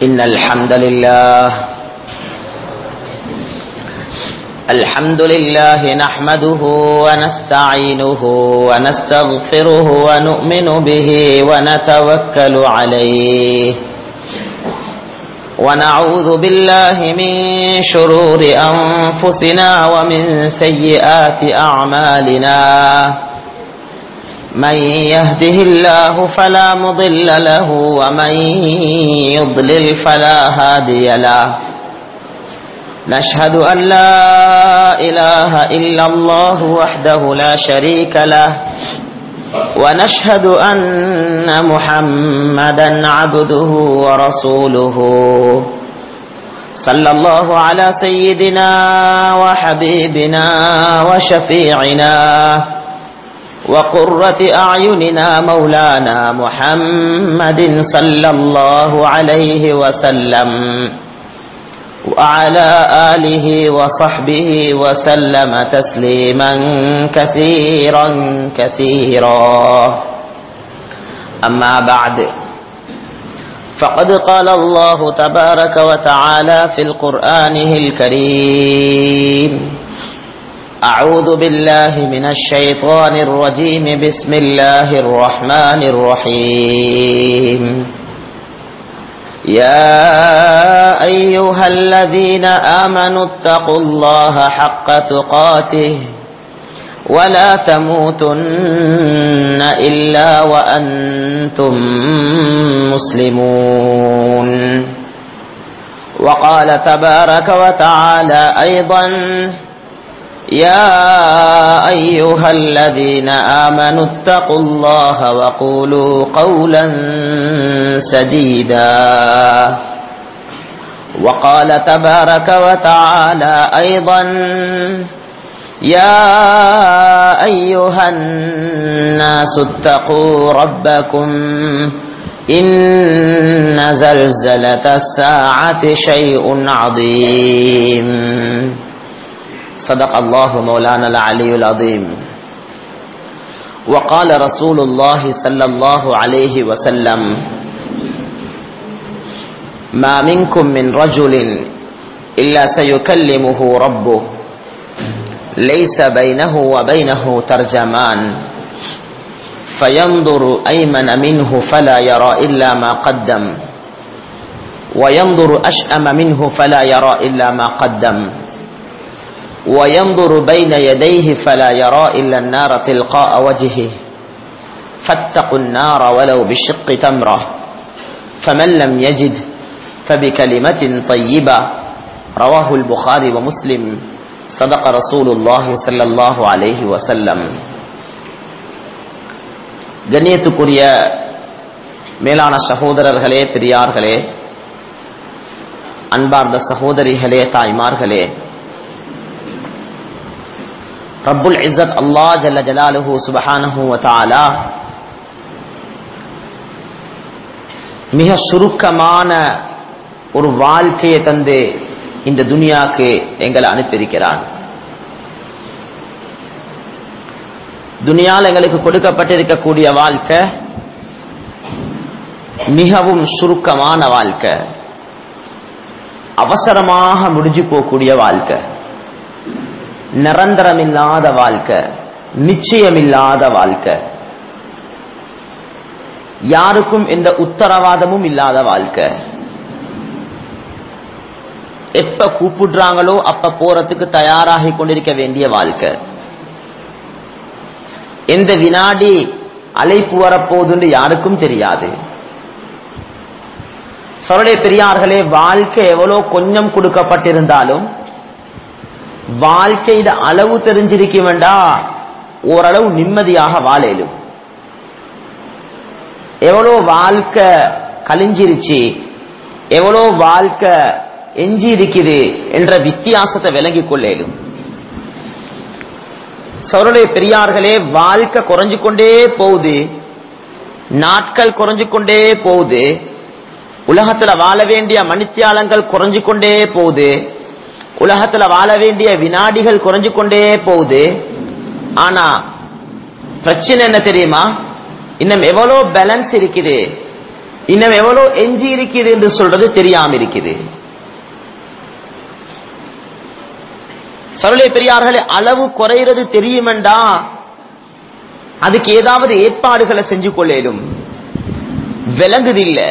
إن الحمد لله الحمد لله نحمده ونستعينه ونستغفره ونؤمن به ونتوكل عليه ونعوذ بالله من شرور أنفسنا ومن سيئات أعمالنا من يهده الله فلا مضل له ومن يضلل فلا هادي له نشهد أن لا إله إلا الله وحده لا شريك له ونشهد أن محمدا عبده ورسوله صلى الله على سيدنا وحبيبنا وشفيعنا وقرة أعيننا مولانا محمد صلى الله عليه وسلم وعلى آله وصحبه وسلم تسليما كثيرا كثيرا أما بعد فقد قال الله تبارك وتعالى في القرآنه الكريم أعوذ بالله من الشيطان الرجيم بسم الله الرحمن الرحيم يا أيها الذين آمنوا اتقوا الله حق تقاته ولا تموتن إلا وأنتم مسلمون وقال تبارك وتعالى أيضا يا أيها الذين آمنوا اتقوا الله وقولوا قولا سديدا وقال تبارك وتعالى أيضا يا أيها الناس اتقوا ربكم إن زلزلة الساعة شيء عظيم صدق الله مولانا العلي العظيم وقال رسول الله صلى الله عليه وسلم ما منكم من رجل إلا سيكلمه ربه ليس بينه وبينه ترجمان فينظر أيمن منه فلا يرى إلا ما قدم وينظر أشأم منه فلا يرى إلا ما قدم وينظر بين يديه فلا يرى إلا النار تلقاء وجهه فاتقوا النار ولو بشق تمرة فمن لم يجد فبكلمة طيبة رواه البخاري ومسلم صدق رسول الله صلى الله عليه وسلم கண்ணியத்துக்குரிய மேலான சகோதரர்களே பெரியார்களே அன்பார்ந்த சகோதரிகளே தாய்மார்களே ரப்புல் இஸ்ஸத் அல்லாஹ் ஜல்ல ஜலாலுஹு சுபஹானஹு வ தஆலா மிக சுருக்கமான ஒரு வாழ்க்கையை தந்து இந்த துனியாக்கு எங்களை அனுப்பியிருக்கிறான் துனியால் எங்களுக்கு கொடுக்கப்பட்டிருக்கக்கூடிய வாழ்க்கை மிகவும் சுருக்கமான வாழ்க்கை அவசரமாக முடிஞ்சு போகக்கூடிய வாழ்க்கை நிரந்தரமில்லாத வாழ்க்கை நிச்சயமில்லாத வாழ்க்கை யாருக்கும் எந்த உத்தரவாதமும் இல்லாத வாழ்க்கை எப்ப கூப்பிடுறாங்களோ அப்ப போறதுக்கு தயாராகி கொண்டிருக்க வேண்டிய வாழ்க்கை எந்த வினாடி அழைப்பு வரப்போகுதுன்னு யாருக்கும் தெரியாது சொல்லே பெரியார்களே வாழ்க்கை எவ்வளோ கொஞ்சம் கொடுக்கப்பட்டிருந்தாலும் வாழ்க்கையில அளவு தெரிஞ்சிருக்க வேண்டா ஓரளவு நிம்மதியாக வாழலும் எவ்வளோ வாழ்க்கை கழிஞ்சிருச்சு எவ்வளோ வாழ்க்கை எஞ்சி இருக்குது என்ற வித்தியாசத்தை விளங்கிக் கொள்ளலும் சௌரலே பெரியார்களே வாழ்க்கை குறைஞ்சு கொண்டே போகுது நாட்கள் குறைஞ்சு கொண்டே போகுது உலகத்துல வாழ வேண்டிய மணித்தியாலங்கள் குறைஞ்சு கொண்டே போகுது உலகத்துல வாழ வேண்டிய வினாடிகள் குறைஞ்சு கொண்டே போகுது ஆனா பிரச்சனை என்ன தெரியுமா இன்னும் எவ்வளோ பேலன்ஸ் இருக்குது இன்னும் எவ்வளவு எஞ்சி இருக்குது என்று சொல்றது தெரியாம இருக்குது சருளை பெரியார்களே அளவு குறைகிறது தெரியுமெண்டா அதுக்கு ஏதாவது ஏற்பாடுகளை செஞ்சு கொள்ளேடும் விளங்குது இல்ல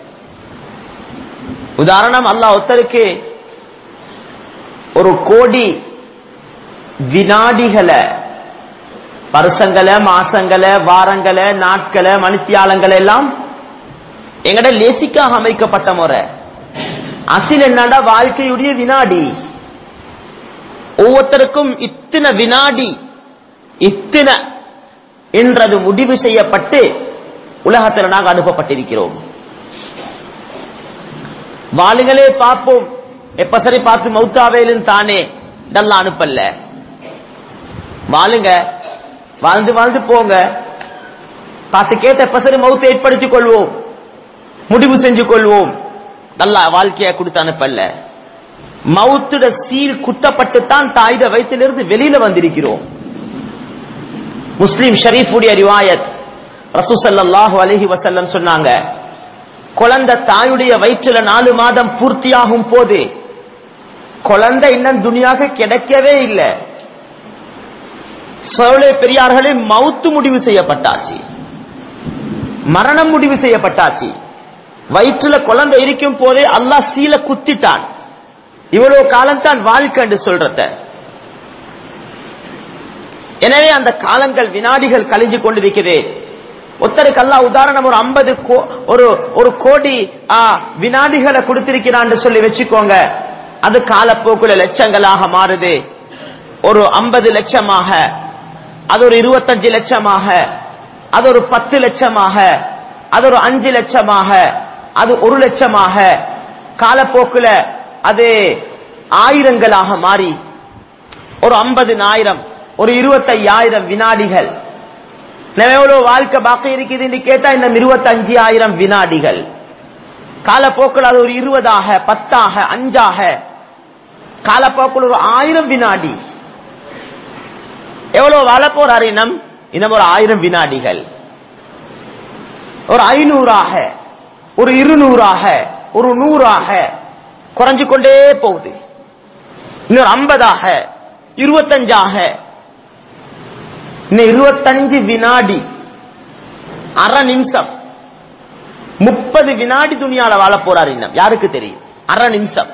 உதாரணம் அல்லாஹ் ஒருத்தருக்கு ஒரு கோடி வினாடிகளை வருஷங்களை மாசங்களை வாரங்களை நாட்களை மணித்தியாலங்களை எல்லாம் எங்கட லேசிக்காக அமைக்கப்பட்ட முறை அசில் என்னடா வாழ்க்கையுடைய வினாடி ஒவ்வொருத்தருக்கும் இத்தனை வினாடி இத்தனை என்றது முடிவு செய்யப்பட்டு உலகத்தில் நாங்கள் அனுப்பப்பட்டிருக்கிறோம் வாளுங்களே பார்ப்போம் எப்ப சரி பார்த்து மௌத்தாவேலும் தானே இதெல்லாம் அனுப்பல்ல வாழுங்க வாழ்ந்து வாழ்ந்து போங்க பார்த்து கேட்ட எப்ப சரி மௌத்தை ஏற்படுத்திக் கொள்வோம் முடிவு செஞ்சு கொள்வோம் நல்லா வாழ்க்கைய கொடுத்து அனுப்பல்ல மவுத்துட சீல் குத்தப்பட்டு தான் தாயுத வயிற்றிலிருந்து வெளியில வந்திருக்கிறோம் முஸ்லிம் ஷரீஃபுடைய ரிவாயத் ரசூசல்லாஹு அலஹி வசல்லம் சொன்னாங்க குழந்தை தாயுடைய வயிற்றுல நாலு மாதம் பூர்த்தியாகும் போது குழந்தை இன்னும் துணியாக கிடைக்கவே இல்லை சோழே பெரியார்களே மவுத்து முடிவு செய்யப்பட்டாச்சு மரணம் முடிவு செய்யப்பட்டாச்சு வயிற்றுல குழந்தை இருக்கும் போதே அல்லாஹ் சீல குத்திட்டான் இவ்வளவு காலம் தான் வாழ்க்கை என்று சொல்றத எனவே அந்த காலங்கள் வினாடிகள் கழிஞ்சு கொண்டிருக்குது ஒத்தருக்கு அல்லா உதாரணம் ஒரு ஐம்பது ஒரு ஒரு கோடி ஆ, வினாடிகளை கொடுத்திருக்கிறான் சொல்லி வச்சுக்கோங்க அது காலப்போக்குல லட்சங்களாக மாறுது ஒரு ஐம்பது லட்சமாக அது ஒரு இருபத்தஞ்சு லட்சமாக அது ஒரு பத்து லட்சமாக அது ஒரு அஞ்சு லட்சமாக அது ஒரு லட்சமாக காலப்போக்குல அது ஆயிரங்களாக மாறி ஒரு ஐம்பது ஆயிரம் ஒரு இருபத்தையாயிரம் வினாடிகள் நம்ம எவ்வளவு வாழ்க்கை பாக்கி இருக்குதுன்னு கேட்டா இன்னும் இருபத்தஞ்சு ஆயிரம் வினாடிகள் காலப்போக்கில் அது ஒரு இருபதாக பத்தாக அஞ்சாக காலப்போக்கில் ஒரு ஆயிரம் வினாடி எவ்வளவு வாழ போறாரு இனம் இன்னும் ஒரு ஆயிரம் வினாடிகள் ஒரு ஐநூறாக ஒரு இருநூறாக ஒரு நூறாக குறைஞ்சு கொண்டே போகுது இன்னொரு ஐம்பதாக இருபத்தஞ்சாக இன்னும் இருபத்தஞ்சு வினாடி அரை நிமிஷம் முப்பது வினாடி துணியால வாழ போறாரு இன்னும் யாருக்கு தெரியும் அரை நிமிஷம்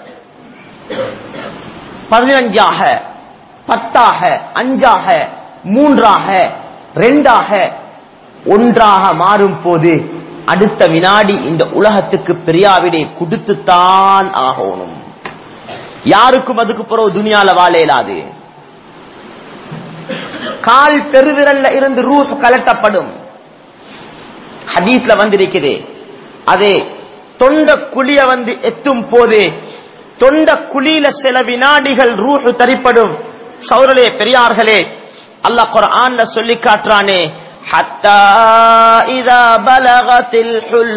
பதினஞ்சாக பத்தாக அஞ்சாக மூன்றாக ரெண்டாக ஒன்றாக மாறும் போது அடுத்த வினாடி இந்த உலகத்துக்கு பெரியாவிடை கொடுத்துத்தான் ஆகணும் யாருக்கும் அதுக்கு பிறகு துணியால வாழ இயலாது கால் பெருவிரல்ல இருந்து ரூஹ் கலட்டப்படும் ஹதீஸ்ல வந்திருக்குது அதே தொண்ட குழிய வந்து எத்தும் போது தொண்ட குழியில சில வினாடிகள் ரூஹ் தரிப்படும் சௌரலே பெரியார்களே அல்லாஹ் குர்ஆன்ல சொல்லி காட்டுறானே ஹத்தா இதா பலகத்தில்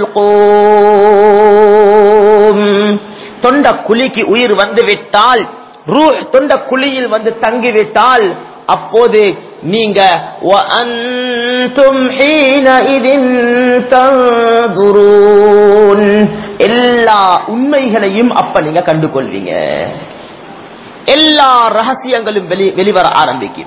ஹுல்கூம் தொண்ட குழிக்கு உயிர் வந்து விட்டால் ரூஹ் தொண்ட குழியில் வந்து தங்கிவிட்டால் அப்போது நீங்க وَأَنْتُمْ حِينَئِذٍ تَنْظُرُونَ எல்லா உண்மைகளையும் அப்ப நீங்க கண்டு கொள்வீங்க எல்லா ரகசியங்களும் வெளி வெளிவர ஆரம்பிக்கும்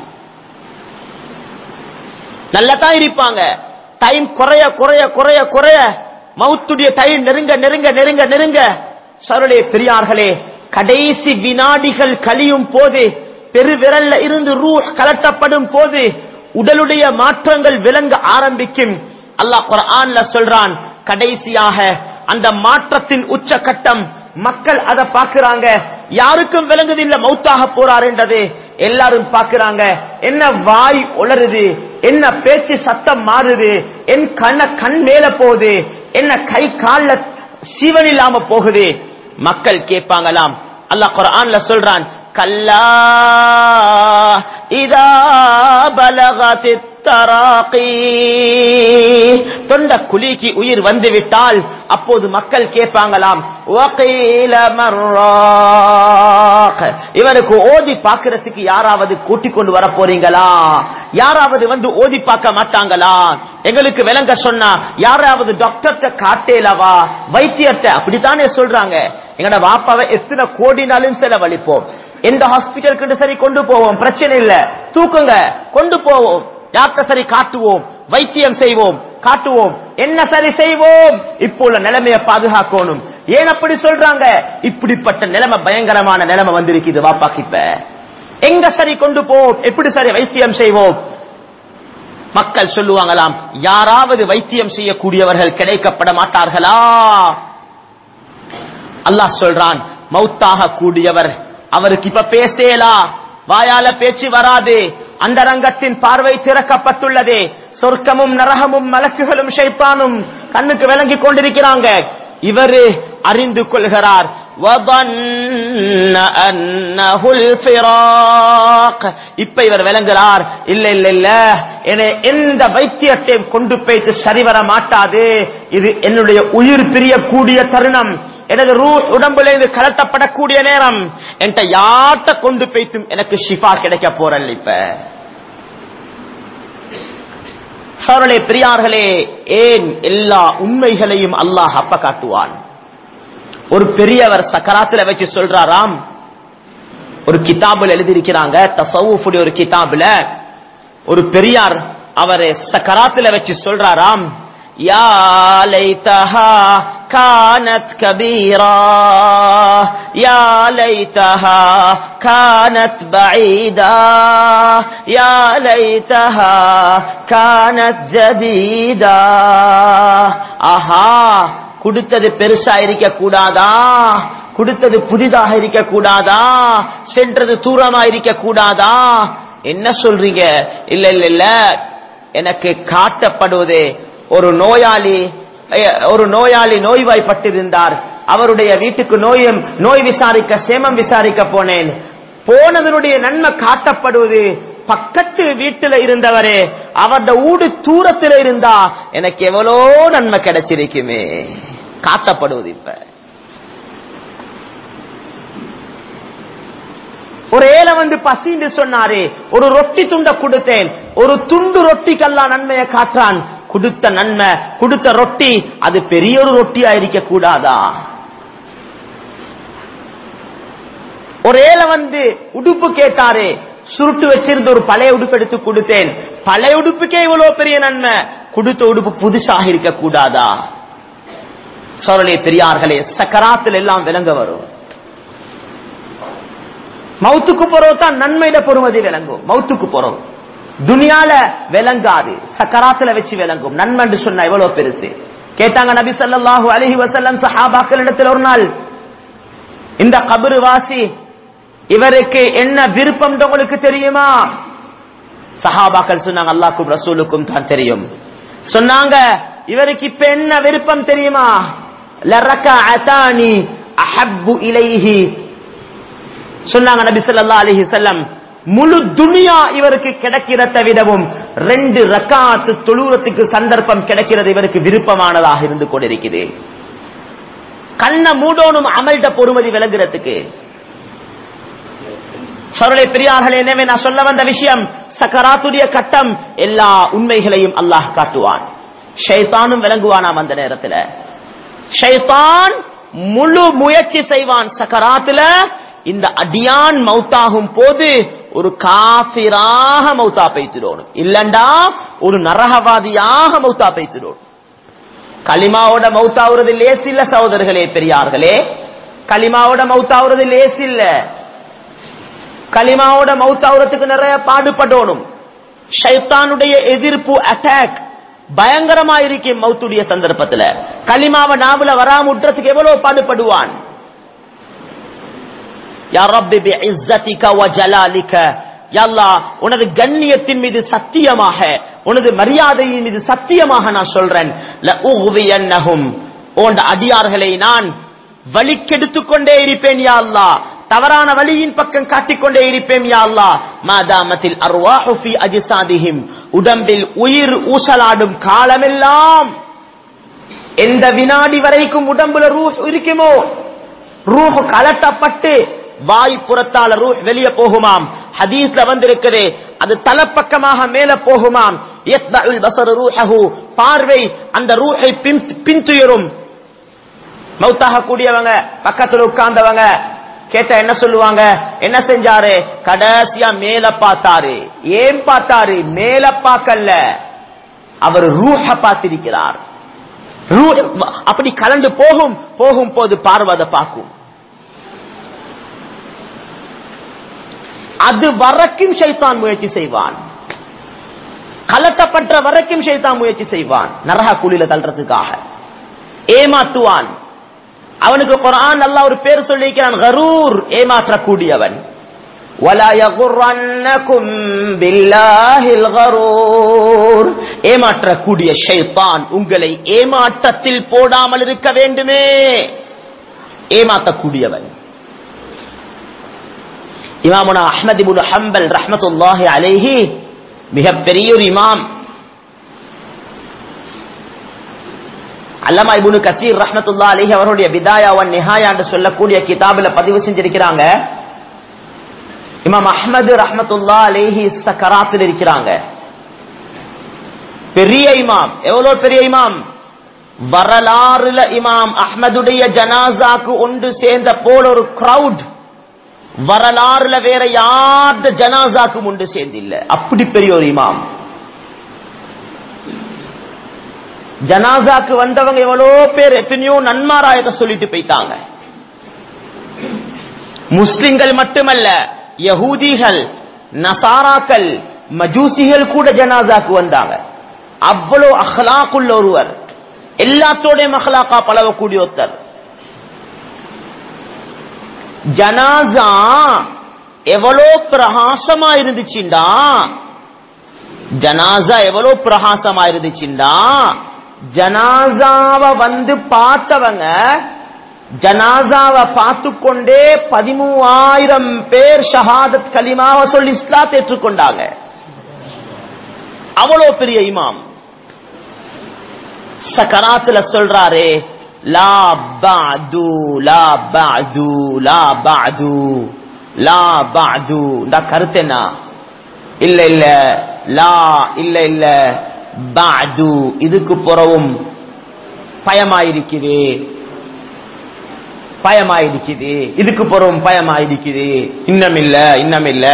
நல்லதான் இருப்பாங்க டைம் குறைய குறைய குறைய குறைய மவுத்துடைய டைம் நெருங்க நெருங்க நெருங்க நெருங்க சருளே பெரியார்களே கடைசி வினாடிகள் கழியும் போது பெருவிரல்ல இருந்து ரூஹ் கலட்டப்படும் போது உடலுடைய மாற்றங்கள் விளங்க ஆரம்பிக்கும் அல்லாஹ் குர்ஆன்ல சொல்றான் கடைசியாக அந்த மாற்றத்தின் உச்சகட்டம் மக்கள் அதை பார்க்கிறாங்க யாருக்கும் விளங்குதில்ல மௌத்தாக போறார் என்றது எல்லாரும் பார்க்கிறாங்க என்ன வாய் உளருது என்ன பேச்சு சத்தம் மாறுது என் கண்ண கண் மேல போகுது என்ன கை கால்ல சீவன் இல்லாம போகுது மக்கள் கேட்பாங்களாம் அல்லாஹ் குர்ஆன்ல சொல்றான் கல்லா இதா பலகத் التراقي தொண்ட குழிக்கு உயிர் வந்து விட்டால் அப்போது மக்கள் கேட்பாங்களாம் وقيل من راق இவருக்கு ஓதி பார்க்கிறதுக்கு யாராவது கூட்டிக் கொண்டு வர போறீங்களா யாராவது வந்து ஓதி பார்க்க மாட்டாங்களா எங்களுக்கு விளங்க சொன்னா யாராவது டாக்டர்கிட்ட காட்டேலவா வைத்தியர்கிட்ட அப்படித்தானே சொல்றாங்க எங்கட வாப்பாவை எத்தனை கோடினாலும் செலவழிப்போம் எந்த ஹாஸ்பிட்டலுக்கு சரி கொண்டு போவோம் பிரச்சனை இல்ல தூக்குங்க கொண்டு போவோம் யார்கிட்ட சரி காட்டுவோம் வைத்தியம் செய்வோம் காட்டுவோம் என்ன சரி செய்வோம் இப்போ உள்ள நிலைமையை பாதுகாக்கணும் ஏன் அப்படி சொல்றாங்க இப்படிப்பட்ட நிலைமை பயங்கரமான நிலைமை வந்திருக்குது வாப்பாக்கு இப்ப எங்க சரி கொண்டு போவோம் எப்படி சரி வைத்தியம் செய்வோம் மக்கள் சொல்லுவாங்களாம் யாராவது வைத்தியம் செய்யக்கூடியவர்கள் கிடைக்கப்பட மாட்டார்களா அல்லாஹ் சொல்றான் மௌத்தாக கூடியவர் அவருக்கு இப்ப பேசேலா வாயால பேச்சு வராது அந்த ரங்கத்தின் பார்வை திறக்கப்பட்டுள்ளது சொர்க்கமும் நரகமும் மலக்குகளும் ஷைத்தானும் கண்ணுக்கு விளங்கி கொண்டிருக்கிறாங்க இவரு அறிந்து கொள்கிறார் وَظَنَّ أَنَّهُ الْفِرَاقُ. இப்ப இவர் விளங்குறார் இல்ல இல்ல இல்ல என்னை எந்த வைத்தியத்தையும் கொண்டு போய்த்து சரிவர மாட்டாது இது என்னுடைய உயிர் பிரியக்கூடிய தருணம் எனது ரூ உடம்புல இருந்து கலட்டப்படக்கூடிய நேரம் என்கிட்ட யார்கிட்ட கொண்டு போய்த்தும் எனக்கு ஷிஃபா கிடைக்க போறல் இப்ப சோழலே பெரியார்களே ஏன் எல்லா உண்மைகளையும் அல்லாஹ் அப்ப காட்டுவான் ஒரு பெரியவர் சக்கராத்துல வச்சு சொல்றாராம் ஒரு கிதாபுல எழுதியிருக்கிறாங்க தசவுடைய ஒரு கிதாபுல ஒரு பெரியார் அவரை சக்கராத்துல வச்சு சொல்றாராம் யா லைத்தஹா كانت كبيرة يا ليتها كانت بعيدة يا ليتها كانت جديدة ஆஹா கொடுத்தது பெருசா இருக்க கூடாதா கொடுத்தது புதிதாக இருக்க கூடாதா சென்றது தூரமா இருக்க கூடாதா என்ன சொல்றீங்க இல்ல இல்ல இல்ல எனக்கு காட்டப்படுவது ஒரு நோயாளி அஹ், ஒரு நோயாளி நோய்வாய்ப்பட்டிருந்தார் அவருடைய வீட்டுக்கு நோயும் நோய் விசாரிக்க சேமம் விசாரிக்க போனேன் போனதனுடைய நன்மை காட்டப்படுவது பக்கத்து வீட்டுல இருந்தவரே அவருடைய ஊடு தூரத்துல இருந்தா எனக்கு எவ்வளோ நன்மை கிடைச்சிருக்குமே காட்டப்படுவது இப்ப ஒரு ஏழை வந்து பசின்னு சொன்னாரே ஒரு ரொட்டி துண்ட கொடுத்தேன் ஒரு துண்டு ரொட்டிக்கெல்லாம் நன்மையை காட்டுறான் கொடுத்த நன்மை கொடுத்த ரொட்டி அது பெரிய ஒரு ரொட்டியா இருக்க கூடாதா ஒரு ஏழை வந்து உடுப்பு கேட்டாரே சுருட்டு வச்சிருந்த ஒரு பழைய உடுப்பு எடுத்து கொடுத்தேன் பழைய உடுப்புக்கே இவ்வளவு பெரிய நன்மை கொடுத்த உடுப்பு புதுசாக இருக்க கூடாதா சோழலே பெரியார்களே சக்கராத்தில் எல்லாம் விளங்க வரும் மௌத்துக்கு போறோம் தான் நன்மையில பொறுமதி விளங்கும் மௌத்துக்கு போறோம் துனியால விளங்காது சக்கராத்துல வச்சு விளங்கும் நன்மைன்னு சொன்னா எவ்வளவு பெருசு கேட்டாங்க நபி ஸல்லல்லாஹு அலைஹி வஸல்லம் சஹாபாக்கள் இடத்துல ஒரு நாள் இந்த கபரு வாசி இவருக்கு என்ன விருப்பம் உங்களுக்கு தெரியுமா சஹாபாக்கள் சொன்னாங்க அல்லாஹ்க்கும் ரசூலுக்கும் தான் தெரியும் சொன்னாங்க இவருக்கு இப்ப என்ன விருப்பம் தெரியுமா லரகஅதானி அஹப்பு இலைஹி சொன்னாங்க நபி ஸல்லல்லாஹு அலைஹி வஸல்லம் முழு துனியா இவருக்கு கிடைக்கிறதை விடவும் ரெண்டு ரக்காத்து தொழுறதுக்கு சந்தர்ப்பம் கிடைக்கிறது இவருக்கு விருப்பமானதாக இருந்து கொண்டிருக்குது கண்ண மூடோனும் அமல்ட பொறுமதி விளங்குறதுக்கு சரளை பெரியார்களே எனவே நான் சொல்ல வந்த விஷயம் சக்கராத்துடைய கட்டம் எல்லா உண்மைகளையும் அல்லாஹ் காட்டுவான் ஷைத்தானும் விளங்குவானாம் அந்த நேரத்துல ஷைத்தான் முழு முயற்சி செய்வான் சக்கராத்துல இந்த அடியான் மௌத்தாகும் போது ஒரு காபிராக மௌத்தா பெய்த்திடணும் இல்லண்டா ஒரு நரகவாதியாக மௌத்தா பெய்த்திடணும் களிமாவோட மௌத்தாவுறது லேஸ் இல்ல சகோதரர்களே பெரியார்களே களிமாவோட மௌத்தாவுறது லேஸ் இல்ல களிமாவோட மௌத்தாவுறதுக்கு நிறைய பாடுபடணும் ஷைத்தானுடைய எதிர்ப்பு அட்டாக் பயங்கரமா இருக்கு மௌத்துடைய சந்தர்ப்பத்துல களிமாவை நாவல வராம விட்டுறதுக்கு எவ்வளவு பாடுபடுவான் யா ரப்பி பி இஸ்ஸதிக வ ஜலாலிக யா அல்லாஹ் உனது கண்ணியத்தின் மீது சத்தியமாக உனது மரியாதையின் மீது சத்தியமாக நான் சொல்றேன் ல உஹ்வியன்னஹும் ஓண்ட அடியார்களை நான் வழிக்கெடுத்துக் கொண்டே இருப்பேன் யா அல்லாஹ் தவறான வழியின் பக்கம் காட்டிக்கொண்டே இருப்பேன் யா அல்லாஹ் மாதாமத்தில் அர்வாஹு ஃபி அஜ்சாதிஹிம் உடம்பில் உயிர் ஊசலாடும் காலமெல்லாம் எந்த வினாடி வரைக்கும் உடம்புல ரூஹ் இருக்குமோ ரூஹ் கலட்டப்பட்டு வாய் புறத்தால ரூஹ் வெளியே போகுமாம் ஹதீஸ்ல வந்திருக்குது அது தலப்பக்கமாக மேல போகுமாம் யத்பஉல் பஸரு ரூஹஹு பார்வை அந்த ரூஹை பின் பின்துயரும் மௌத்தாக கூடியவங்க பக்கத்துல உட்கார்ந்தவங்க கேட்டா என்ன சொல்லுவாங்க என்ன செஞ்சாரு கடைசியா மேல பார்த்தாரு ஏன் பார்த்தாரு மேல பார்க்கல அவர் ரூஹ பார்த்திருக்கிறார் ரூஹ் அப்படி கலந்து போகும் போகும் போது பார்வதை பார்க்கும் அது வரைக்கும் ஷைத்தான் முயற்சி செய்வான் கலட்டப்பட்ட வரைக்கும் ஷைத்தான் முயற்சி செய்வான் நரக குழியில தள்ளுறதுக்காக ஏமாத்துவான் அவனுக்கு குரான் நல்லா ஒரு பேர் சொல்லிக்கிறான் கரூர் ஏமாற்றக்கூடியவன் ولا يغرنكم بالله الغرور ஏமாற்றக்கூடிய ஷைத்தான் உங்களை ஏமாற்றத்தில் போடாமல் இருக்க வேண்டுமே ஏமாற்றக்கூடியவன் இமாமுனா அஹ்மது இப்னு ஹம்பல் ரஹ்மத்துல்லாஹி அலைஹி மிகப்பெரிய ஒரு இமாம் அல்லமா இப்னு கசீர் ரஹ்மத்துல்லாஹி அலைஹி அவருடைய பிதாயா வன் நிஹாயா என்று சொல்லக்கூடிய கிதாபில் பதிவு செஞ்சிருக்கிறாங்க இமாம் அஹ்மது ரஹ்மத்துல்லா அலைஹி சக்கராத்தில் இருக்கிறாங்க பெரிய இமாம் எவ்வளவு பெரிய இமாம் வரலாறுல இமாம் அஹ்மதுடைய ஜனாசாக்கு ஒன்று சேர்ந்த போல ஒரு கிரவுட் வரலாறுல வேற யார்ட ஜனாசாக்கும் ஒன்று சேர்ந்தில்ல அப்படி பெரிய ஒரு இமாம் ஜனாசாக்கு வந்தவங்க எவ்வளோ பேர் எத்தனையோ நன்மாராயத்தை சொல்லிட்டு போயிட்டாங்க முஸ்லிம்கள் மட்டுமல்ல யகூதிகள் நசாராக்கள் மஜூசிகள் கூட ஜனாசாக்கு வந்தாங்க அவ்வளவு அஹ்லாக்குள்ள ஒருவர் எல்லாத்தோடையும் அஹ்லாக்கா பழகக்கூடிய ஒருத்தர் ஜனாசா எவ்வளோ பிரகாசமா இருந்துச்சுண்டா ஜனாசா எவ்வளோ பிரகாசமா இருந்துச்சுண்டா ஜனாசாவை வந்து பார்த்தவங்க ஜனாசாவை பார்த்து கொண்டே பதிமூவாயிரம் பேர் ஷஹாதத் கலிமாவை சொல்லி இஸ்லாத் ஏற்றுக்கொண்டாங்க அவ்வளோ பெரிய இமாம் சக்கராத்துல சொல்றாரே லா பாது லா பாது லா பாது லா பாது இந்த கருத்து என்ன இல்ல இல்ல லா இல்ல இல்ல பாது இதுக்கு புறவும் பயமாயிருக்குது பயமாயிருக்குது இதுக்கு புறவும் பயமாயிருக்குது இன்னம் இல்ல இன்னம் இல்ல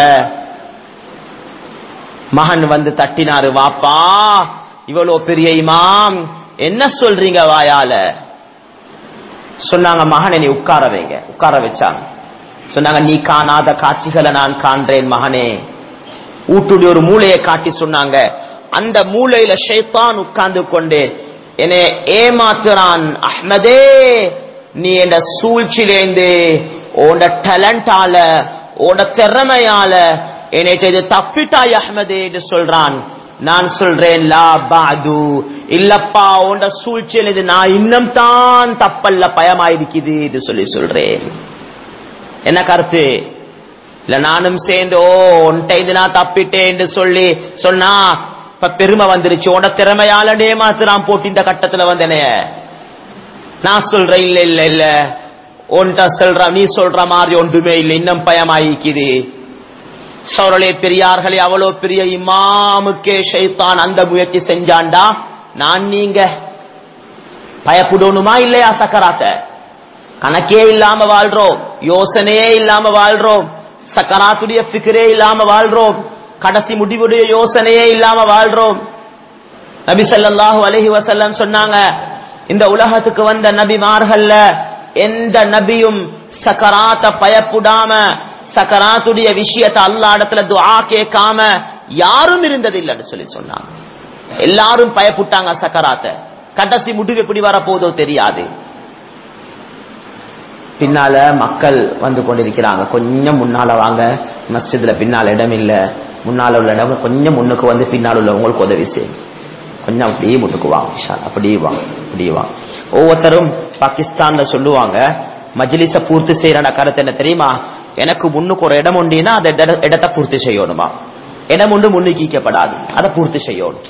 மகன் வந்து தட்டினாரு வாப்பா இவ்வளவு பெரிய இமாம் என்ன சொல்றீங்க வாயால சொன்னாங்க மகனை நீ உட்கார வைங்க உட்கார வச்சாங்க சொன்னாங்க நீ காணாத காட்சிகளை நான் காண்றேன் மகனே ஊட்டுடைய ஒரு மூளையை காட்டி சொன்னாங்க அந்த மூளையில ஷைத்தான் உட்கார்ந்து கொண்டு என்னை ஏமாத்துறான் அஹ்மதே நீ என்ன சூழ்ச்சியிலேந்து உன்னோட டேலண்டால உன்னோட திறமையால என்னைட்ட இது தப்பிட்டாய் அஹ்மதே என்று சொல்றான் நான் சொல்றேன் லா பாது இல்லப்பா உண்ட சூழ்ச்சியில் இது நான் இன்னும் தான் தப்பல்ல பயமாயிருக்குது இது சொல்லி சொல்றேன் என்ன கருத்து இல்ல நானும் சேர்ந்து ஓ உன்ட்ட இது நான் தப்பிட்டேன் என்று சொல்லி சொன்னா இப்ப பெருமை வந்துருச்சு உன திறமையால ஏமாத்துறான் போட்டு இந்த கட்டத்துல வந்து என்னைய நான் சொல்றேன் இல்ல இல்ல இல்ல உன்ட்ட சொல்ற நீ சொல்ற மாதிரி ஒன்றுமே இல்லை இன்னும் பயமாயிக்குது சோழலே பெரியார்களே அவ்வளோ பெரிய இமாமுக்கே ஷைத்தான் அந்த முயற்சி செஞ்சாண்டா நான் நீங்க பயப்படணுமா இல்லையா சக்கராத்த கணக்கே இல்லாம வாழ்றோம் யோசனையே இல்லாம வாழ்றோம் சக்கராத்துடைய ஃபிக்ரே இல்லாம வாழ்றோம் கடைசி முடிவுடைய யோசனையே இல்லாம வாழ்றோம் நபி ஸல்லல்லாஹு அலைஹி வஸல்லம் சொன்னாங்க இந்த உலகத்துக்கு வந்த நபிமார்கள்ல எந்த நபியும் சக்கராத்த பயப்படாம சக்கராத்துடைய விஷயத்தை அல்லா இடத்துல துஆ கேட்காம யாரும் இருந்ததில்லைன்னு சொல்லி சொன்னாங்க எல்லாரும் பயப்பட்டாங்க சக்கராத்த கடைசி முடிவு எப்படி வரப்போதோ தெரியாது பின்னால மக்கள் வந்து கொண்டிருக்கிறாங்க கொஞ்சம் முன்னால வாங்க மஸ்ஜித்ல பின்னால இடம் இல்ல முன்னால உள்ள இடம் கொஞ்சம் முன்னுக்கு வந்து பின்னால் உள்ள உங்களுக்கு உதவி செய்யும் கொஞ்சம் அப்படியே முன்னுக்கு வாங்க விஷால் அப்படியே வாங்க அப்படியே வாங்க ஒவ்வொருத்தரும் பாகிஸ்தான்ல சொல்லுவாங்க மஜ்லிஸ பூர்த்தி செய்யற கருத்து என்ன தெரியுமா எனக்கு முன்னுக்கு ஒரு இடம் உண்டினா அந்த இட- இடத்தை பூர்த்தி செய்யணுமா இடம் ஒன்று முன்னுக்கிக்கப்படாது அதை பூர்த்தி செய்யணும்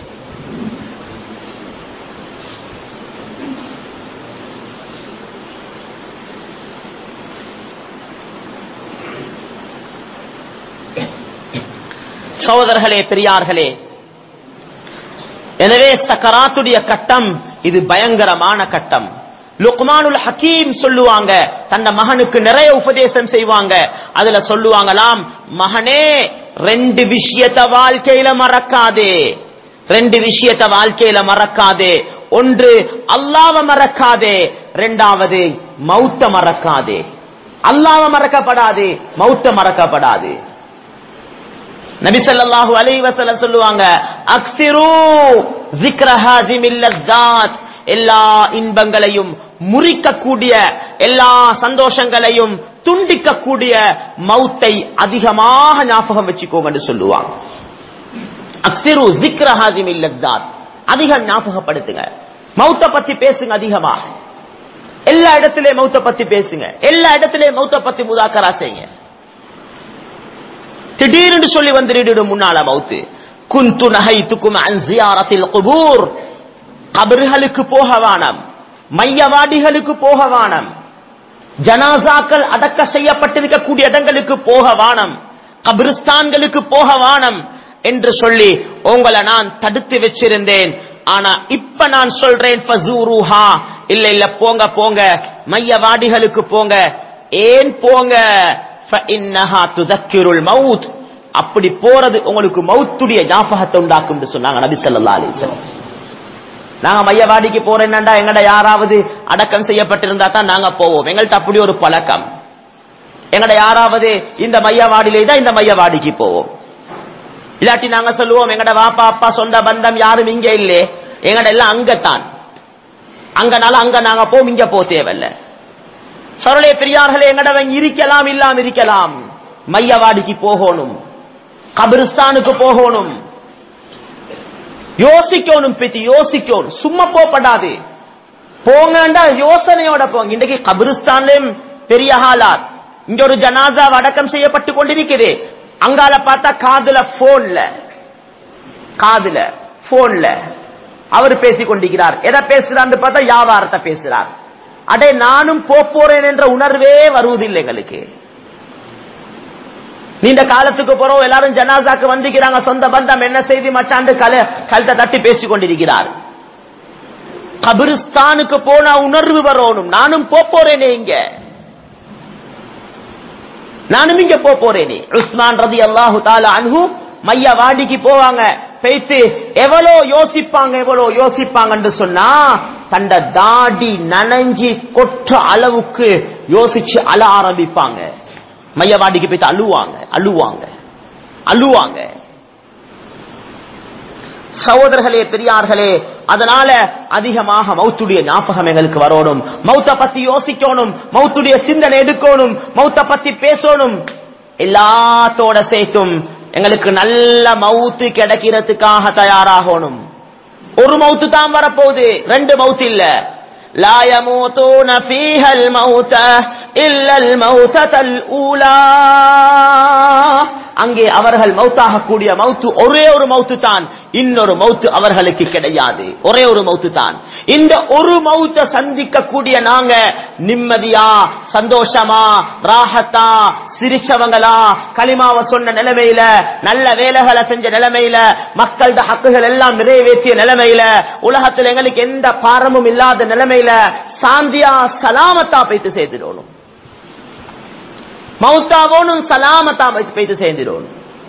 சகோதரர்களே பெரியார்களே எனவே சக்கராத்துடைய கட்டம் இது பயங்கரமான கட்டம் லுக்மானுல் ஹக்கீம் சொல்லுவாங்க தன்னை மகனுக்கு நிறைய உபதேசம் செய்வாங்க அதுல சொல்லுவாங்களாம் மகனே ரெண்டு விஷயத்த வாழ்க்கையில மறக்காதே ரெண்டு விஷயத்த வாழ்க்கையில மறக்காதே ஒன்று அல்லாவ மறக்காதே ரெண்டாவது மௌத்த மறக்காதே அல்லாவ மறக்கப்படாது மௌத்த மறக்கப்படாது நபி ஸல்லல்லாஹு அலைஹி வஸல்லம் சொல்லுவாங்க அக்ஸிரு ذِكْرَ هَازِمِ اللَّذَّاتِ எல்லா இன்பங்களையும் முறிக்கக்கூடிய எல்லா சந்தோஷங்களையும் துண்டிக்கக்கூடிய மௌத்தை அதிகமாக ஞாபகம் வச்சுக்கோங்கன்னு சொல்லுவாங்க அக்ஸிரு ذِكْرَ هَازِمِ اللَّذَّاتِ அதிகம் ஞாபகப்படுத்துங்க மௌத்த பத்தி பேசுங்க அதிகமா எல்லா இடத்திலேயும் மௌத்த பத்தி பேசுங்க எல்லா இடத்திலேயும் மௌத்த பத்தி முதாக்கரா செய்யுங்க திடீர்னு சொல்லி வந்துடும் முன்னால மௌத்து குந்து நகைத்துக்கும் அன் ஜியாரத்தில் குபூர் கபர்களுக்கு போக வானம் மையவாடிகளுக்கு போக வானம் ஜனாசாக்கள் அடக்க செய்யப்பட்டிருக்கக்கூடிய இடங்களுக்கு போக வானம் கபிரிஸ்தான்களுக்கு போக வானம் என்று சொல்லி உங்களை நான் தடுத்து வச்சிருந்தேன் ஆனா இப்ப நான் சொல்றேன் ஃபசூருஹா இல்ல இல்ல போங்க போங்க மையவாடிகளுக்கு போங்க ஏன் போங்க ஃபஇன்னஹா துதக்கிருல் மவுத் அப்படி போறது உங்களுக்கு மௌத்துடைய ஞாபகத்தை உண்டாக்கும் என்று சொன்னாங்க நபி ஸல்லல்லாஹு அலைஹி வஸல்லம் நாங்க மையவாடிக்கு போறேன்னா எங்கட யாராவது அடக்கம் செய்யப்பட்டிருந்தா தான் நாங்க போவோம் எங்கள்ட்ட அப்படி ஒரு பழக்கம் எங்கட யாராவது இந்த மையவாடியிலே தான் இந்த மையவாடிக்கு போவோம் இல்லாட்டி நாங்க சொல்லுவோம் எங்கட வாப்பா அப்பா சொந்த பந்தம் யாரும் இங்க இல்லே எங்கட எல்லாம் அங்கத்தான் அங்கனால அங்க நாங்க போம் இங்க போ தேவையில்ல சரளே பெரியார்களே எங்கடவன் இருக்கலாம் இல்லாம இருக்கலாம் மையவாடிக்கு போகணும் கபிரிஸ்தானுக்கு போகணும் யோசிக்கணும் பத்தி யோசிக்கணும் சும்மா போப்படாது போங்கண்டா யோசனையோட போங்க இன்றைக்கு கபிரிஸ்தான்லயும் பெரிய ஹாலாத் இங்க ஒரு ஜனாசா அடக்கம் செய்யப்பட்டு கொண்டிருக்குது அங்கால பார்த்தா காதுல போன்ல காதுல போன்ல அவர் பேசிக் கொண்டிருக்கிறார் எதை பேசுறான்னு பார்த்தா வியாபாரத்தை பேசுறார் அடே நானும் போறேன் என்ற உணர்வே வருவதில்லை எங்களுக்கு நீண்ட காலத்துக்கு போறோம் எல்லாரும் ஜனாசாக்கு வந்துக்கிறாங்க சொந்த பந்தம் என்ன செய்தி மச்சாண்டு கல கழுத்தை தட்டி பேசிக் கொண்டிருக்கிறார் கபிரிஸ்தானுக்கு போனா உணர்வு வரணும் நானும் போறேனே இங்க நானும் இங்க போறேனே உஸ்மான் ரதி அல்லாஹு தாலா அன்ஹு மைய வாடிக்கு போவாங்க பேய்த்து எவ்வளோ யோசிப்பாங்க எவ்வளோ யோசிப்பாங்கன்னு சொன்னா தண்ட தாடி நனைஞ்சி கொற்ற அளவுக்கு யோசிச்சு அழ ஆரம்பிப்பாங்க மையவாடிக்கு போயிட்டு அழுவாங்க அழுவாங்க அழுவாங்க சகோதரர்களே பெரியார்களே அதனால அதிகமாக மௌத்துடைய ஞாபகம் எங்களுக்கு வரணும் மௌத்த பத்தி யோசிக்கணும் மௌத்துடைய சிந்தனை எடுக்கணும் மௌத்த பத்தி பேசணும் எல்லாத்தோட சேர்த்தும் எங்களுக்கு நல்ல மவுத்து கிடைக்கிறதுக்காக தயாராகணும் ஒரு மவுத்து தான் வரப்போகுது ரெண்டு மவுத்து இல்ல لا يموتون فيها الموت إلا الموتة الأولى அங்கே அவர்கள் மௌத்தாக கூடிய மௌத்து ஒரே ஒரு மௌத்து தான் இன்னொரு மௌத்து அவர்களுக்கு கிடையாது ஒரே ஒரு மௌத்து தான் இந்த ஒரு மௌத்த சந்திக்க கூடிய நாங்க நிம்மதியா சந்தோஷமா ராகத்தா சிரிச்சவங்களா களிமாவ சொன்ன நிலைமையில நல்ல வேலைகளை செஞ்ச நிலைமையில மக்களோட ஹக்குகள் எல்லாம் நிறைவேற்றிய நிலைமையில உலகத்தில் எங்களுக்கு எந்த பாரமும் இல்லாத நிலைமையில சாந்தியா சலாமத்தா பைத்து செய்திடணும் மௌத்தாவோனும் சலாமத்தா பைத்து சேர்ந்திடணும்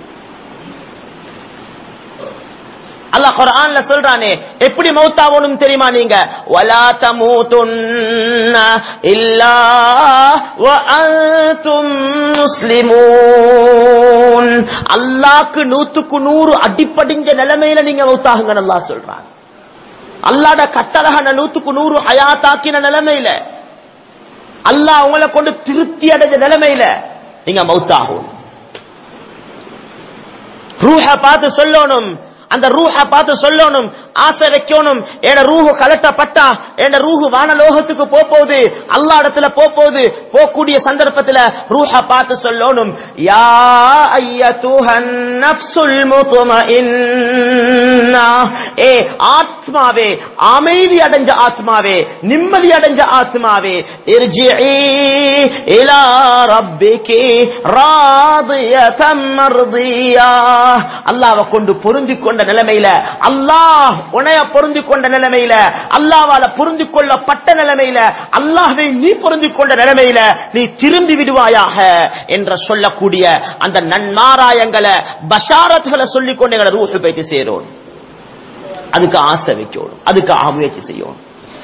அல்லாஹ் குர்ஆன்ல சொல்றானே எப்படி மௌத்தாவோனும் தெரியுமா நீங்க வலா தமூதுன்ன இல்லா வ அன்தும் முஸ்லிமூன் அல்லாஹ்க்கு நூத்துக்கு நூறு அடிப்படிஞ்ச நிலைமையில நீங்க மௌத்தாகுங்க அல்லாஹ் சொல்றான் அல்லாட கட்டளகன நூத்துக்கு நூறு ஹயாத்தாக்கின நிலைமையில அல்லாஹ் உங்களை கொண்டு திருப்தி அடைஞ்ச நிலைமையில நீங்க மௌத்தாகும் ரூஹ பார்த்து சொல்லணும் அந்த ரூஹ பார்த்து சொல்லணும் ஆசை வைக்கணும் என் ரூஹு கலட்டப்பட்டா என் ரூஹு வானலோகத்துக்கு போக போகுது அல்லா இடத்துல போக போகுது போகக்கூடிய சந்தர்ப்பத்துல ரூஹ பார்த்து சொல்லணும் யா ஐயத்துஹன் நஃப்சுல் முத்மஇன்னா ஏ ஆத்மாவே அமைதி அடைஞ்ச ஆத்மாவே நிம்மதி அடைஞ்ச ஆத்மாவே இர்ஜிஇ இலா ரப்பிகி ராதியதம் மர்தியா அல்லாஹ்வை கொண்டு பொருந்தி கொண்ட நிலைமையில அல்லாஹ் உனைய பொருந்தி கொண்ட நிலைமையில அல்லாஹ்வால பொருந்தி கொள்ளப்பட்ட நிலைமையில அல்லாஹ்வை நீ பொருந்தி கொண்ட நிலைமையில நீ திரும்பி விடுவாயாக என்ற சொல்லக்கூடிய அந்த நன்மாராயங்களை பஷாரத்துகளை சொல்லிக் கொண்டு எங்களை ரூஹு போயிட்டு சேரும் அதுக்கு ஆசை வைக்கணும் அதுக்கு முயற்சி செய்யணும்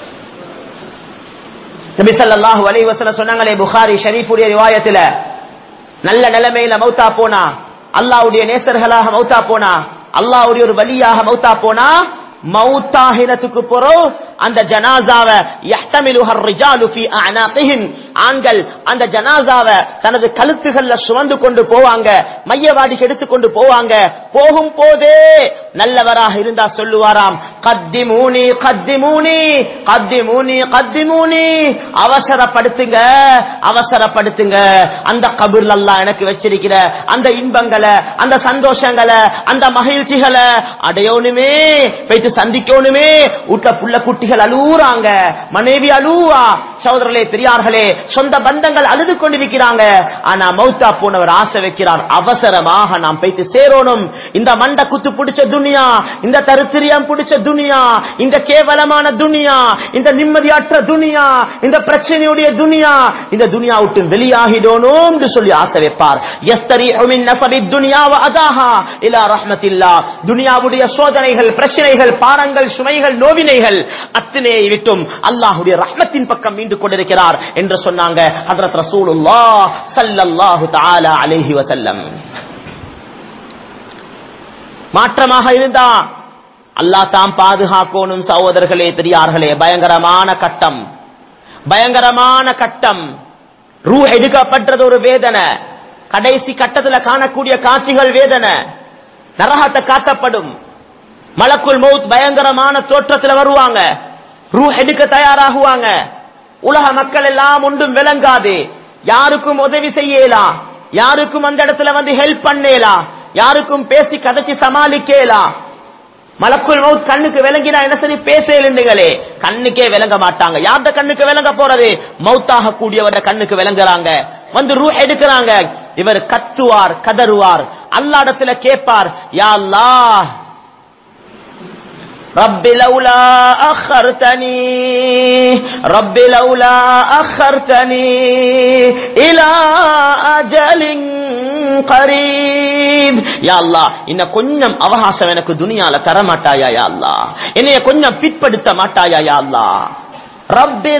நபி ஸல்லல்லாஹு அலைஹி வஸல்லம் சொன்னாங்களே புகாரி ஷரீஃபுடைய ரிவாயத்துல நல்ல நிலைமையில மௌத்தா போனா அல்லாஹ்வுடைய நேசர்களாக மௌத்தா போனா அல்லாஹ்வுடைய ஒரு வலியாக மௌத்தா போனா மௌத்தாகினத்துக்கு பிறகு அந்த ஜனாசாவை யஹ்தமிலுஹர் ரிஜாலு ஃபீ அஅனாகிஹிம் ஆண்கள் அந்த ஜனாசாவை தனது கழுத்துகள்ல சுமந்து கொண்டு போவாங்க மையவாடிக்கு எடுத்துக்கொண்டு போவாங்க போகும் போதே நல்லவராக இருந்தா சொல்லுவாராம் கத்திமூனி கத்திமூனி கத்திமூனி கத்திமூனி அவசரப்படுத்துங்க அவசரப்படுத்துங்க அந்த கபூர்ல அல்லாஹ் எனக்கு வச்சிருக்கிற அந்த இன்பங்களை அந்த சந்தோஷங்களை அந்த மகிழ்ச்சிகளை அடையணுமே போயிட்டு சந்திக்கணுமே வீட்டுல புள்ள குட்டிகள் அழுவுறாங்க மனைவி அழுவா சகோதரர்களே பெரியார்களே சொந்த பந்தங்கள் அழுது கொண்டிருக்கிறாங்க ஆனா மௌத்தா போனவர் ஆசை வைக்கிறார் அவசரமாக நாம் போயிட்டு சேரணும் இந்த மண்ட குத்து பிடிச்ச துனியா இந்த தருத்திரியம் பிடிச்ச துனியா இந்த கேவலமான துனியா இந்த நிம்மதியற்ற துனியா இந்த பிரச்சனையுடைய துனியா இந்த துனியா விட்டு வெளியாகிடணும் சொல்லி ஆசை வைப்பார் யஸ்தரிஹு மின் நஸபி துனியா வ அதாஹா இலா ரஹ்மத்தில்லா துனியாவுடைய சோதனைகள் பிரச்சனைகள் பாரங்கள் சுமைகள் நோவினைகள் அத்தனையை விட்டும் அல்லாஹ்வுடைய ரஹ்மத்தின் பக்கம் மீண்டு கொண்டிருக்கிறார் என்று சொன்னாங்க ஹஜ்ரத் ரசூலுல்லாஹ் ஸல்லல்லாஹு தஆலா அலைஹி வஸல்லம் மாற்றமாக இருந்தா அல்லாஹ் தாம் பாதுகாக்கணும் சகோதரர்களே பெரியார்களே பயங்கரமான கட்டம் பயங்கரமான கட்டம் ரூ எடுக்கப்பட்டது ஒரு வேதனை கடைசி கட்டத்துல காணக்கூடிய காட்சிகள் வேதனை நரகத்தை காட்டப்படும் மலக்குல் மௌத் பயங்கரமான தோற்றத்துல வருவாங்க ரூ எடுக்க தயாராகுவாங்க உலக மக்கள் எல்லாம் ஒன்றும் விளங்காது யாருக்கும் உதவி செய்யலாம் யாருக்கும் அந்த இடத்துல வந்து ஹெல்ப் பண்ணலாம் யாருக்கும் பேசி கதைச்சு சமாளிக்கலாம் மலக்குள் மவுத் கண்ணுக்கு விளங்கினா என்ன சரி பேசலுங்களே கண்ணுக்கே விளங்க மாட்டாங்க யார்த கண்ணுக்கு விளங்க போறது மௌத்தாக கூடியவர கண்ணுக்கு விளங்குறாங்க வந்து ரூ எடுக்கிறாங்க இவர் கத்துவார் கதறுவார் அல்லாடத்துல கேட்பார் யா அல்லாஹ் رب لولا أخرتني رب لولا أخرتني إلى أجل قريب يا الله இன்ன கொஞ்சம் அவகாசம் எனக்கு துனியால தர மாட்டாயா யா அல்லாஹ் என்னைய கொஞ்சம் பிற்படுத்த மாட்டாயா யா அல்லாஹ் ரப்பி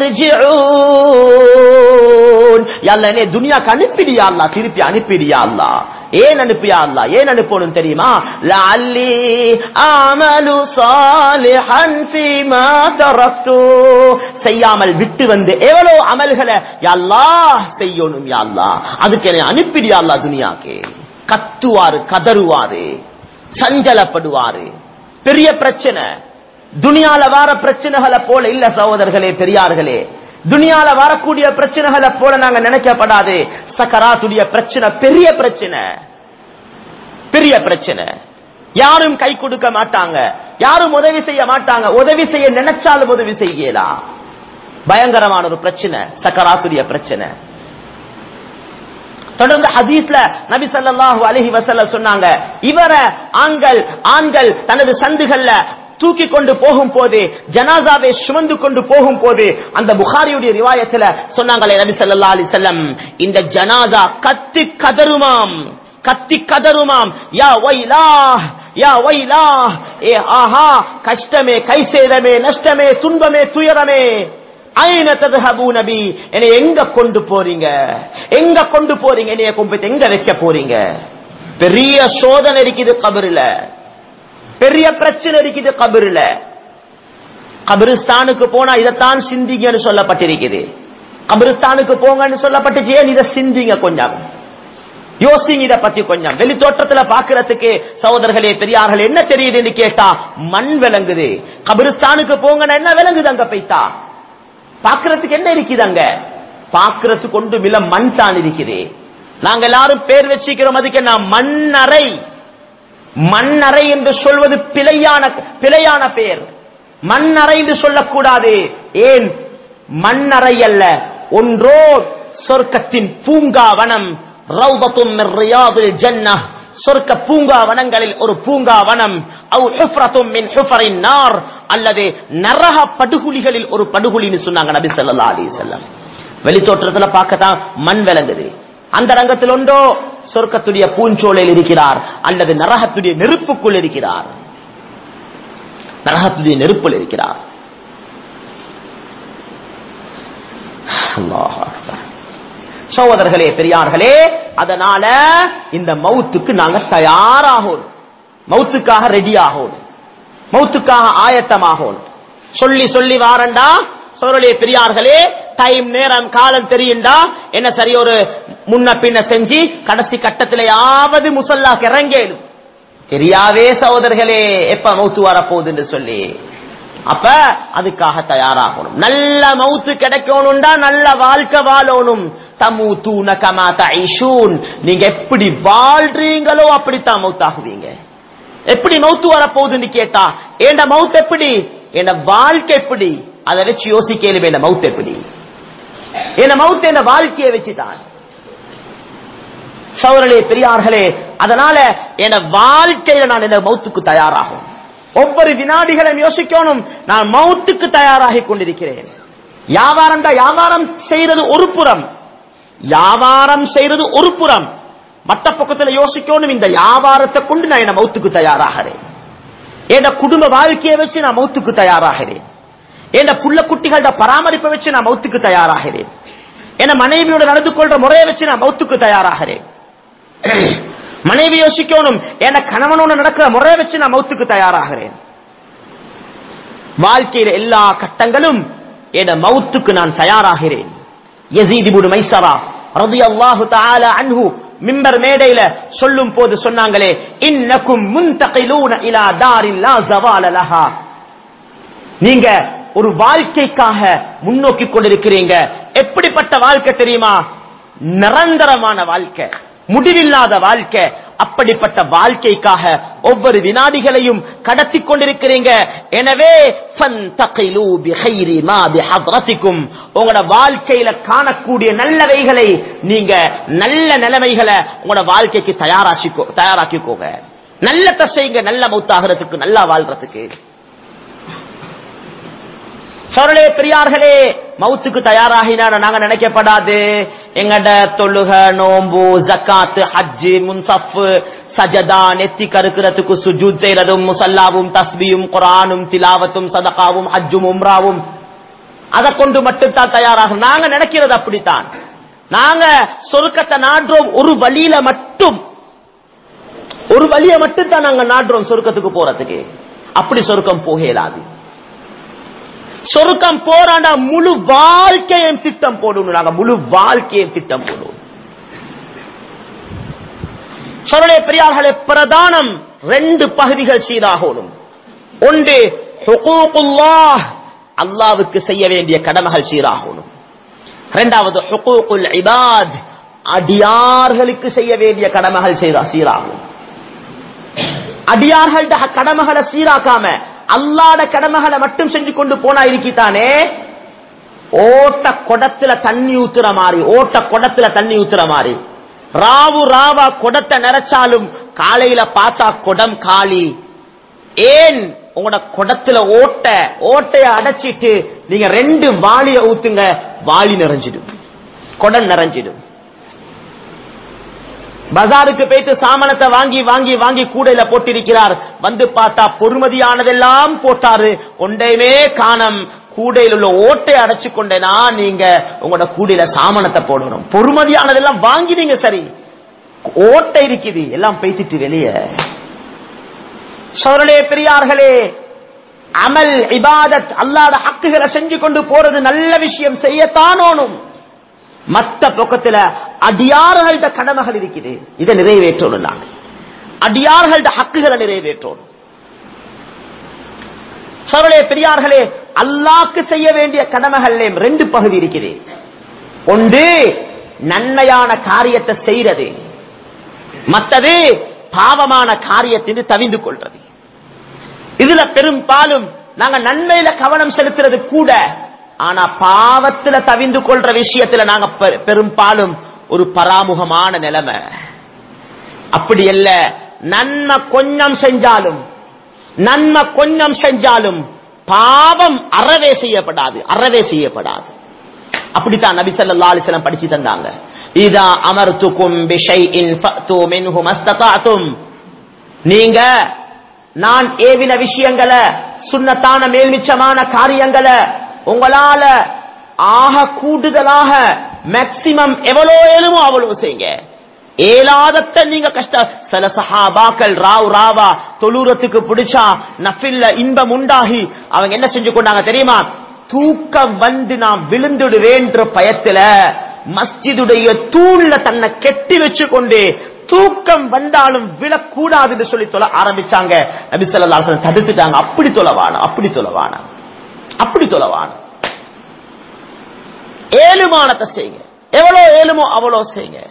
ரிஜிஊன் யா அல்லாஹ் என்னைய துனியாக்கு அனுப்பிடியா அல்லாஹ் திருப்பி அனுப்பிடியா அல்லாஹ் ஏன் அனுப்பியா அல்லா ஏன் அனுப்பணும் தெரியுமா லஅல்லி அமலு சாலிஹன் ஃபீமா தரக்து செய்யாமல் விட்டு வந்து எவ்வளவு அமல்களை யா அல்லாஹ் செய்யணும் யா அல்லாஹ் அதுக்கு என்னை அனுப்பிடியா அல்லா துனியாக்கு கத்துவாரு கதறுவாரு சஞ்சலப்படுவாரு பெரிய பிரச்சனை துனியால வார பிரச்சனைகளை போல இல்ல சகோதரர்களே பெரியார்களே துனியால வரக்கூடிய பிரச்சனைகளை போல நாங்க நினைக்கப்படாது சக்கராத்துடைய பிரச்சனை பெரிய பிரச்சனை பெரிய பிரச்சனை யாரும் கை கொடுக்க மாட்டாங்க யாரும் உதவி செய்ய மாட்டாங்க உதவி செய்ய நினைச்சாலும் உதவி செய்யலாம் பயங்கரமான ஒரு பிரச்சனை சக்கராத்துடைய பிரச்சனை தொடர்ந்து ஹதீஸ்ல நபி ஸல்லல்லாஹு அலைஹி வஸல்லம் சொன்னாங்க இவர ஆண்கள் ஆண்கள் தனது சந்துகள்ல தூக்கி கொண்டு போகும் போது ஜனாசாவை சுமந்து கொண்டு போகும் போது அந்த புகாரியுடைய ரிவாயத்துல சொன்னாங்களே நபி ஸல்லல்லாஹு அலைஹி வஸல்லம் இந்த ஜனாசா கத்தி கதறுமாம் கத்தி கதறுமாம் யா வைலா யா வைலா ஏ ஆஹா கஷ்டமே கை சேதமே நஷ்டமே துன்பமே துயரமே ஐன ததுஹபு நபி என்னை எங்க கொண்டு போறீங்க எங்க கொண்டு போறீங்க என்னைய கொண்டு எங்க வைக்க போறீங்க பெரிய சோதனை இருக்குது கபருல பெரிய பிரச்சனை இருக்குது கபருல கபிரிஸ்தானுக்கு போனா இதைத்தான் சிந்திங்கன்னு சொல்லப்பட்டிருக்குது கபிரிஸ்தானுக்கு போங்கன்னு சொல்லப்பட்டுச்சு ஏன் இதை சிந்திங்க கொஞ்சம் யோசிங்க இத பத்தி கொஞ்சம் வெளி தோற்றத்துல பாக்குறதுக்கு சகோதரர்களே பெரியார்கள் என்ன தெரியுதுன்னு கேட்டா மண் விளங்குது கபிரிஸ்தானுக்கு போங்கன்னா என்ன விளங்குது அங்க போய்த்தா பாக்குறதுக்கு என்ன இருக்குது அங்க பாக்குறதுக்கு ஒன்றும் இல்ல மண் தான் இருக்குது நாங்க எல்லாரும் பேர் வச்சுக்கிறோம் அதுக்கு என்ன மண்ணறை மண்ணறை என்று சொல்வது பிழையான பிழையான பெயர் மண்ணறை என்று சொல்லக்கூடாது ஏன் மண்ணறை அல்ல ஒன்றோ சொர்க்கத்தின் பூங்காவனம் ரௌதத்தும் மின் ரியாதில் ஜன்னஹ் சொர்க்க பூங்காவனங்களில் ஒரு பூங்காவனம் அவு ஹுஃப்ரத்தும் மின் ஹுஃபரின் நார் அல்லது நரக படுகுழிகளில் ஒரு படுகுழின்னு சொன்னாங்க நபி ஸல்லல்லாஹு அலைஹி வஸல்லம் வெளித்தோற்றத்துல பார்க்கத்தான் மண் விளங்குது அந்த ரங்கத்தில் ஒன்றோ சொர்க்கத்துடைய பூஞ்சோலையில் இருக்கிறார் அல்லது நரகத்துடைய நெருப்புக்குள் இருக்கிறார் நரகத்துடைய நெருப்பில் இருக்கிறார் அல்லாஹ் அக்பர். சகோதரர்களே பெரியார்களே அதனால இந்த மௌத்துக்கு நாங்க தயாராகணும் மௌத்துக்காக ரெடி ஆகணும் மௌத்துக்காக ஆயத்தமாகணும் சொல்லி சொல்லி வாரண்டா சோழலே பெரியார்களே டைம் நேரம் காலம் தெரியுண்டா என்ன சரி ஒரு முன்ன பின்ன செஞ்சு கடைசி கட்டத்திலேயாவது முசல்லாக்கு இறங்கேலும் தெரியாவே சகோதரர்களே எப்ப மௌத்து வரப்போகுதுன்னு சொல்லி அப்ப அதுக்காக தயாராகணும் நல்ல மௌத்து கிடைக்கணும்டா நல்ல வாழ்க்கை வாழணும் தமூத்தூன கமா தைஷூன் நீங்க எப்படி வாழ்றீங்களோ அப்படித்தான் மௌத்தாகுவீங்க எப்படி மௌத்து வரப்போகுதுன்னு கேட்டா ஏண்ட மௌத் எப்படி என்ன வாழ்க்கை எப்படி அதை வச்சு யோசிக்கலுமே என்ன மௌத் எப்படி என்ன மௌத் என்ன வாழ்க்கையை வச்சுதான் சௌரலே பெரியார்களே அதனால என் வாழ்க்கையில நான் என்ன மௌத்துக்கு தயாராகும் ஒவ்வொரு வினாடிகளும் யோசிக்கணும் நான் மௌத்துக்கு தயாராகி கொண்டிருக்கிறேன் வியாபாரம் தான் வியாபாரம் செய்யறது ஒரு புறம் வியாபாரம் செய்யறது ஒரு புறம் மத்த பக்கத்துல யோசிக்கணும் இந்த வியாபாரத்தை கொண்டு நான் என்ன மௌத்துக்கு தயாராகிறேன் என் குடும்ப வாழ்க்கையை வச்சு நான் மௌத்துக்கு தயாராகிறேன் என் புள்ள குட்டிகளோட பராமரிப்பை வச்சு நான் மௌத்துக்கு தயாராகிறேன் என் மனைவியோட நடந்து கொள்ற முறையை வச்சு நான் மௌத்துக்கு தயாராகிறேன் மனைவி யோசிக்கணும் என் கணவனோட நடக்கிற முறையை வச்சு நான் மௌத்துக்கு தயாராகிறேன் வாழ்க்கையில எல்லா கட்டங்களும் என் மௌத்துக்கு நான் தயாராகிறேன் யசீத் இப்னு மைசரா ரலியல்லாஹு தஆலா அன்ஹு மிம்பர் மேடையில சொல்லும் போது சொன்னாங்களே இன்னக்கும் முன்தகிலூன இலா தாரின் லா ஜவால லஹா நீங்க ஒரு வாழ்க்கைக்காக முன்னோக்கி கொண்டிருக்கிறீங்க எப்படிப்பட்ட வாழ்க்கை தெரியுமா நிரந்தரமான வாழ்க்கை முடிவில்லாத வாழ்க்கை அப்படிப்பட்ட வாழ்க்கைக்காக ஒவ்வொரு வினாடிகளையும் கடத்தி கொண்டிருக்கிறீங்க எனவே ஃபன்தகிலூ பிகைரி மா பிஹத்ரத்திக்கும் உங்களோட வாழ்க்கையில காணக்கூடிய நல்லவைகளை நீங்க நல்ல நிலைமைகளை உங்களோட வாழ்க்கைக்கு தயாராக்கிக்கோ தயாராக்கிக்கோங்க நல்ல தசைங்க நல்ல மௌத்தாகிறதுக்கு நல்லா வாழ்றதுக்கு சோழலே பெரியார்களே மவுத்துக்கு தயாராகினா நாங்க நினைக்கப்படாது எங்கட தொழுக நோம்பு ஜக்காத்து ஹஜ்ஜு முன்சஃப் சஜதா நெத்தி கருக்கிறதுக்கு சுஜூத் செய்யறதும் முசல்லாவும் தஸ்பியும் குரானும் திலாவத்தும் சதகாவும் ஹஜ்ஜும் உம்ராவும் அதை கொண்டு மட்டும்தான் தயாராகும் நாங்க நினைக்கிறது அப்படித்தான் நாங்க சொருக்கத்தை நாடுறோம் ஒரு வழியில மட்டும் ஒரு வழியை மட்டும் தான் நாங்க நாடுறோம் சொருக்கத்துக்கு போறதுக்கு அப்படி சொருக்கம் போக இயலாது சொருக்கம் போறாண்டா முழு வாழ்க்கையும் திட்டம் போடணும் நாங்க முழு வாழ்க்கையும் திட்டம் போடுவோம் சொரலே பெரியார்களே பிரதானம் ரெண்டு பகுதிகள் சீராகணும் ஒன்று ஹுகூகுல்லாஹ் அல்லாவுக்கு செய்ய வேண்டிய கடமைகள் சீராகணும் இரண்டாவது ஹுகூகுல் இபாத் அடியார்களுக்கு செய்ய வேண்டிய கடமைகள் சீரா சீராகும் அடியார்கள்ட கடமைகளை சீராக்காம அல்லாட கடமைகளை மட்டும் செஞ்சு கொண்டு போனா இருக்கித்தானே ஓட்ட குடத்துல தண்ணி ஊத்துற மாதிரி ஓட்ட குடத்துல தண்ணி ஊத்துற மாதிரி ராவு ராவா குடத்தை நிறைச்சாலும் காலையில பார்த்தா குடம் காலி ஏன் உங்களோட குடத்துல ஓட்ட ஓட்டைய அடைச்சிட்டு நீங்க ரெண்டு வாளிய ஊத்துங்க வாளி நிறைஞ்சிடும் குடம் நிறைஞ்சிடும் பஜாருக்கு போயிட்டு சாமனத்தை வாங்கி வாங்கி வாங்கி கூடையில போட்டிருக்கிறார் வந்து பார்த்தா பொறுமதியானதெல்லாம் போட்டாரு ஒன்றையுமே காணம் கூடையில் உள்ள ஓட்டை அடைச்சு கொண்டேனா நீங்க உங்களோட கூடையில சாமனத்தை போடணும் பொறுமதியானதெல்லாம் வாங்கினீங்க சரி ஓட்டை இருக்குது எல்லாம் பேத்திட்டு வெளியே சோழலே பெரியார்களே அமல் இபாதத் அல்லாத ஹக்குகளை செஞ்சு கொண்டு போறது நல்ல விஷயம் செய்யத்தானோனும் மத்த பக்கத்துல அடியார்கள்ட கடமைகள் இருக்குது இதை நிறைவேற்றணும் நாங்க அடியார்கள்ட ஹக்குகளை நிறைவேற்றணும் சவளே பெரியார்களே அல்லாக்கு செய்ய வேண்டிய கடமைகள் ரெண்டு பகுதி இருக்குது ஒன்று நன்மையான காரியத்தை செய்யறது மத்தது பாவமான காரியத்தின் தவிந்து கொள்றது இதுல பெரும்பாலும் நாங்க நன்மையில கவனம் செலுத்துறது கூட ஆனா பாவத்துல தவிந்து கொள்ற விஷயத்துல நாங்க பெ- பெரும்பாலும் ஒரு பராமுகமான நிலைமை அப்படி அல்ல நன்மை கொஞ்சம் செஞ்சாலும் நன்மை கொஞ்சம் செஞ்சாலும் பாவம் அறவே செய்யப்படாது அறவே செய்யப்படாது அப்படித்தான் நபி ஸல்லல்லாஹு அலைஹி வஸல்லம் படிச்சு தந்தாங்க இதா அமர்துக்கும் பிஷைஇன் ஃபஅது மின்ஹு மஸ்ததஅதும் நீங்க நான் ஏவின விஷயங்களை சுன்னத்தான மேல்மிச்சமான காரியங்களை உங்களால ஆக கூடுதலாக மேக்சிமம் எவ்வளோ ஏழுமோ அவ்வளோ செய்யுங்க ஏலாதத்தை நீங்க கஷ்ட சில சஹாபாக்கள் ராவ் ராவா தொழுறத்துக்கு பிடிச்சா நஃபில்ல இன்பம் உண்டாகி அவங்க என்ன செஞ்சு கொண்டாங்க தெரியுமா தூக்கம் வந்து நான் விழுந்துடுவேன்ற பயத்துல மஸ்ஜிதுடைய தூண்ல தன்னை கெட்டி வச்சு கொண்டு தூக்கம் வந்தாலும் விழக்கூடாதுன்னு சொல்லி தொலை ஆரம்பிச்சாங்க நபி ஸல்லல்லாஹு அலைஹி வஸல்லம் தடுத்துட்டாங்க அப்படி தொலைவான அப்படி தொலைவான அப்படி தொலைவான ஏழுமானத்தை செய்யுங்க எவ்வளவு ஏழுமோ அவ்வளோ செய்யுங்க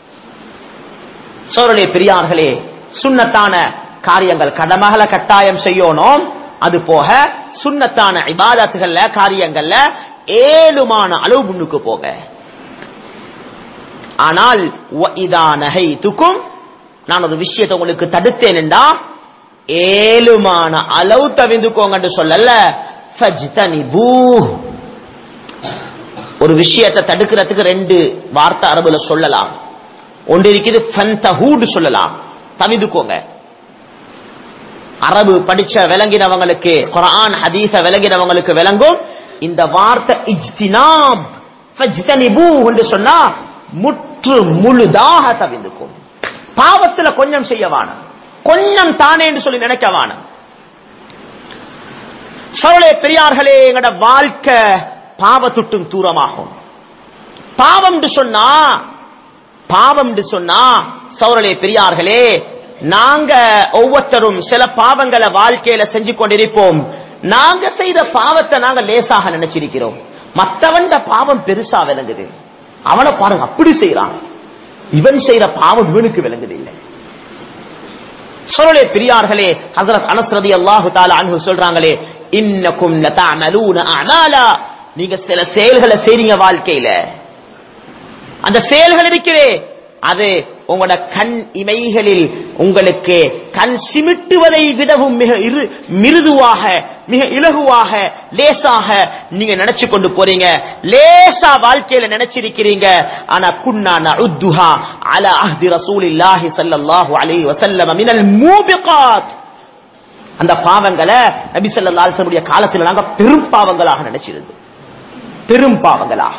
சோழலே பெரியார்களே சுன்னத்தான காரியங்கள் கடமகளை கட்டாயம் செய்யணும் அது போக சுன்னத்தான இபாதத்துகள்ல காரியங்கள்ல ஏழுமான அளவு முன்னுக்கு போங்க ஆனால் இதா நகைத்துக்கும் நான் ஒரு விஷயத்தை உங்களுக்கு தடுத்தேன்டா ஏழுமான அளவு தவிந்துக்கோங்கன்னு சொல்லல ஃபஜ்தனிபூ. ஒரு விஷயத்தை தடுக்கிறதுக்கு ரெண்டு வார்த்தை அரபுல சொல்லலாம் ஒன்று இருக்குது ஃபந்தஹூடு சொல்லலாம் தவிதுக்கோங்க அரபு படிச்ச விளங்கினவங்களுக்கு குர்ஆன் ஹதீஸ விளங்கினவங்களுக்கு விளங்கும் இந்த வார்த்தை இஜ்தினாப் ஃபஜ்தனிபூ என்று சொன்னா முற்று முழுதாக தவிந்துக்கும் பாவத்துல கொஞ்சம் செய்ய வேணும் கொஞ்சம் தானே என்று சொல்லி நினைக்க வேணும் சோழே பெரியார்களே எங்கட வாழ்க்கை பாவத்துட்டும் தூரமாகும் பாவம் சொன்னா பாவம் சொன்னா சௌரலே பெரியார்களே நாங்க ஒவ்வொருத்தரும் சில பாவங்களை வாழ்க்கையில செஞ்சு கொண்டிருப்போம் நாங்க செய்த பாவத்தை நாங்க லேசாக நினைச்சிருக்கிறோம் மத்தவன் பாவம் பெருசா விளங்குது அவனை பாருங்க அப்படி செய்யறான் இவன் செய்யற பாவம் இவனுக்கு விளங்குது இல்லை சொல்லலே பெரியார்களே ஹசரத் அனஸ் ரலியல்லாஹு தஆலா அன்ஹு சொல்றாங்களே இன்னக்கும் லதஅமலூன அமாலா நீங்க சில செயல்களை செய்றீங்க வாழ்க்கையில அந்த செயல்கள் இருக்கிறே அது உங்களோட கண் இமைகளில் உங்களுக்கு கண் சிமிட்டுவதை விடவும் மிக இரு மிருதுவாக மிக இலகுவாக லேசாக நீங்க நினைச்சு கொண்டு போறீங்க லேசா வாழ்க்கையில நினைச்சிருக்கிறீங்க ஆனா குன்னா நஉத்துஹா அலா அஹ்தி ரசூலில்லாஹி ஸல்லல்லாஹு அலைஹி வஸல்லம் மினல் மூபிகாத் அந்த பாவங்களை நபி ஸல்லல்லாஹு அலைஹி வஸல்லம் காலத்துல நாங்க பெரும் பாவங்களாக நினைச்சிருந்தோம் பெரும் பாவங்களாக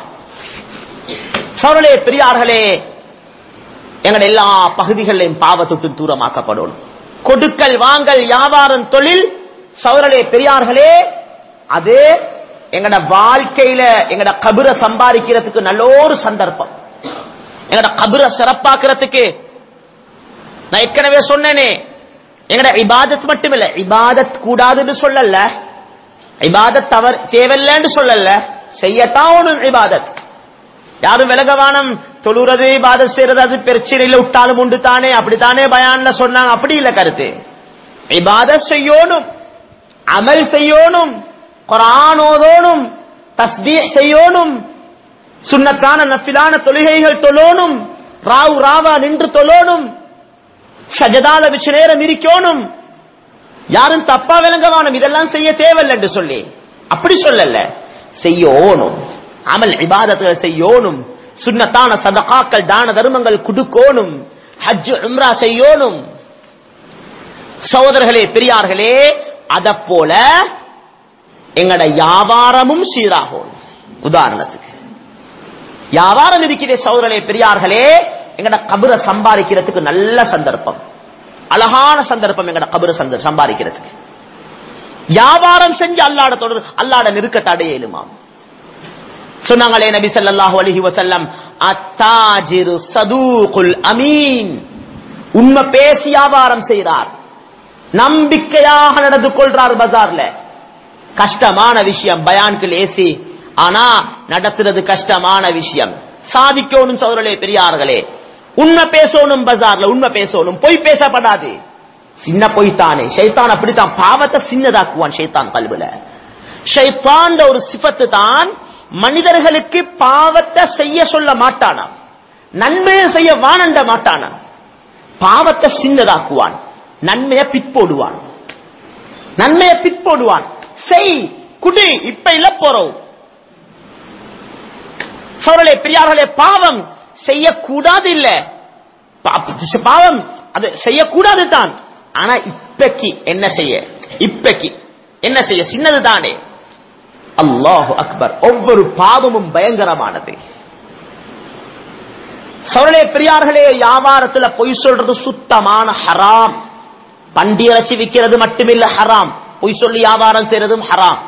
சோழலே பெரியார்களே எங்கள் எல்லா பகுதிகளிலும் பாவத்தொட்டு தூரமாக்கப்படும் கொடுக்கல் வாங்கல் வியாபாரம் தொழில் சௌரலே பெரியார்களே அது எங்கட வாழ்க்கையில எங்கட கபுர சம்பாதிக்கிறதுக்கு நல்ல ஒரு சந்தர்ப்பம் எங்கட கபுர சிறப்பாக்குறதுக்கு நான் ஏற்கனவே சொன்னேனே எங்கட இபாதத் மட்டுமில்ல இபாதத் கூடாதுன்னு சொல்லல இபாதத் தவறு தேவையில்லைன்னு சொல்லல செய்யத்தான் ஒண்ணும் இபாதத் யாரும் விலகவானம் தொழுறது இபாதத் செய்யறது அது பிரச்சனையில விட்டாலும் உண்டு தானே அப்படித்தானே பயான்ல சொன்னாங்க அப்படி இல்ல கருத்து இபாதத் செய்யணும் அமல் செய்யணும் குரான் ஓதோனும் தஸ்பீஹ் செய்யணும் சுன்னத்தான நஃபிலான தொழுகைகள் தொழணும் ராவு ராவா நின்று தொழணும் சஜதால வச்சு நேரம் இருக்கணும் யாரும் தப்பா விளங்கவானம் இதெல்லாம் செய்ய தேவையில்லை என்று சொல்லி அப்படி சொல்லல செய்யணும் அமல் இபாதத்துகள் செய்யணும் சுன்னத்தான சதகாக்கள் தான தர்மங்கள் குடுக்கோணும் ஹஜ் உம்ரா செய்யணும் சகோதரர்களே பெரியார்களே அத போல எங்கட வியாபாரமும் சீராகும் உதாரணத்துக்கு வியாபாரம் இருக்கிற சகோதரர்களே பெரியார்களே எங்கட கபுர சம்பாதிக்கிறதுக்கு நல்ல சந்தர்ப்பம் அழகான சந்தர்ப்பம் எங்கட கபுர சந்த சம்பாதிக்கிறதுக்கு வியாபாரம் செஞ்சு அல்லாட தொடர் அல்லாட நெருக்க தடையலுமாம் சொன்னாங்களே நபி ஸல்லல்லாஹு அலைஹி வஸல்லம் அத்தாஜிரு சதூகுல் அமீன் உண்மை பேசி வியாபாரம் செய்கிறார் நம்பிக்கையாக நடந்து கொள்றார் பஜார்ல கஷ்டமான விஷயம் பயான்கள் ஏசி ஆனா நடத்துறது கஷ்டமான விஷயம் சாதிக்கணும் சோதரலே பெரியார்களே உண்மை பேசணும் பஜார்ல உண்மை பேசணும் பொய் பேசப்படாது சின்ன பொய் தானே ஷைத்தான் அப்படித்தான் பாவத்தை சின்னதாக்குவான் ஷைத்தான் கல்வில ஷைத்தான் ஒரு சிபத்து தான் மனிதர்களுக்கு பாவத்தை செய்ய சொல்ல மாட்டானா நன்மையை செய்ய வானண்ட மாட்டானா பாவத்தை சின்னதாக்குவான் நன்மையை பிற்போடுவான் நன்மையை பிற்போடுவான் செய் குடி இப்ப இல்ல போறோம் சோழலே பெரியார்களே பாவம் செய்யக்கூடாது இல்ல பா- பாவம் அது செய்யக்கூடாது தான் ஆனா இப்பைக்கு என்ன செய்ய இப்பைக்கு என்ன செய்ய சின்னது தானே அல்லாஹு அக்பர் ஒவ்வொரு பாவமும் பயங்கரமானது சோழலே பெரியார்களே வியாபாரத்துல பொய் சொல்றது சுத்தமான ஹராம் பண்டி இறைச்சி விற்கிறது மட்டுமில்ல ஹராம் பொய் சொல்லி வியாபாரம் செய்யறதும் ஹராம்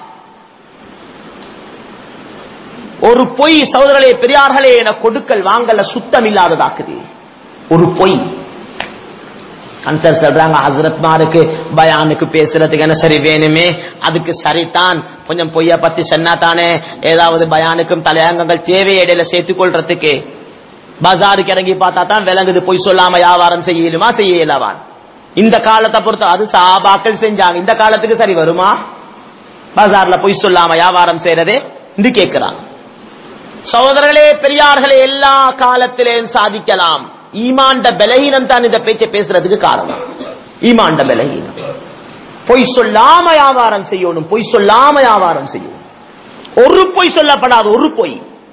ஒரு பொய் சகோதரர்களே பெரியார்களே என கொடுக்கல் வாங்கல சுத்தம் இல்லாததாக்குது ஒரு பொய் அன்சர் சொல்றாங்க ஹசரத்மாருக்கு பயானுக்கு பேசுறதுக்கு என்ன சரி வேணுமே அதுக்கு சரிதான் கொஞ்சம் பொய்ய பத்தி சொன்னா தானே ஏதாவது பயானுக்கும் தலையங்கங்கள் தேவையை இடையில சேர்த்துக் கொள்றதுக்கு பஜாருக்கு இறங்கி பார்த்தா தான் விளங்குது பொய் சொல்லாம வியாபாரம் செய்ய இயலுமா செய்ய இயலவான் இந்த காலத்தை பொறுத்த அது சாபாக்கள் செஞ்சாங்க இந்த காலத்துக்கு சரி வருமா பஜார்ல பொய் சொல்லாம வியாபாரம் செய்யறதே இது கேட்கிறாங்க சகோதரர்களே பெரியார்களே எல்லா காலத்திலேயும் சாதிக்கலாம் ஈமாண்ட பலகீனம் தான் இந்த பேச்சை பேசுறதுக்கு காரணம் ஈமாண்ட பலகீனம் பொய் சொல்லாம வியாபாரம் செய்யணும் பொய் சொல்லாம வியாபாரம் செய்யணும் ஒரு பொய் சொல்லப்படாது ஒரு பொய்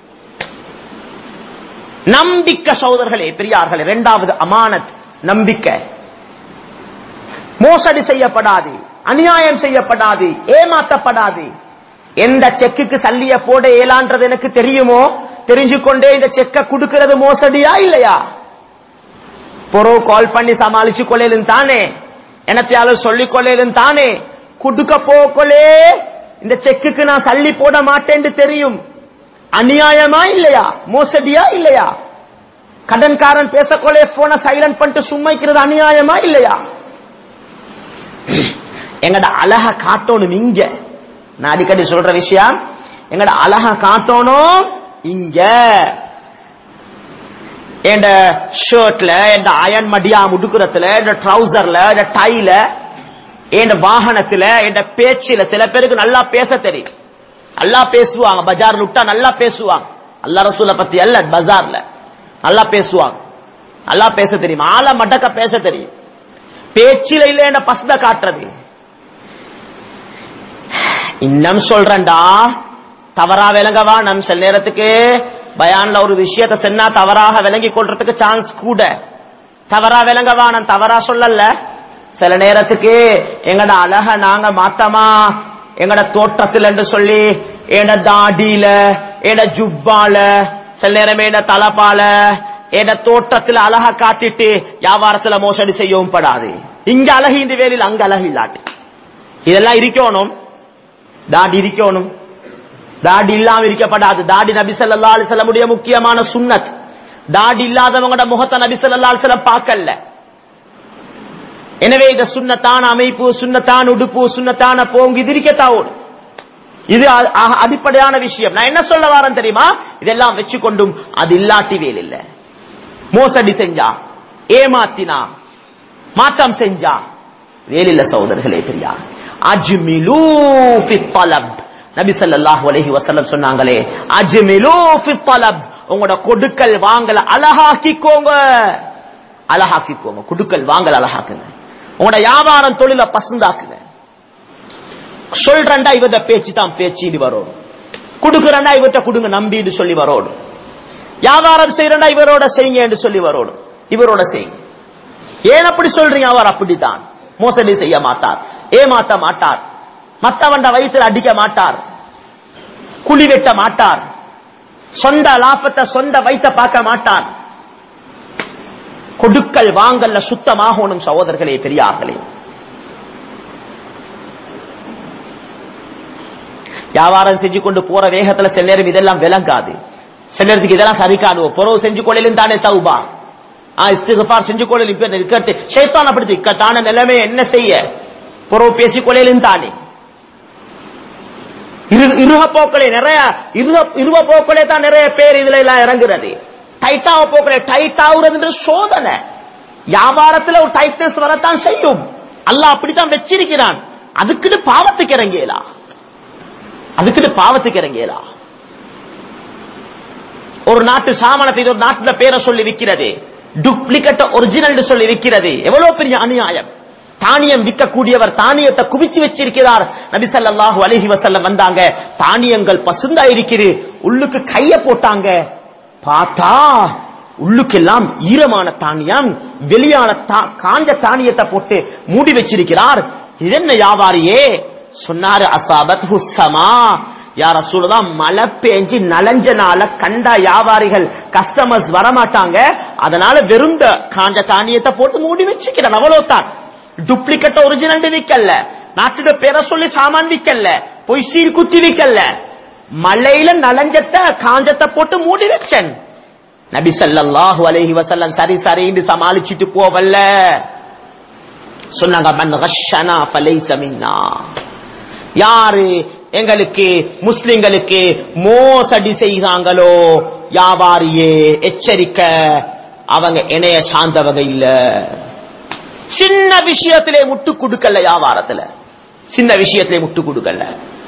நம்பிக்கை சகோதரர்களே பெரியார்களே இரண்டாவது அமானத் நம்பிக்கை மோசடி செய்யப்படாது அநியாயம் செய்யப்படாது ஏமாத்தப்படாது எந்த செக்குக்கு சல்லிய போட இயலான்றது எனக்கு தெரியுமோ தெரிஞ்சு கொண்டே இந்த செக்க கொடுக்கிறது மோசடியா இல்லையா பொறோ கால் பண்ணி சமாளிச்சு கொள்ளையிலும் தானே எனத்தையாலும் சொல்லிக் கொள்ளையிலும் தானே கொடுக்க போக்கொள்ளே இந்த செக்குக்கு நான் சல்லி போட மாட்டேன்னு தெரியும் அநியாயமா இல்லையா மோசடியா இல்லையா கடன்காரன் பேசக்கொள்ளே போன சைலண்ட் பண்ணிட்டு சும்மைக்கிறது அநியாயமா இல்லையா எங்கட அழக காட்டணும் இங்க நான் அடிக்கடி சொல்ற விஷயம் எங்கட அழக காட்டணும் இங்க என் ஷர்ட்ல என் அயன் மடியா முடுக்குறத்துல என் ட்ரௌசர்ல என் டைல என் வாகனத்துல என் பேச்சுல சில பேருக்கு நல்லா பேச தெரியும் நல்லா பேசுவாங்க பஜார்ல விட்டா நல்லா பேசுவாங்க அல்லா ரசூல பத்தி அல்ல பஜார்ல நல்லா பேசுவாங்க நல்லா பேச தெரியும் ஆள மடக்க பேச தெரியும் பேச்சில இல்ல என்ன பசத காட்டுறது இன்னும் சொல்றேன்டா தவறா விளங்கவா நம் சில நேரத்துக்கு பயான்ல ஒரு விஷயத்தை சொன்னா தவறாக விளங்கி கொள்றதுக்கு சான்ஸ் கூட தவறா விளங்கவா நான் தவறா சொல்லல சில நேரத்துக்கு எங்கட அழக நாங்க மாத்தமா எங்கட தோற்றத்தில் என்று சொல்லி எட தாடியில எட ஜுப்பால சில நேரம் எட தலப்பால எட தோற்றத்தில் அழகா காட்டிட்டு வியாபாரத்துல மோசடி செய்யவும் படாது இங்க அழகு இந்த வேலையில் அங்க அழகு இல்லாட்டி இதெல்லாம் இருக்கணும் தாடி இருக்கணும் தாடி இல்லாம இருக்கப்படாது தாடி நபி ஸல்லல்லாஹு அலைஹி வஸல்லமுடைய முக்கியமான சுன்னத் தாடி இல்லாதவங்களோட முகத்தை நபி ஸல்லல்லாஹு அலைஹி வஸல்லம் பார்க்கல எனவே இந்த சுன்னத்தான அமைப்பு சுன்னத்தான உடுப்பு சுன்னத்தான போங்கு இது இருக்கத்தாவோடு இது அ- அ- அடிப்படையான விஷயம் நான் என்ன சொல்ல வரேன் தெரியுமா இதெல்லாம் வச்சு கொண்டும் அது இல்லாட்டி வேல் இல்ல மோசடி செஞ்சா ஏமாத்தினா மாற்றம் செஞ்சா வேலில்ல சகோதரர்களே பெரியா அஜ்மிலூ ஃபி தலப் நபி ஸல்லல்லாஹு அலைஹி வஸல்லம் சொன்னாங்களே அஜ்மிலூ ஃபி தலப் உங்களோட கொடுக்கல் வாங்கல அழகாக்கிக்கோங்க அழகாக்கிக்கோங்க கொடுக்கல் வாங்கல் அழகாக்குங்க உங்களோட வியாபாரம் தொழில பசந்தாக்குங்க சொல்றண்டா இவத பேச்சு தான் பேச்சு வரோம் கொடுக்குறண்டா இவர்கிட்ட கொடுங்க நம்பின்னு சொல்லி வரோடும் வியாபாரம் செய்யறண்டா இவரோட செய்யுங்க என்று சொல்லி வரோடும் இவரோட செய்யுங்க ஏன் அப்படி சொல்றீங்க அவர் அப்படித்தான் மோசடி செய்ய மாட்டார் ஏமாத்த மாட்டார் மத்தவண்ட வயிற்றில் அடிக்க மாட்டார் குழி வெட்ட மாட்டார் சொந்த லாபத்தை சொந்த வைத்த பார்க்க மாட்டார் கொடுக்கல் வாங்கல்ல சுத்தமாகணும் சகோதரர்களே பெரியார்களே வியாபாரம் செஞ்சு கொண்டு போற வேகத்துல சில நேரம் இதெல்லாம் விளங்காது சில நேரத்துக்கு இதெல்லாம் சரி காணுவோம் புறவு செஞ்சு கொள்ளையிலும் தானே தௌபா ஆ இஸ்திகஃபார் செஞ்சு கொள்ளையில் இப்ப இருக்கட்டு ஷைத்தான் அப்படி இக்கட்டான நிலைமை என்ன செய்ய புறவு பேசிக் கொள்ளையிலும் தானே இரு- இருக போக்களே நிறைய இருக இருவ போக்களே தான் நிறைய பேர் இதுல எல்லாம் இறங்குறது டைட்டாவ போக்களே டைட் ஆகுறது சோதனை வியாபாரத்துல ஒரு டைட்னஸ் வரத்தான் செய்யும் அல்லாஹ் அப்படித்தான் வச்சிருக்கிறான் அதுக்குன்னு பாவத்துக்கு இறங்கியலா அதுக்குன்னு பாவத்துக்கு இறங்கியலா ஒரு நாட்டு சாமானத்தை ஒரு நாட்டுல பேரை சொல்லி விக்கிறது டூப்ளிகேட் ஒரிஜினல் சொல்லி விக்கிறது எவ்வளவு பெரிய அநியாயம் தானியம் விற்கக்கூடியவர் தானியத்தை குவிச்சு வச்சிருக்கிறார் நபி ஸல்லல்லாஹு அலைஹி வஸல்லம் வந்தாங்க தானியங்கள் பசுந்தா இருக்குது உள்ளுக்கு கைய போட்டாங்க பார்த்தா உள்ளுக்கெல்லாம் ஈரமான தானியம் வெளியான தா- காஞ்ச தானியத்தை போட்டு மூடி வச்சிருக்கிறார் இது என்ன வியாபாரியே சொன்னாரு அசாபத் ஹுசமா யார சொல்லலாம் மழை பெஞ்சு நலஞ்சனால கண்ட வியாபாரிகள் கஸ்டமர்ஸ் வரமாட்டாங்க அதனால வெறும் இந்த காஞ்ச தானியத்தை போட்டு மூடி வச்சுக்கிறான் அவ்வளவுதான் டூப்ளிகேட் ஒரிஜினல் விக்கல்ல நாட்டுட பேரை சொல்லி சாமான் விக்கல்ல பொய் சீல் குத்தி விக்கல்ல மழையில நலஞ்சத்தை காஞ்சத்தை போட்டு மூடி வச்சன் நபி ஸல்லல்லாஹு அலைஹி வஸல்லம் சரி சரின்னு சமாளிச்சிட்டு போவல்ல சொன்னாங்க மன் கஷனா ஃபலைஸ மின்னா யாரு எங்களுக்கு முஸ்லிம்களுக்கு மோசடி செய்கிறாங்களோ வியாபாரியே எச்சரிக்கை அவங்க இணைய சார்ந்தவங்க இல்ல சின்ன விஷயத்திலே முட்டு கொடுக்கல வியாபாரத்துல சின்ன விஷயத்திலே முட்டு கொடுக்கல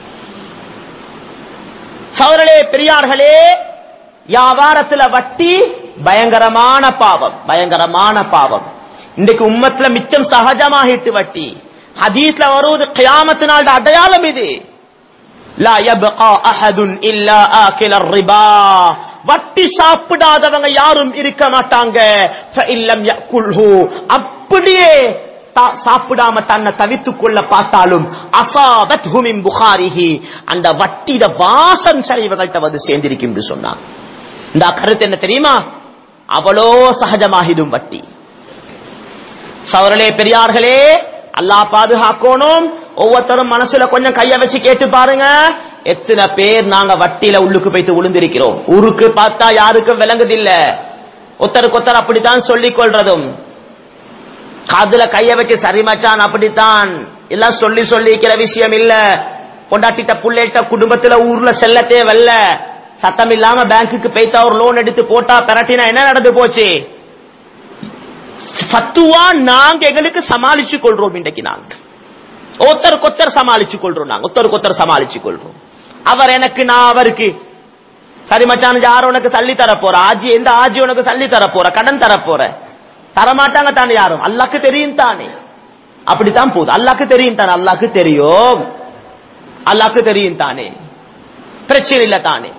சவர்களே பெரியார்களே வியாபாரத்துல வட்டி பயங்கரமான பாவம் பயங்கரமான பாவம் இன்றைக்கு உம்மத்துல மிச்சம் சகஜமாகிட்டு வட்டி ஹதீஸ்ல வருவது கியாமத்தினால அடையாளம் இது லா யப்கா அஹதுன் இல்லா ஆகில ரிபா வட்டி சாப்பிடாதவங்க யாரும் இருக்க மாட்டாங்க ஃபஇல்லம் யக்குல்ஹு அப்படியே தா- சாப்பிடாம தன்னை தவித்துக் கொள்ள பார்த்தாலும் அசாபத் ஹுமின் புகாரிஹி அந்த வட்டிட வாசம் சரி இவங்கள்ட்ட வந்து சேர்ந்திருக்கும் என்று சொன்னாங்க இந்த கருத்து என்ன தெரியுமா அவ்வளோ சகஜமாகிடும் வட்டி சவர்களே பெரியார்களே அல்லாஹ் பாதுகாக்கணும் ஒவ்வொருத்தரும் மனசுல கொஞ்சம் கைய வச்சு கேட்டு பாருங்க எத்தனை பேர் நாங்க வட்டியில உள்ளுக்கு போய்த்து விழுந்திருக்கிறோம் ஊருக்கு பார்த்தா யாருக்கும் விளங்குதில்ல ஒருத்தருக்கு ஒருத்தர் அப்படித்தான் சொல்லிக் கொள்றதும் காதுல கைய வச்சு சரி மச்சான் அப்படித்தான் எல்லாம் சொல்லி சொல்லிக்கிற விஷயம் இல்ல பொண்டாட்டிட்ட புள்ளைட்ட குடும்பத்துல ஊர்ல செல்லத்தே வெல்ல சத்தம் இல்லாம பேங்க்குக்கு போய்த்தா ஒரு லோன் எடுத்து போட்டா பெரட்டினா என்ன நடந்து போச்சு ஃபத்துவா நாங்க எங்களுக்கு சமாளிச்சு கொள்றோம் இன்றைக்கு நாங்க ஒருத்தருக்கு ஒருத்தர் சமாளிச்சு கொள்றோம் நாங்க ஒருத்தருக்கு ஒருத்தர் சமாளிச்சு கொள்றோம் அவர் எனக்கு நான் அவருக்கு சரி மச்சான் யார் உனக்கு சல்லி தர போற ஆஜி எந்த ஆஜி உனக்கு சல்லி தர போற கடன் தர போற தரமாட்டாங்க தானே யாரும் அல்லாக்கு தெரியும் தானே அப்படித்தான் போகுது அல்லாக்கு தெரியும் தானே அல்லாக்கு தெரியும் அல்லாக்கு தெரியும் தானே பிரச்சனை இல்ல தானே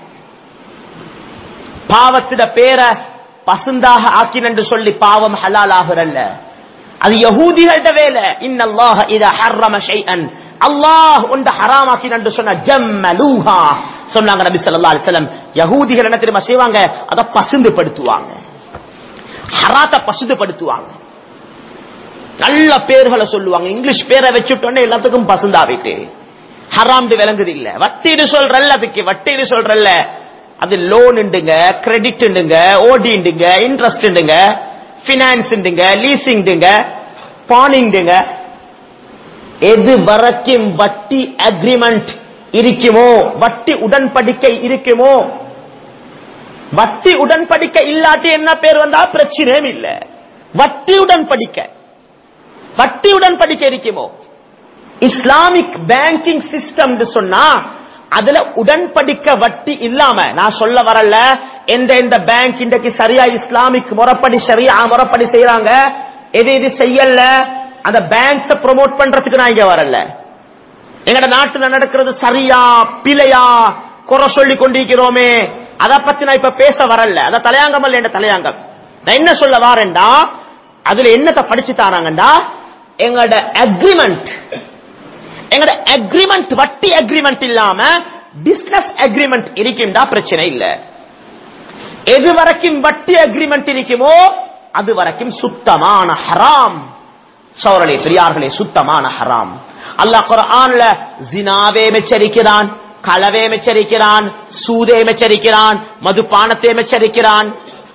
பாவத்திட பேரை பசுந்தாக ஆக்கினு சொல்லி பாவம் ஹலால் ஆகுறல்ல அது யகூதிகள்ட வேலை இன்னல்லாஹ இத ஹர்ரம ஷைஅன் அல்லாஹ் ஒன்று ஹராமாக்கினு சொன்ன ஜம்மலூஹா சொன்னாங்க நபி ஸல்லல்லாஹு அலைஹி வஸல்லம் யகூதிகள் என்ன தெரியுமா செய்வாங்க அத பசுந்துபடுத்துவாங்க ஹராத்த பசுந்துபடுத்துவாங்க நல்ல பேர்களை சொல்லுவாங்க இங்கிலீஷ் பேரை வச்சுட்டோன்னே எல்லாத்துக்கும் பசுந்தாவிட்டு ஹராம்து விளங்குது இல்ல வட்டின்னு சொல்றல்ல அதுக்கு வட்டின்னு சொல்றல்ல அது லோனுண்டுங்க கிரெடிட்ண்டுங்க ஓடிண்டுங்க இன்ட்ரெஸ்ட்ண்டுங்க பினான்ஸ்ண்டுங்க லீசிங்டுங்க பானிங்டுங்க எது வரைக்கும் வட்டி அக்ரிமெண்ட் இருக்குமோ வட்டி உடன்படிக்கை இருக்குமோ வட்டி உடன்படிக்கை இல்லாட்டி என்ன பேர் வந்தா பிரச்சனையும் இல்ல வட்டி உடன்படிக்கை வட்டி உடன்படிக்கை இருக்குமோ இஸ்லாமிக் பேங்கிங் சிஸ்டம் சொன்னா அதுல உடன்படிக்க வட்டி இல்லாம நான் சொல்ல வரல எந்த எந்த பேங்க் இன்றைக்கு சரியா இஸ்லாமிக் முறைப்படி சரியா முறைப்படி செய்யறாங்க எது எது செய்யல அந்த பேங்க்ஸ ப்ரோமோட் பண்றதுக்கு நான் இங்க வரல எங்கட நாட்டுல நடக்கிறது சரியா பிழையா குறை சொல்லி கொண்டிருக்கிறோமே அத பத்தி நான் இப்ப பேச வரல அத தலையாங்கம் அல்ல என்ற தலையாங்கம் நான் என்ன சொல்ல வாரேன்டா அதுல என்னத்தை படிச்சு தாராங்கண்டா எங்களோட அக்ரிமெண்ட் எங்கட அக்ரிமெண்ட் வட்டி அக்ரிமெண்ட் இல்லாம பிசினஸ் அக்ரிமெண்ட் இருக்குண்டா பிரச்சனை இல்ல எது வரைக்கும் வட்டி அக்ரிமெண்ட் இருக்குமோ அது வரைக்கும் சுத்தமான ஹராம் சௌரலே பெரியார்களே சுத்தமான ஹராம் அல்லாஹ் குர்ஆன்ல ஜினாவே மெச்சரிக்கிறான் களவையும் எச்சரிக்கிறான் சூதையும் எச்சரிக்கிறான் மதுபானத்தையும் எச்சரிக்கிறான்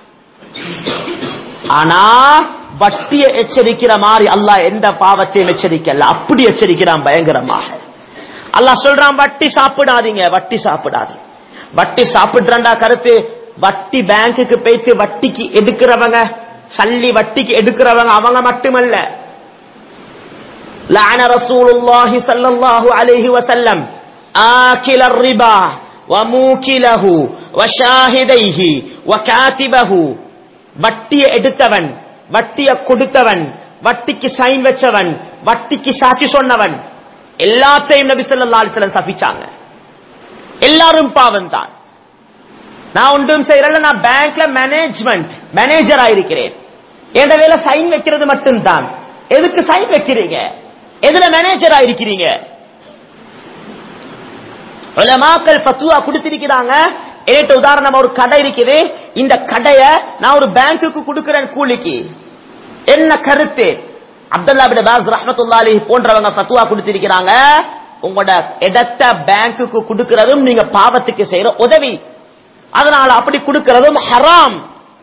ஆனா வட்டியை எச்சரிக்கிற மாதிரி அல்லாஹ் எந்த பாவத்தையும் எச்சரிக்கல அப்படி எச்சரிக்கிறான் பயங்கரமாக அல்லாஹ் சொல்றான் வட்டி சாப்பிடாதீங்க வட்டி சாப்பிடாதீங்க வட்டி சாப்பிடுறா கருத்து வட்டி பேங்குக்கு போயிட்டு வட்டிக்கு எடுக்கிறவங்க சல்லி வட்டிக்கு எடுக்கிறவங்க அவங்க மட்டுமல்ல لعن رسول الله صلى الله عليه وسلم آكل الربا وموكله وشاهديه وكاتبه வட்டியை எடுத்தவன் வட்டியை கொடுத்தவன் வட்டிக்கு சைன் வச்சவன் வட்டிக்கு சாட்சி சொன்னவன் எல்லாத்தையும் நபி ஸல்லல்லாஹு அலைஹி வஸல்லம் சபிச்சாங்க எல்லாரும் பாவம் தான் நான் ஒன்றும் செய்யறல நான் பேங்க்ல மேனேஜ்மெண்ட் மேனேஜர் ஆயிருக்கிறேன் என் வேலை சைன் வைக்கிறது மட்டும்தான் எதுக்கு சைன் வைக்கிறீங்க எதுல மேனேஜர் ஆயிருக்கிறீங்க உலமாக்கள் ஃபத்துவா கொடுத்திருக்கிறாங்க என்கிட்ட உதாரணமா ஒரு கடை இருக்குது இந்த கடைய நான் ஒரு பேங்க்குக்கு கொடுக்கிறேன் கூலிக்கு என்ன கருத்து அப்துல்லா பின் பாஸ் ரஹ்மத்துல்லாஹி அலைஹி போன்றவங்க ஃபத்துவா கொடுத்திருக்கிறாங்க உங்களோட இடத்தை பேங்க்குக்கு கொடுக்கிறதும் நீங்க பாவத்துக்கு செய்யற உதவி அதனால அப்படி கொடுக்கிறதும் ஹராம்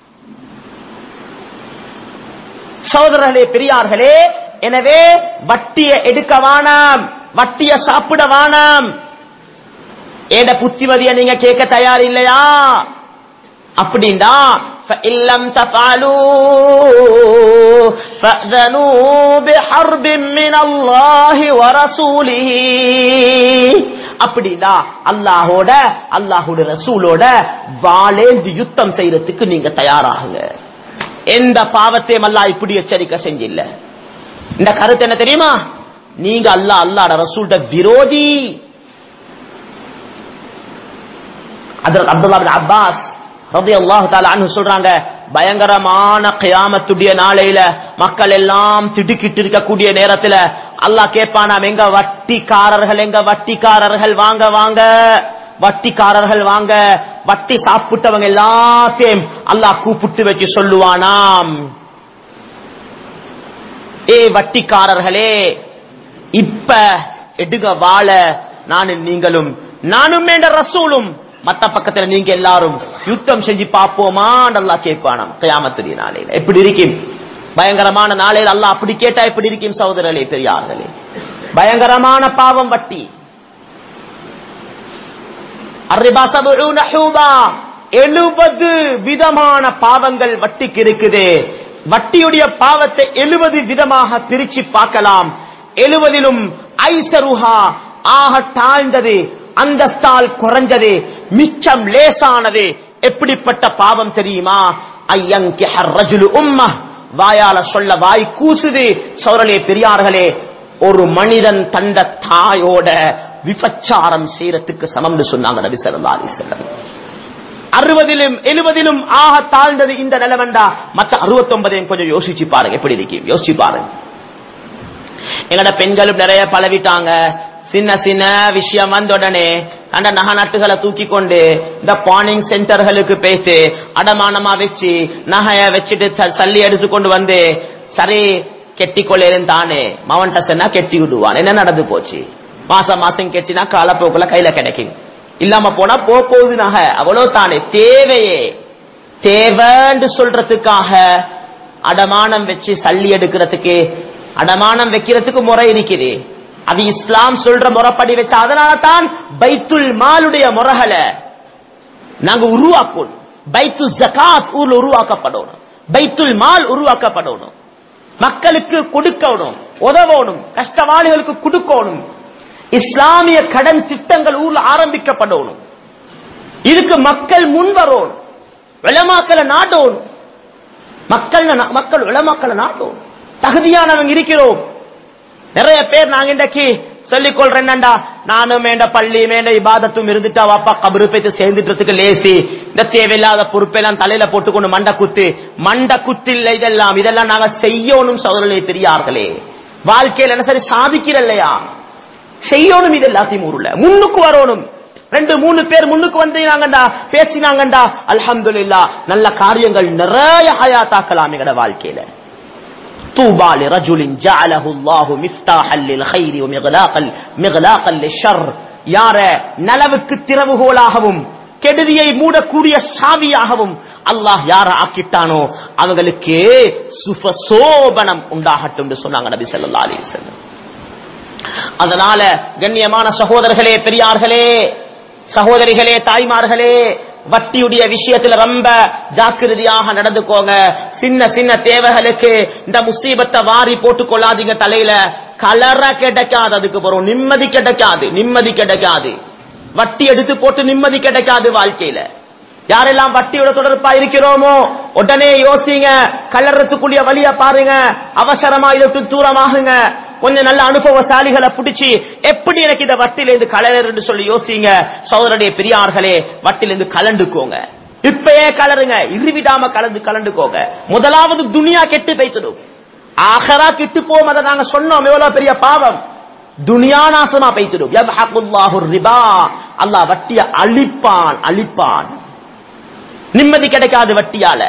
சகோதரர்களே பெரியார்களே எனவே வட்டியை எடுக்க வேணாம் வட்டியை சாப்பிட வேணாம் ஏட புத்திமதிய நீங்க கேட்க தயார் இல்லையா அப்படின்னா فإن لم تفعلوا فأذنوا بحرب من الله ورسوله அப்படின்னா அல்லாஹோட அல்லாஹோட ரசூலோட வாழேந்து யுத்தம் செய்யறதுக்கு நீங்க தயாராகுங்க எந்த பாவத்தையும் அல்லாஹ் இப்படி எச்சரிக்கை செஞ்சில்ல இந்த கருத்து என்ன தெரியுமா நீங்க அல்லாஹ் அல்லாஹ்ட ரசூல்ட விரோதி அதற்கு அப்துல்லா பின் அப்பாஸ் ரலியல்லாஹு தஆலா அன்ஹு சொல்றாங்க பயங்கரமான கியாமத்துடைய நாளையில மக்கள் எல்லாம் திடுக்கிட்டு இருக்கக்கூடிய நேரத்துல அல்லாஹ் கேட்பானாம் எங்க வட்டிக்காரர்கள் எங்க வட்டிக்காரர்கள் வாங்க வாங்க வட்டிக்காரர்கள் வாங்க வட்டி சாப்பிட்டவங்க எல்லாத்தையும் அல்லாஹ் கூப்பிட்டு வச்சு சொல்லுவானாம் ஏ வட்டிக்காரர்களே இப்ப எடுக வாழ நானும் நீங்களும் நானும் என்ற ரசூலும் மத்த பக்கத்துல நீங்க எல்லாரும் யுத்தம் செஞ்சு பாப்போமா அல்லாஹ் கேட்பானாம் கியாமத்துடைய நாளையில எப்படி இருக்கும் பயங்கரமான நாளையில அல்லாஹ் அப்படி கேட்டா எப்படி இருக்கும் சகோதரர்களே பெரியார்களே பயங்கரமான பாவம் வட்டி அர்ரிபா சபூன ஹூபா எழுபது விதமான பாவங்கள் வட்டிக்கு இருக்குது வட்டியுடைய பாவத்தை எழுபது விதமாக பிரிச்சு பார்க்கலாம் எழுபதிலும் ஐசருஹா ஆக தாழ்ந்தது அந்தஸ்தால் குறைஞ்சது மிச்சம் லேசானது எப்படிப்பட்ட பாவம் தெரியுமா ஐயங்கிஹர் ரஜுலு உம்ம வாயால சொல்ல வாய் கூசுது சௌரலே பெரியார்களே ஒரு மனிதன் தண்ட தாயோட விபச்சாரம் செய்யறதுக்கு சமம்னு சொன்னாங்க நபி ஸல்லல்லாஹு அலைஹி வஸல்லம் அறுபதிலும் எழுபதிலும் ஆக தாழ்ந்தது இந்த நிலவண்டா மத்த அறுபத்தொன்பதையும் கொஞ்சம் யோசிச்சு பாருங்க எப்படி இருக்கு யோசிச்சு பாருங்க எங்கட பெண்களும் நிறைய பழவிட்டாங்க சின்ன சின்ன விஷயம் வந்த உடனே அந்த நகை நட்டுகளை தூக்கி கொண்டு இந்த பானிங் சென்டர்களுக்கு போயிட்டு அடமானமா வச்சு நகைய வச்சுட்டு த- சல்லி எடுத்து கொண்டு வந்து சரி கெட்டி கொள்ளேன் தானே மவன்ட்ட சொன்னா கெட்டி விடுவான் என்ன நடந்து போச்சு மாசம் மாசம் கெட்டினா காலப்போக்குள்ள கையில கிடைக்கும் இல்லாம போனா போ போகுது நகை அவ்வளவு தானே தேவையே தேவைன்னு சொல்றதுக்காக அடமானம் வச்சு சல்லி எடுக்கிறதுக்கு அடமானம் வைக்கிறதுக்கு முறை இருக்குது அது இஸ்லாம் சொல்ற முறைப்படி வச்சு அதனால தான் பைத்துல் மாலுடைய முறைகளை நாங்க உருவாக்கணும் பைத்து ஜகாத் ஊர்ல உருவாக்கப்படணும் பைத்துல் மால் உருவாக்கப்படணும் மக்களுக்கு கொடுக்கணும் உதவணும் கஷ்டவாளிகளுக்கு கொடுக்கணும் இஸ்லாமிய கடன் திட்டங்கள் ஊர்ல ஆரம்பிக்கப்படணும் இதுக்கு மக்கள் முன் வரணும் விளமாக்களை நாடணும் மக்கள் மக்கள் விளமாக்களை நாடணும் தகுதியானவங்க இருக்கிறோம் நிறைய பேர் நாங்க இன்றைக்கு சொல்லிக் கொள்றேன்டா நானும் வேண்ட பள்ளி வேண்ட இபாதத்தும் இருந்துட்டா வாப்பா கபரு போய்த்து சேர்ந்துட்டதுக்கு லேசி இந்த தேவையில்லாத பொறுப்பெல்லாம் தலையில போட்டுக்கொண்டு மண்ட குத்து மண்ட குத்து இல்லை இதெல்லாம் இதெல்லாம் நாங்க செய்யணும் சோதரர்களே பெரியார்களே வாழ்க்கையில என்ன சரி சாதிக்கிற இல்லையா செய்யணும் இது எல்லாத்தையும் ஊருல முன்னுக்கு வரணும் ரெண்டு மூணு பேர் முன்னுக்கு வந்தீங்கடா பேசினாங்கடா அல்ஹம்துலில்லாஹ் நல்ல காரியங்கள் நிறைய ஹயாத்தாக்கலாம் எங்கட வாழ்க்கையில طوبى لرجل جعله الله مفتاحا للخير ومغلاقا مغلاقا للشر யார நலவுக்கு திறவுகோலாகவும் கெடுதியை மூடக்கூடிய சாவியாகவும் அல்லாஹ் யார ஆக்கிட்டானோ அவங்களுக்கு சுபசோபனம் உண்டாகட்டும் என்று சொன்னாங்க நபி ஸல்லல்லாஹு அலைஹி வஸல்லம் அதனால கண்ணியமான சகோதரர்களே பெரியார்களே சகோதரிகளே தாய்மார்களே வட்டியுடைய விஷயத்துல ரொம்ப ஜாக்கிரதையாக நடந்துக்கோங்க சின்ன சின்ன தேவைகளுக்கு இந்த முசீபத்தை வாரி போட்டு கொள்ளாதீங்க தலையில கலர கிடைக்காது அதுக்கு போறோம் நிம்மதி கிடைக்காது நிம்மதி கிடைக்காது வட்டி எடுத்து போட்டு நிம்மதி கிடைக்காது வாழ்க்கையில யாரெல்லாம் வட்டியோட தொடர்பா இருக்கிறோமோ உடனே யோசிங்க கலர்றதுக்குரிய வழிய பாருங்க அவசரமா இதை விட்டு தூரமாகுங்க கொஞ்சம் நல்ல அனுபவசாலிகளை பிடிச்சி எப்படி எனக்கு இந்த வட்டிலிருந்து கலருன்னு சொல்லி யோசிங்க சோதரடைய பெரியார்களே வட்டிலிருந்து கலண்டுக்கோங்க இப்பயே கலருங்க இருவிடாம கலந்து கலண்டுக்கோங்க முதலாவது துனியா கெட்டு போய்த்திடும் ஆகரா கெட்டு போகும் அதை நாங்க சொன்னோம் எவ்வளவு பெரிய பாவம் துனியா நாசமா பைத்திடும் யப்ஹகுல்லாஹு ரிபா அல்லாஹ் வட்டிய அழிப்பான் அழிப்பான் நிம்மதி கிடைக்காது வட்டியால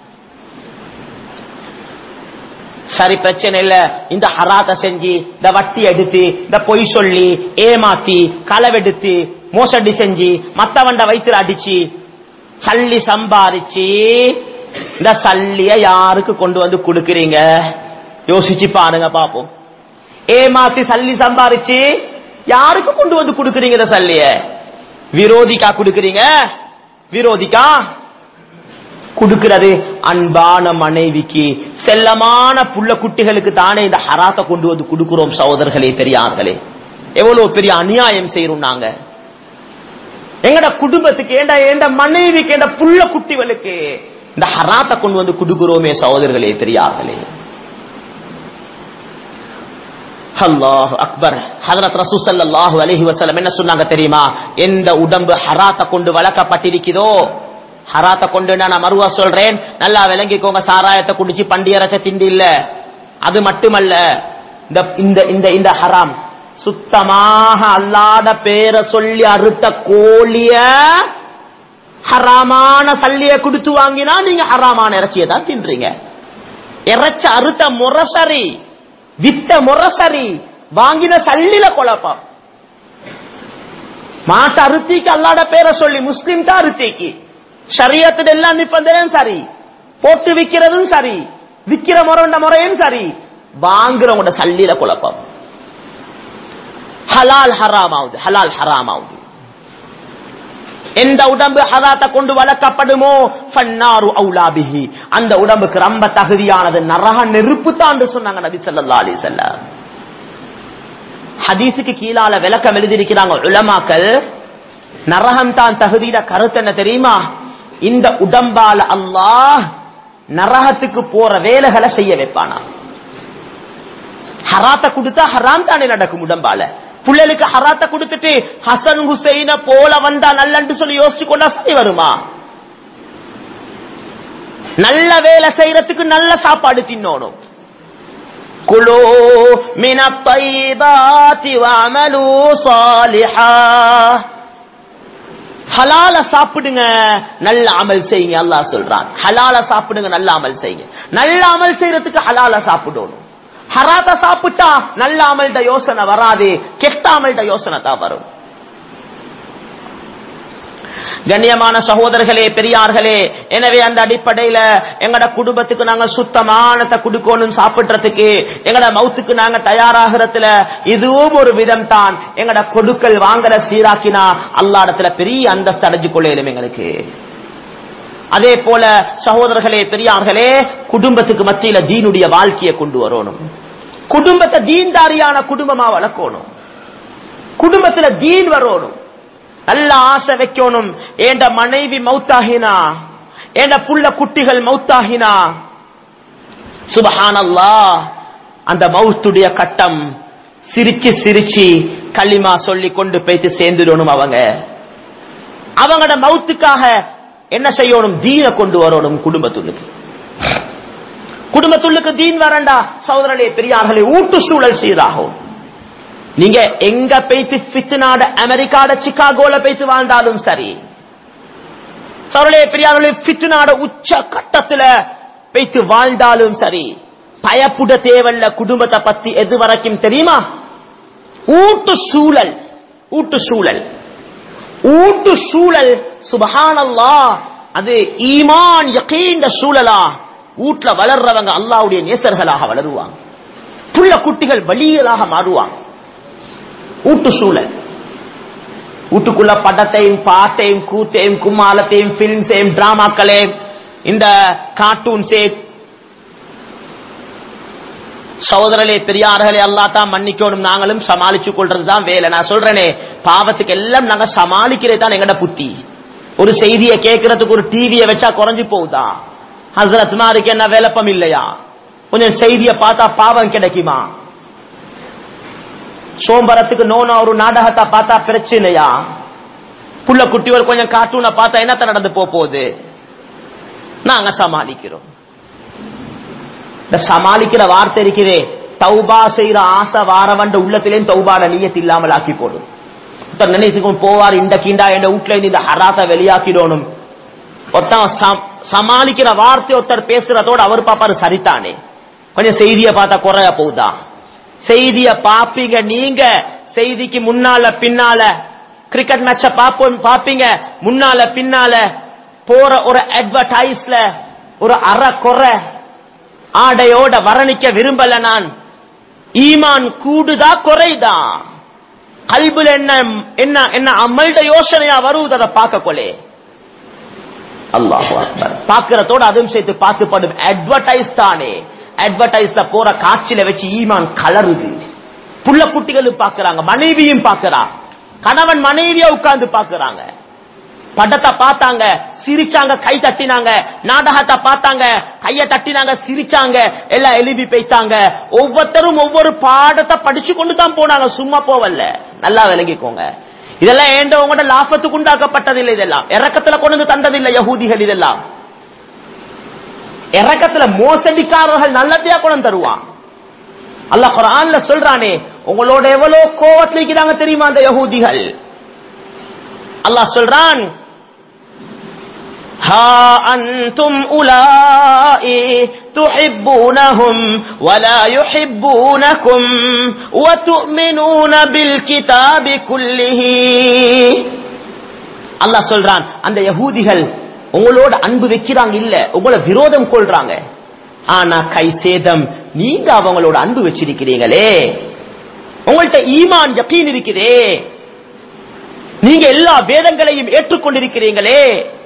சரி பிரச்சனை இல்ல இந்த ஹராத்த செஞ்சு இந்த வட்டி எடுத்து இந்த பொய் சொல்லி ஏமாத்தி களவெடுத்து மோசடி செஞ்சு மத்தவண்ட வயிற்றுல அடிச்சு சல்லி சம்பாரிச்சு இந்த சல்லிய யாருக்கு கொண்டு வந்து கொடுக்கறீங்க யோசிச்சு பாருங்க பாப்போம் ஏமாத்தி சல்லி சம்பாரிச்சு யாருக்கு கொண்டு வந்து கொடுக்கறீங்க இந்த சல்லிய விரோதிக்கா கொடுக்கறீங்க விரோதிக்கா கொடுக்கிறது அன்பான மனைவிக்கு செல்லமான புள்ள குட்டிகளுக்கு தானே இந்த ஹராத்தை கொண்டு வந்து கொடுக்கிறோம் சகோதரர்களே பெரியார்களே எவ்வளவு பெரிய அநியாயம் செய்யறோம் நாங்க எங்கட குடும்பத்துக்கு ஏண்ட ஏண்ட மனைவிக்கு ஏண்ட புள்ள குட்டிகளுக்கு இந்த ஹராத்தை கொண்டு வந்து கொடுக்கிறோமே சகோதரர்களே பெரியார்களே அல்லாஹ் அக்பர் ஹதரத் ரசூ ஸல்லல்லாஹு அலைஹி வஸல்லம் என்ன சொன்னாங்க தெரியுமா எந்த உடம்பு ஹராத்தை கொண்டு வளர்க்கப்பட்டிருக்கிறதோ ஹராத்தை கொண்டு நான் மறுவா சொல்றேன் நல்லா விளங்கிக்கோங்க சாராயத்தை குடிச்சு பண்டி அரைச்ச திண்டி இல்ல அது மட்டுமல்ல இந்த இந்த இந்த இந்த ஹராம் சுத்தமாக அல்லாத பேரை சொல்லி அறுத்த கோழிய ஹராமான சல்லிய கொடுத்து வாங்கினா நீங்க ஹராமான இறைச்சியை தான் தின்றீங்க இறைச்ச அறுத்த முரசரி வித்த முரசரி வாங்கின சல்லில குழப்பம் மாட்ட அறுத்திக்கு அல்லாட பேரை சொல்லி முஸ்லிம் தான் அறுத்திக்கு ஷரியத்துல எல்லாம் நிபந்தனையும் சரி போட்டு விக்கிறதும் சரி விக்கிற முறை முறையும் சரி வாங்குறவங்களோட சல்லில குழப்பம் ஹலால் ஹராம் ஆகுது ஹலால் ஹராம் ஆகுது எந்த உடம்பு ஹராத்தை கொண்டு வளர்க்கப்படுமோ ஃபன்னாரு அவுலாபிஹி அந்த உடம்புக்கு ரொம்ப தகுதியானது நரக நெருப்பு தான் சொன்னாங்க நபி ஸல்லல்லாஹு அலைஹி வஸல்லம் ஹதீஸுக்கு கீழால விளக்கம் எழுதியிருக்கிறாங்க உலமாக்கள் நரகம் தான் தகுதியிட கருத்து என்ன தெரியுமா இந்த உடம்பால அல்லாஹ் நரகத்துக்கு போற வேலைகளை செய்ய வைப்பானா ஹராத்த கொடுத்தா ஹராம் தானே நடக்கும் உடம்பால புள்ளைகளுக்கு ஹராத்த கொடுத்துட்டு ஹசன் ஹுசைன போல வந்தா நல்லன்னு சொல்லி யோசிச்சு கொண்டா சரி வருமா நல்ல வேலை செய்யறதுக்கு நல்ல சாப்பாடு தின்னோணும் குலு மின தைபாத்தி வஅமலு சாலிஹா ஹலால சாப்பிடுங்க நல்ல அமல் செய்யுங்க அல்லாஹ் சொல்றான் ஹலால சாப்பிடுங்க நல்ல அமல் செய்யுங்க நல்ல அமல் செய்யறதுக்கு ஹலால சாப்பிடணும் ஹராத்த சாப்பிட்டா நல்ல அமல்ட யோசனை வராது கெட்ட அமல்ட யோசனை தான் வரும் கண்ணியமான சகோதரர்களே பெரியார்களே எனவே அந்த அடிப்படையில எங்கட குடும்பத்துக்கு நாங்க சுத்தமானத்தை கொடுக்கணும் சாப்பிடுறதுக்கு எங்கட மவுத்துக்கு நாங்க தயாராகிறதுல இதுவும் ஒரு விதம் தான் எங்கட கொடுக்கல் வாங்கல சீராக்கினா அல்லாடத்துல பெரிய அந்தஸ்து அடைஞ்சு கொள்ளையிலும் எங்களுக்கு அதே போல சகோதரர்களே பெரியார்களே குடும்பத்துக்கு மத்தியில தீனுடைய வாழ்க்கையை கொண்டு வரணும் குடும்பத்தை தீன்தாரியான குடும்பமா வளர்க்கணும் குடும்பத்துல தீன் வரணும் நல்ல ஆசை வைக்கணும் ஏண்ட மனைவி மௌத்தாகினா ஏண்ட புள்ள குட்டிகள் மௌத்தாகினா சுபஹானல்லா அந்த மௌத்துடைய கட்டம் சிரிச்சு சிரிச்சு களிமா சொல்லி கொண்டு போய்த்து சேர்ந்துடணும் அவங்க அவங்களோட மௌத்துக்காக என்ன செய்யணும் தீனை கொண்டு வரணும் குடும்பத்துள்ளுக்கு குடும்பத்துள்ளுக்கு தீன் வரண்டா சகோதரர்களே பெரியார்களே ஊட்டு சூழல் சீராகும் நீங்க எங்க போய்த்து பித்துநாட அமெரிக்காட சிகாகோல போய்த்து வாழ்ந்தாலும் சரி சோழலே பெரியார்களே பித்துநாட உச்ச கட்டத்துல போய்த்து வாழ்ந்தாலும் சரி பயப்புட தேவல்ல குடும்பத்தை பத்தி எது வரைக்கும் தெரியுமா ஊட்டு சூழல் ஊட்டு சூழல் ஊட்டு சூழல் சுபஹானல்லா அது ஈமான் யகீன்ற சூழலா வீட்ல வளர்றவங்க அல்லாவுடைய நேசர்களாக வளருவாங்க புள்ள குட்டிகள் வழிகளாக மாறுவாங்க ஊட்டு சூழல் வீட்டுக்குள்ள படத்தையும் பாட்டையும் கூத்தையும் கும்மாலத்தையும் பிலிம்ஸையும் டிராமாக்களையும் இந்த கார்ட்டூன்ஸே சகோதரர்களே பெரியார்களே அல்லா தான் மன்னிக்கணும் நாங்களும் சமாளிச்சு கொள்றதுதான் வேலை நான் சொல்றேனே பாவத்துக்கு எல்லாம் நாங்க சமாளிக்கிறதே தான் எங்கட புத்தி ஒரு செய்தியை கேட்கறதுக்கு ஒரு டிவியை வச்சா குறைஞ்சு போகுதா ஹசரத் மாருக்கு என்ன வேலப்பம் இல்லையா கொஞ்சம் செய்தியை பார்த்தா பாவம் கிடைக்குமா சோம்பரத்துக்கு நோனா ஒரு நாடகத்தை பார்த்தா பிரச்சனையா புள்ள குட்டிகள் கொஞ்சம் கார்ட்டூனை பார்த்தா என்னத்த நடந்து போக போகுது நாங்க சமாளிக்கிறோம் இந்த சமாளிக்கிற வார்த்தை இருக்கிறே தௌபா செய்யற ஆசை வாரவண்ட உள்ளத்திலேயும் தௌபாட நீயத் இல்லாமல் ஆக்கி போடும் ஒருத்தர் நினைச்சுக்கும் போவார் இந்த கிண்டா என் வீட்டுல இருந்து இந்த ஹராத்தை வெளியாக்கிடணும் ஒருத்தன் சம்- சமாளிக்கிற வார்த்தை ஒருத்தர் பேசுறதோட அவர் பாப்பாரு சரித்தானே கொஞ்சம் செய்தியை பார்த்தா குறைய போகுதா செய்திய பாப்பீங்க நீங்க செய்திக்கு முன்னால பின்னால கிரிக்கெட் மேட்ச பாப்போம் பாப்பீங்க முன்னால பின்னால போற ஒரு அட்வர்டைஸ்ல ஒரு அற குறை ஆடையோட வர்ணிக்க விரும்பல நான் ஈமான் கூடுதா குறைதா கல்புல என்ன என்ன என்ன அமல்ட யோசனையா வருவது அதை பார்க்க கொலே அல்லாஹ் பாக்குறதோட அதுவும் சேர்த்து பார்த்து படும் அட்வர்டைஸ் தானே அட்வர்டைஸ்ல போற காட்சியில வச்சு ஈமான் கலருது புள்ள குட்டிகளும் பாக்குறாங்க மனைவியும் பாக்குறா கணவன் மனைவியா உட்கார்ந்து பாக்குறாங்க படத்தை பார்த்தாங்க சிரிச்சாங்க கை தட்டினாங்க நாடகத்தை பார்த்தாங்க கைய தட்டினாங்க சிரிச்சாங்க எல்லாம் எழுதி போய்த்தாங்க ஒவ்வொருத்தரும் ஒவ்வொரு பாடத்தை படிச்சு கொண்டு தான் போனாங்க சும்மா போவல்ல நல்லா விளங்கிக்கோங்க இதெல்லாம் ஏண்ட உங்களோட லாபத்துக்கு உண்டாக்கப்பட்டதில்லை இதெல்லாம் இறக்கத்துல கொண்டு வந்து தந்ததில்லை யகூதிகள் இதெல்லாம் இறக்கத்துல மோசடிக்காரர்கள் நல்லதையா கொண்டு வந்து தருவான் அல்லாஹ் குர்ஆன்ல சொல்றானே உங்களோட எவ்வளவு கோவத்துல இருக்கிறாங்க தெரியுமா அந்த யகூதிகள் அல்லாஹ் சொல்றான் ها أنتم أولئي تحبونهم ولا يحبونكم وتؤمنون بالكتاب كله அல்லாஹ் சொல்றான் அந்த யகூதிகள் உங்களோட அன்பு வைக்கிறாங்க இல்ல உங்களை விரோதம் கொள்றாங்க ஆனா கை சேதம் நீங்க அவங்களோட அன்பு வச்சிருக்கிறீங்களே உங்கள்ட்ட ஈமான் யக்கீன் இருக்குதே நீங்க எல்லா வேதங்களையும் ஏற்றுக்கொண்டிருக்கிறீங்களே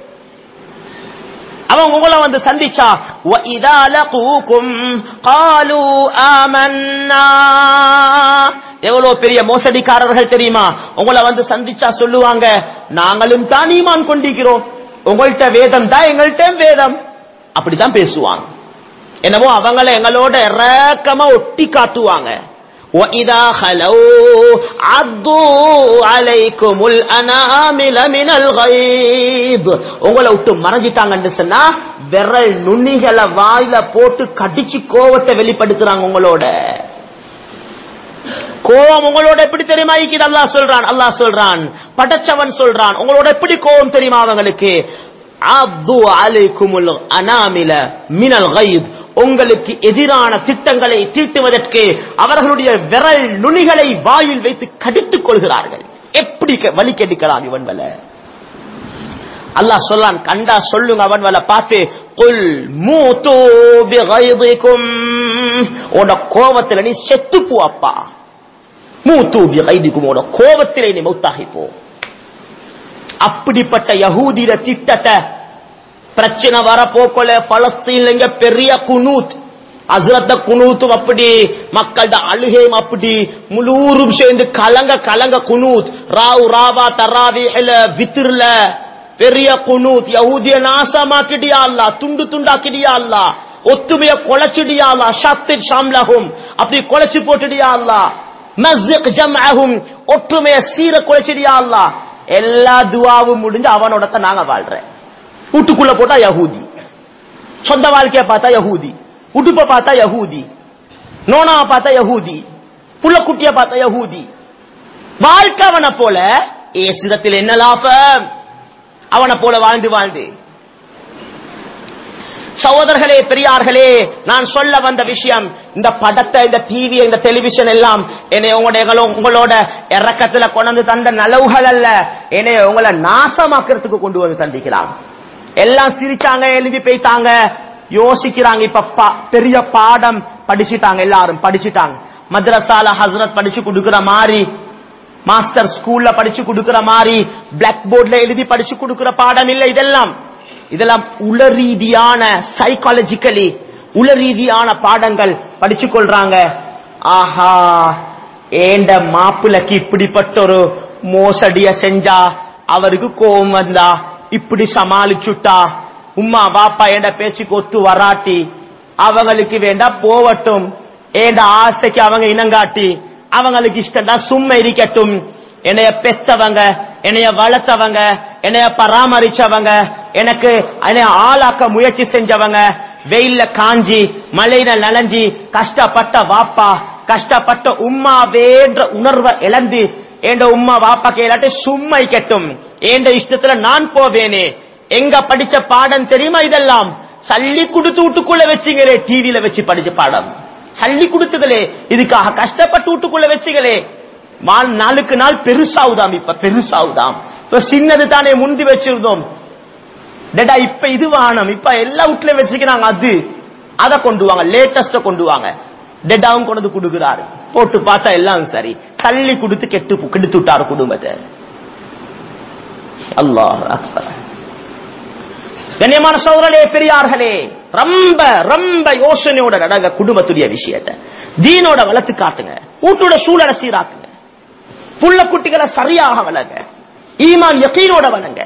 அவன் உங்களை வந்து சந்திச்சா وَإِذَا لَقُوكُمْ قَالُوا آمَنَّا எவ்வளவு பெரிய மோசடிக்காரர்கள் தெரியுமா உங்களை வந்து சந்திச்சா சொல்லுவாங்க நாங்களும் தான் ஈமான் கொண்டிருக்கிறோம் உங்கள்ட்ட வேதம் தான் எங்கள்ட்ட வேதம் அப்படிதான் பேசுவாங்க என்னவோ அவங்கள எங்களோட இறக்கமா ஒட்டி காட்டுவாங்க وَإِذَا خَلَوْا عَضُّوا عَلَيْكُمُ الْأَنَامِلَ مِنَ الْغَيْظِ உங்களை விட்டு மறைஞ்சிட்டாங்கன்னு சொன்னா விரல் நுண்ணிகளை வாயில போட்டு கடிச்சு கோவத்தை வெளிப்படுத்துறாங்க உங்களோட கோவம் உங்களோட எப்படி தெரியுமா இருக்குது அல்லாஹ் சொல்றான் அல்லாஹ் சொல்றான் படைச்சவன் சொல்றான் உங்களோட எப்படி கோவம் தெரியுமா அவங்களுக்கு அப்து அலைக்குமுல் அனாமில மினல் கைத் உங்களுக்கு எதிரான திட்டங்களை தீட்டுவதற்கு அவர்களுடைய விரல் நுனிகளை வாயில் வைத்து கடித்துக் கொள்கிறார்கள் எப்படி க- வலி கெடுக்கலாம் இவன் வல அல்லாஹ் சொல்லான் கண்டா சொல்லுங்க அவன் வல பார்த்து குல் மூத்து பிகைதிக்கும் உட கோபத்துல நீ செத்து போ அப்பா மூத்து பிகைதிக்கும் உட கோபத்திலே நீ மௌத்தாகி போ அப்படிப்பட்ட யகூதிர திட்டத்தை பிரச்சனை வர போக்கல பலஸ்தீன்ல இங்க பெரிய குனூத் அசரத்த குனூத்தும் அப்படி மக்கள்ட அழுகையும் அப்படி முழுவதும் சேர்ந்து கலங்க கலங்க குனூத் ராவ் ராவா தராவிஹல வித்திர்ல பெரிய குனூத் யஹூதிய நாசமாக்கிடியா அல்லா துண்டு துண்டாக்கிடியா அல்லா ஒத்துமைய கொலைச்சிடியா அல்லா ஷத்திர் ஷாம்லஹும் அப்படி கொலைச்சு போட்டுடியா அல்லா மஸ்ஜிக் ஜம்அஹும் ஒற்றுமைய சீர கொலைச்சிடியா அல்லா எல்லா துவாவும் முடிஞ்சு அவனோட தான் நாங்க வாழ்றேன் வீட்டுக்குள்ள போட்டா யஹூதி சொந்த வாழ்க்கைய பார்த்தா யஹூதி உடுப்ப பார்த்தா யஹூதி நோனாவை பார்த்தா யஹூதி புள்ள குட்டிய பார்த்தா யஹூதி வாழ்க்கை அவனை போல ஏசிரத்தில் என்ன லாபம் அவனை போல வாழ்ந்து வாழ்ந்து சகோதரர்களே பெரியார்களே நான் சொல்ல வந்த விஷயம் இந்த படத்தை இந்த டிவி இந்த டெலிவிஷன் எல்லாம் என்னை உங்களுடைய உங்களோட இறக்கத்துல கொண்டு வந்து தந்த நலவுகள் அல்ல என்னை உங்களை நாசமாக்குறதுக்கு கொண்டு வந்து தந்திக்கிறாங்க எல்லாம் சிரிச்சாங்க எழுதி போய்த்தாங்க யோசிக்கிறாங்க இப்ப பா- பெரிய பாடம் படிச்சிட்டாங்க எல்லாரும் படிச்சிட்டாங்க மദ്രസാல ஹஸ்ரத் படிச்சு கொடுக்கிற மாதிரி மாஸ்டர் ஸ்கூல்ல படிச்சு கொடுக்கிற மாதிரி பிளாக் போர்ட்ல எழுதி படிச்சு கொடுக்கிற பாடம் இல்ல இதெல்லாம் இதெல்லாம் உளரீதியான சைக்காலஜிக்கலி உளரீதியான பாடங்கள் படிச்சு கொள்றாங்க ஆஹா ஏண்ட மாப்பிளைக்கு இப்படிப்பட்ட ஒரு மோசடிய செஞ்சா அவருக்கு கோபம் வந்தா இப்படி சமாளிச்சுட்டா உம்மா பாப்பா என்ற பேச்சுக்கு ஒத்து வராட்டி அவங்களுக்கு வேண்டா போவட்டும் ஏண்ட ஆசைக்கு அவங்க இனங்காட்டி அவங்களுக்கு இஷ்டம்டா சும்மா இருக்கட்டும் என்னைய பெத்தவங்க என்னைய வளர்த்தவங்க என்னைய பராமரிச்சவங்க எனக்கு என்னைய ஆளாக்க முயற்சி செஞ்சவங்க வெயில்ல காஞ்சி மழையில நனைஞ்சி கஷ்டப்பட்ட வாப்பா கஷ்டப்பட்ட உம்மா வேன்ற உணர்வை இழந்து ஏண்ட உம்மா வாப்பா கேளாட்டி சும்மா இருக்கட்டும் ஏண்ட இஷ்டத்துல நான் போவேனே எங்க படிச்ச பாடம் தெரியுமா இதெல்லாம் சல்லி கொடுத்து வீட்டுக்குள்ள வச்சுங்களே டிவியில வச்சு படிச்ச பாடம் சல்லி கொடுத்துகளே இதுக்காக கஷ்டப்பட்டு வீட்டுக்குள்ள வச்சுகளே மா- நாளுக்கு நாள் பெருசாவுதாம் இப்ப பெருசாவுதாம் இப்ப சின்னது தானே முந்தி வச்சிருந்தோம் டேடா இப்ப இது வானம் இப்ப எல்லா வீட்லயும் வச்சுக்கிறாங்க அது அத கொண்டு வாங்க லேட்டஸ்ட கொண்டு வாங்க டெட்டாவும் கொண்டு வந்து கொடுக்குறாரு போட்டு பார்த்தா எல்லாம் சரி தள்ளி கொடுத்து கெட்டு கெடுத்து விட்டாரு குடும்பத்தை அல்லாஹ் அக்பர் கண்ணியமான சோதரே பெரியார்களே ரொம்ப ரொம்ப யோசனையோட நடங்க குடும்பத்துடைய விஷயத்தை தீனோட வளர்த்து காட்டுங்க வீட்டோட சூழலை சீராக்குங்க புள்ள குட்டிகளை சரியாக வளங்க ஈமான் யக்கீனோட வளங்க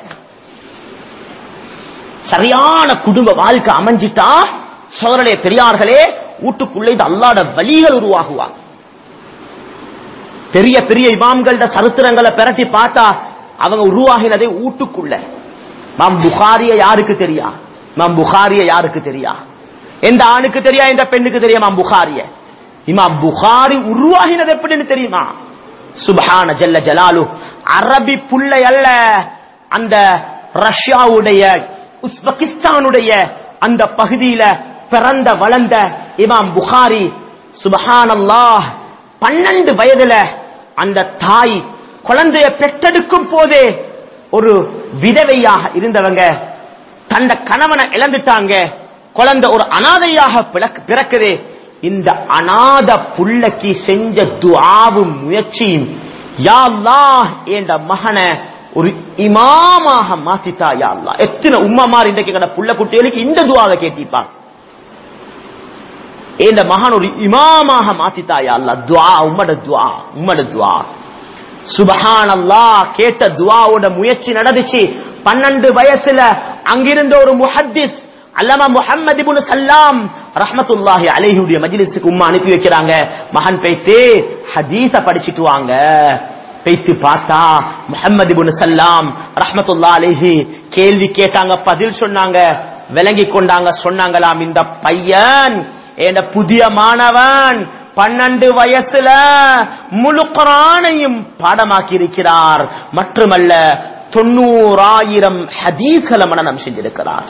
சரியான குடும்ப வாழ்க்கை அமைஞ்சிட்டா சோதரே பெரியார்களே வீட்டுக்குள்ளே இது அல்லாட வழிகள் உருவாகுவாங்க பெரிய பெரிய இமாம்களோட சரித்திரங்களை பிரட்டி பார்த்தா அவங்க உருவாகினதே வீட்டுக்குள்ள மாம் புகாரிய யாருக்கு தெரியா மாம் புகாரிய யாருக்கு தெரியா எந்த ஆணுக்கு தெரியா எந்த பெண்ணுக்கு தெரியா மாம் புகாரிய இமாம் புகாரி உருவாகினது எப்படின்னு தெரியுமா சுபஹான ஜல்ல ஜலாலு அரபி புள்ளை அல்ல அந்த ரஷ்யாவுடைய உஸ்பெகிஸ்தானுடைய அந்த பகுதியில பிறந்த வளர்ந்த இமாம் புகாரி சுபஹானல்லாஹ் பன்னெண்டு வயதுல அந்த தாய் குழந்தைய பெற்றெடுக்கும் போதே ஒரு விதவையாக இருந்தவங்க தந்த கணவனை இழந்துட்டாங்க குழந்தை ஒரு அனாதையாக பிறக்க- பிறக்குது இந்த அனாத புள்ளைக்கு செஞ்ச துஆவும் முயற்சியும் யா அல்லாஹ் என்ற மகனை ஒரு இமாமாக மாத்தித்தா யா அல்லாஹ் எத்தனை உம்மமார் இன்றைக்கு கடை புள்ள குட்டிகளுக்கு இந்த துவாவை கேட்டிப்பாங்க இந்த மகான் ஒரு இமாமாக மாத்தித்தாயா அல்லா துவா உம்மட துவா உம்மட துவா சுபஹான் அல்லாஹ் கேட்ட துவாவோட முயற்சி நடந்துச்சு பன்னெண்டு வயசுல அங்கிருந்த ஒரு முஹத்திஸ் அல்லமா முஹம்மது இப்னு சல்லாம் ரஹ்மத்துல்லாஹி அலைஹியுடைய மஜ்லிஸுக்கு உம்மா அனுப்பி வைக்கிறாங்க மகன் பேய்த்து ஹதீஸ படிச்சிட்டு வாங்க பேய்த்து பார்த்தா முஹம்மது இப்னு சல்லாம் ரஹ்மத்துல்லாஹி அலைஹி கேள்வி கேட்டாங்க பதில் சொன்னாங்க விளங்கி கொண்டாங்க சொன்னாங்களாம் இந்த பையன் என்ற புதிய மாணவன் பன்னெண்டு வயசுல முழு குரானையும் பாடமாக்கி இருக்கிறார் மட்டுமல்ல தொண்ணூறாயிரம் ஹதீஸ்களை மனநம் செஞ்சிருக்கிறார்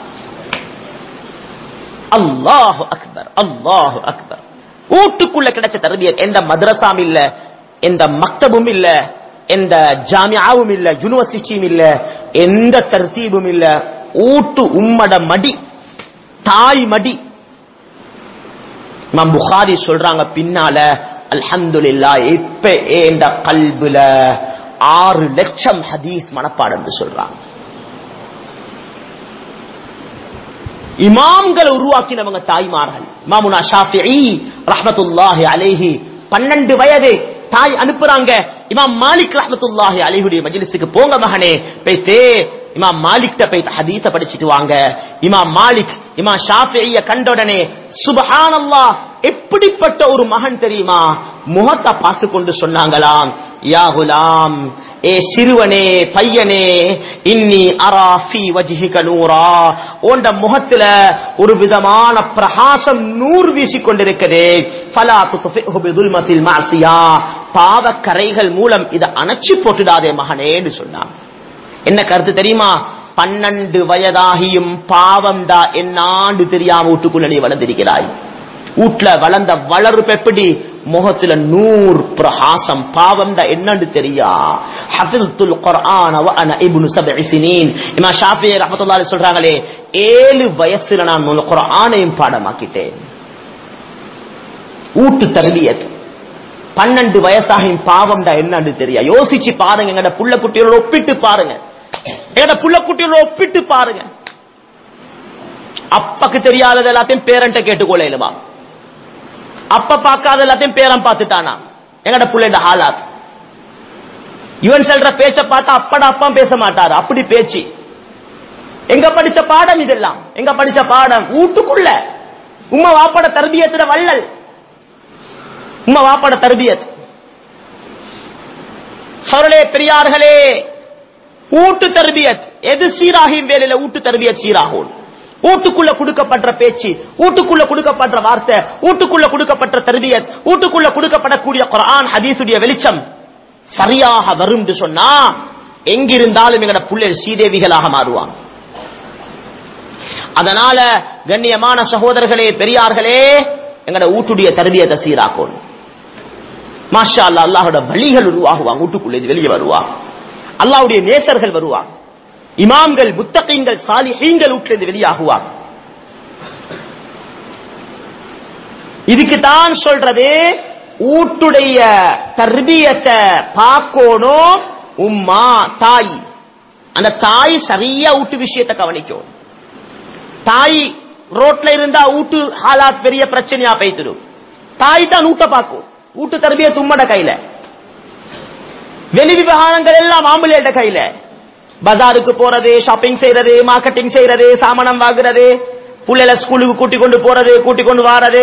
அல்லாஹு அக்பர் அல்லாஹு அக்பர் வீட்டுக்குள்ள கிடைச்ச தரபியத் எந்த மദ്രസാம் இல்ல எந்த மக்தபும் இல்ல எந்த ஜாமியாவும் இல்ல யூனிவர்சிட்டியும் இல்ல எந்த தர்த்தீபும் இல்ல ஊட்டு உம்மட மடி தாய் மடி இமாம் புகாரி சொல்றாங்க பின்னால அல்ஹம்துலில்லா இப்ப ஏண்ட கல்புல ஆறு லட்சம் ஹதீஸ் மனப்பாடம் சொல்றாங்க இமாம்களை உருவாக்கினவங்க தாய்மார்கள் இமாமுனா ஷாஃபிஈ ரஹ்மத்துல்லாஹி அலைஹி பன்னெண்டு வயது தாய் அனுப்புறாங்க இமாம் மாலிக் ரஹ்மத்துல்லாஹி அலைஹுடைய மஜ்லிஸுக்கு போங்க மகனே போய்த்து இமாம் மாலிக்ட போய் ஹதீஸ படிச்சிட்டு வாங்க இமாம் மாலிக் இமாம் ஷாஃபிஈய கண்ட உடனே சுபஹானல்லாஹ் எப்படிப்பட்ட ஒரு மகன் தெரியுமா முகத்தை பார்த்து கொண்டு சொன்னாங்களாம் யா குலாம் ஏ சிறுவனே பையனே இன்னி அரா ஃபீ வஜ்ஹிக நூரா உண்ட முகத்துல ஒரு விதமான பிரகாசம் நூறு வீசிக் கொண்டிருக்கிறது ஃபலா துத்ஃபிஹு பிதுல்மத்தில் மாசியா பாவக்கரைகள் மூலம் இதை அணைச்சு போட்டுடாதே மகனேன்னு சொன்னான் என்ன கருத்து தெரியுமா பன்னெண்டு வயதாகியும் பாவம்டா என்னாண்டு தெரியாம வீட்டுக்குள்ள நீ வளர்ந்திருக்கிறாய் வீட்டுல வளர்ந்த வளர்ப்பு எப்படி முகத்துல நூர் பிரகாசம் பாவம்டா என்னன்னு தெரியா ஹஃபில்துல் குர்ஆன வ அன இப்னு சப்இ சினீன் இமாம் ஷாஃபி ரஹ்மத்துல்லாஹி அலைஹி சொல்றாங்களே ஏழு வயசுல நான் முழு குர்ஆனையும் பாடமாக்கிட்டேன் ஊட்டு தர்பியத் பன்னெண்டு வயசாகியும் பாவம்டா என்னன்னு தெரியா யோசிச்சு பாருங்க எங்கட புள்ள குட்டியோட ஒப்பிட்டு பாருங்க எங்கட புள்ள குட்டியோட ஒப்பிட்டு பாருங்க அப்பக்கு தெரியாதது எல்லாத்தையும் பேரண்ட கேட்டுக்கொள்ளையிலுமா அப்ப பார்க்காத எல்லாத்தையும் பேரன் பார்த்துட்டானா எங்கட புள்ள ஹாலாத் இவன் சொல்ற பேச்ச பார்த்தா அப்பட அப்பா பேச மாட்டாரு அப்படி பேச்சு எங்க படிச்ச பாடம் இதெல்லாம் எங்க படிச்ச பாடம் வீட்டுக்குள்ள உம்மா வாப்பட தர்பியத்துல வள்ளல் உம்மா வாப்பட தர்பியத் சரளே பெரியார்களே ஊட்டு தர்பியத் எது சீராகும் வேலையில ஊட்டு தர்பியத் சீராகும் வீட்டுக்குள்ள கொடுக்கப்படுற பேச்சு வீட்டுக்குள்ள கொடுக்கப்படுற வார்த்தை வீட்டுக்குள்ள கொடுக்கப்பட்ட தர்பியத் வீட்டுக்குள்ள கொடுக்கப்படக்கூடிய குர்ஆன் ஹதீஸுடைய வெளிச்சம் சரியாக வரும் என்று சொன்னா எங்கிருந்தாலும் எங்கட புள்ளைகள் சீதேவிகளாக மாறுவாங்க அதனால கண்ணியமான சகோதரர்களே பெரியார்களே எங்கட வீட்டுடைய தர்பியத்தை சீராக்கணும் மாஷா அல்லா அல்லாஹோட வழிகள் உருவாகுவாங்க வீட்டுக்குள்ள இது வெளியே வருவாங்க அல்லாஹ்வுடைய நேசர்கள் வருவாங்க இமாம்கள் முத்தகீன்கள் சாலிஹீன்கள் வீட்டுல இருந்து வெளியாகுவாங்க இதுக்கு தான் சொல்றது ஊட்டுடைய தர்பியத்தை பார்க்கணும் உம்மா தாய் அந்த தாய் சரியா ஊட்டு விஷயத்தை கவனிக்கும் தாய் ரோட்ல இருந்தா ஊட்டு ஹாலாத் பெரிய பிரச்சனையா பைத்திடும் தாய் தான் ஊட்ட பார்க்கும் ஊட்டு தர்பிய தும்மட கையில வெளி விவகாரங்கள் எல்லாம் ஆம்பளையோட கையில பஜாருக்கு போறது ஷாப்பிங் செய்யறது மார்க்கெட்டிங் செய்யறது சாமானம் வாங்குறது புள்ளைல ஸ்கூலுக்கு கூட்டி கொண்டு போறது கூட்டி கொண்டு வாரது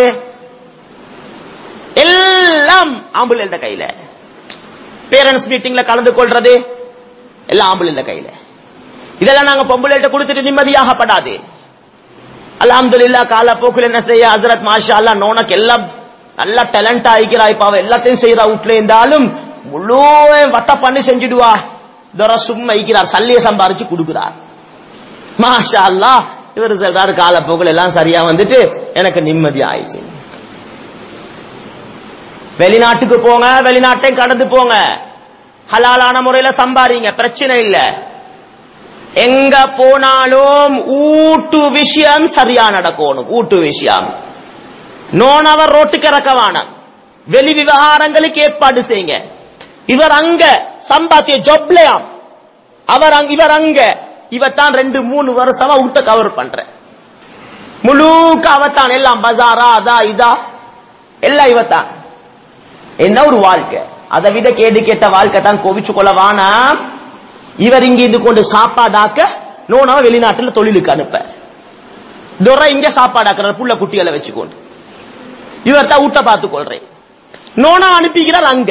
எல்லாம் ஆம்பளையோட கையில பேரண்ட்ஸ் மீட்டிங்ல கலந்து கொள்றது எல்லாம் ஆம்பளையோட கையில இதெல்லாம் நாங்க பொம்பளைகிட்ட கொடுத்துட்டு நிம்மதியாகப்படாது அல்ஹம்துலில்லா காலப்போக்கில் என்ன செய்ய ஹசரத் மாஷா அல்லா நோனக்கு எல்லாம் நல்ல டேலண்ட் ஆகிக்கிறாய் பாவ எல்லாத்தையும் செய்யறா வீட்டுல இருந்தாலும் முழு வட்ட பண்ணி செஞ்சுடுவா இதோட சும்மா ஐக்கிறார் சல்லிய சம்பாரிச்சு கொடுக்கிறார் மாஷா அல்லா இவர் சொல்றாரு காலப்போக்கில் எல்லாம் சரியா வந்துட்டு எனக்கு நிம்மதி ஆயிடுச்சு வெளிநாட்டுக்கு போங்க வெளிநாட்டையும் கடந்து போங்க ஹலாலான முறையில சம்பாரிங்க பிரச்சனை இல்லை எங்க போனாலும் ஊட்டு விஷயம் சரியா நடக்கணும் ஊட்டு விஷயம் நோனவர் ரோட்டுக்கு இறக்கவான வெளி விவகாரங்களுக்கு ஏற்பாடு செய்யுங்க இவர் அங்க சம்பாத்திய ஜொப்லயாம் அவர் அங்க இவர் அங்க இவத்தான் ரெண்டு மூணு வருஷமா ஊட்ட கவர் பண்ற முழுக்க அவத்தான் எல்லாம் பஜாரா அதா இதா எல்லாம் இவத்தான் என்ன ஒரு வாழ்க்கை அதை விட கேடு கேட்ட வாழ்க்கை தான் கோவிச்சு கொள்ள வானா இவர் இங்க இருந்து கொண்டு சாப்பாடாக்க நோனாவ வெளிநாட்டுல தொழிலுக்கு அனுப்ப துரை இங்க சாப்பாடாக்குறார் புள்ள குட்டிகளை வச்சுக்கொண்டு இவர் தான் ஊட்ட பார்த்து கொள்றேன் நோனா அனுப்பிக்கிறார் அங்க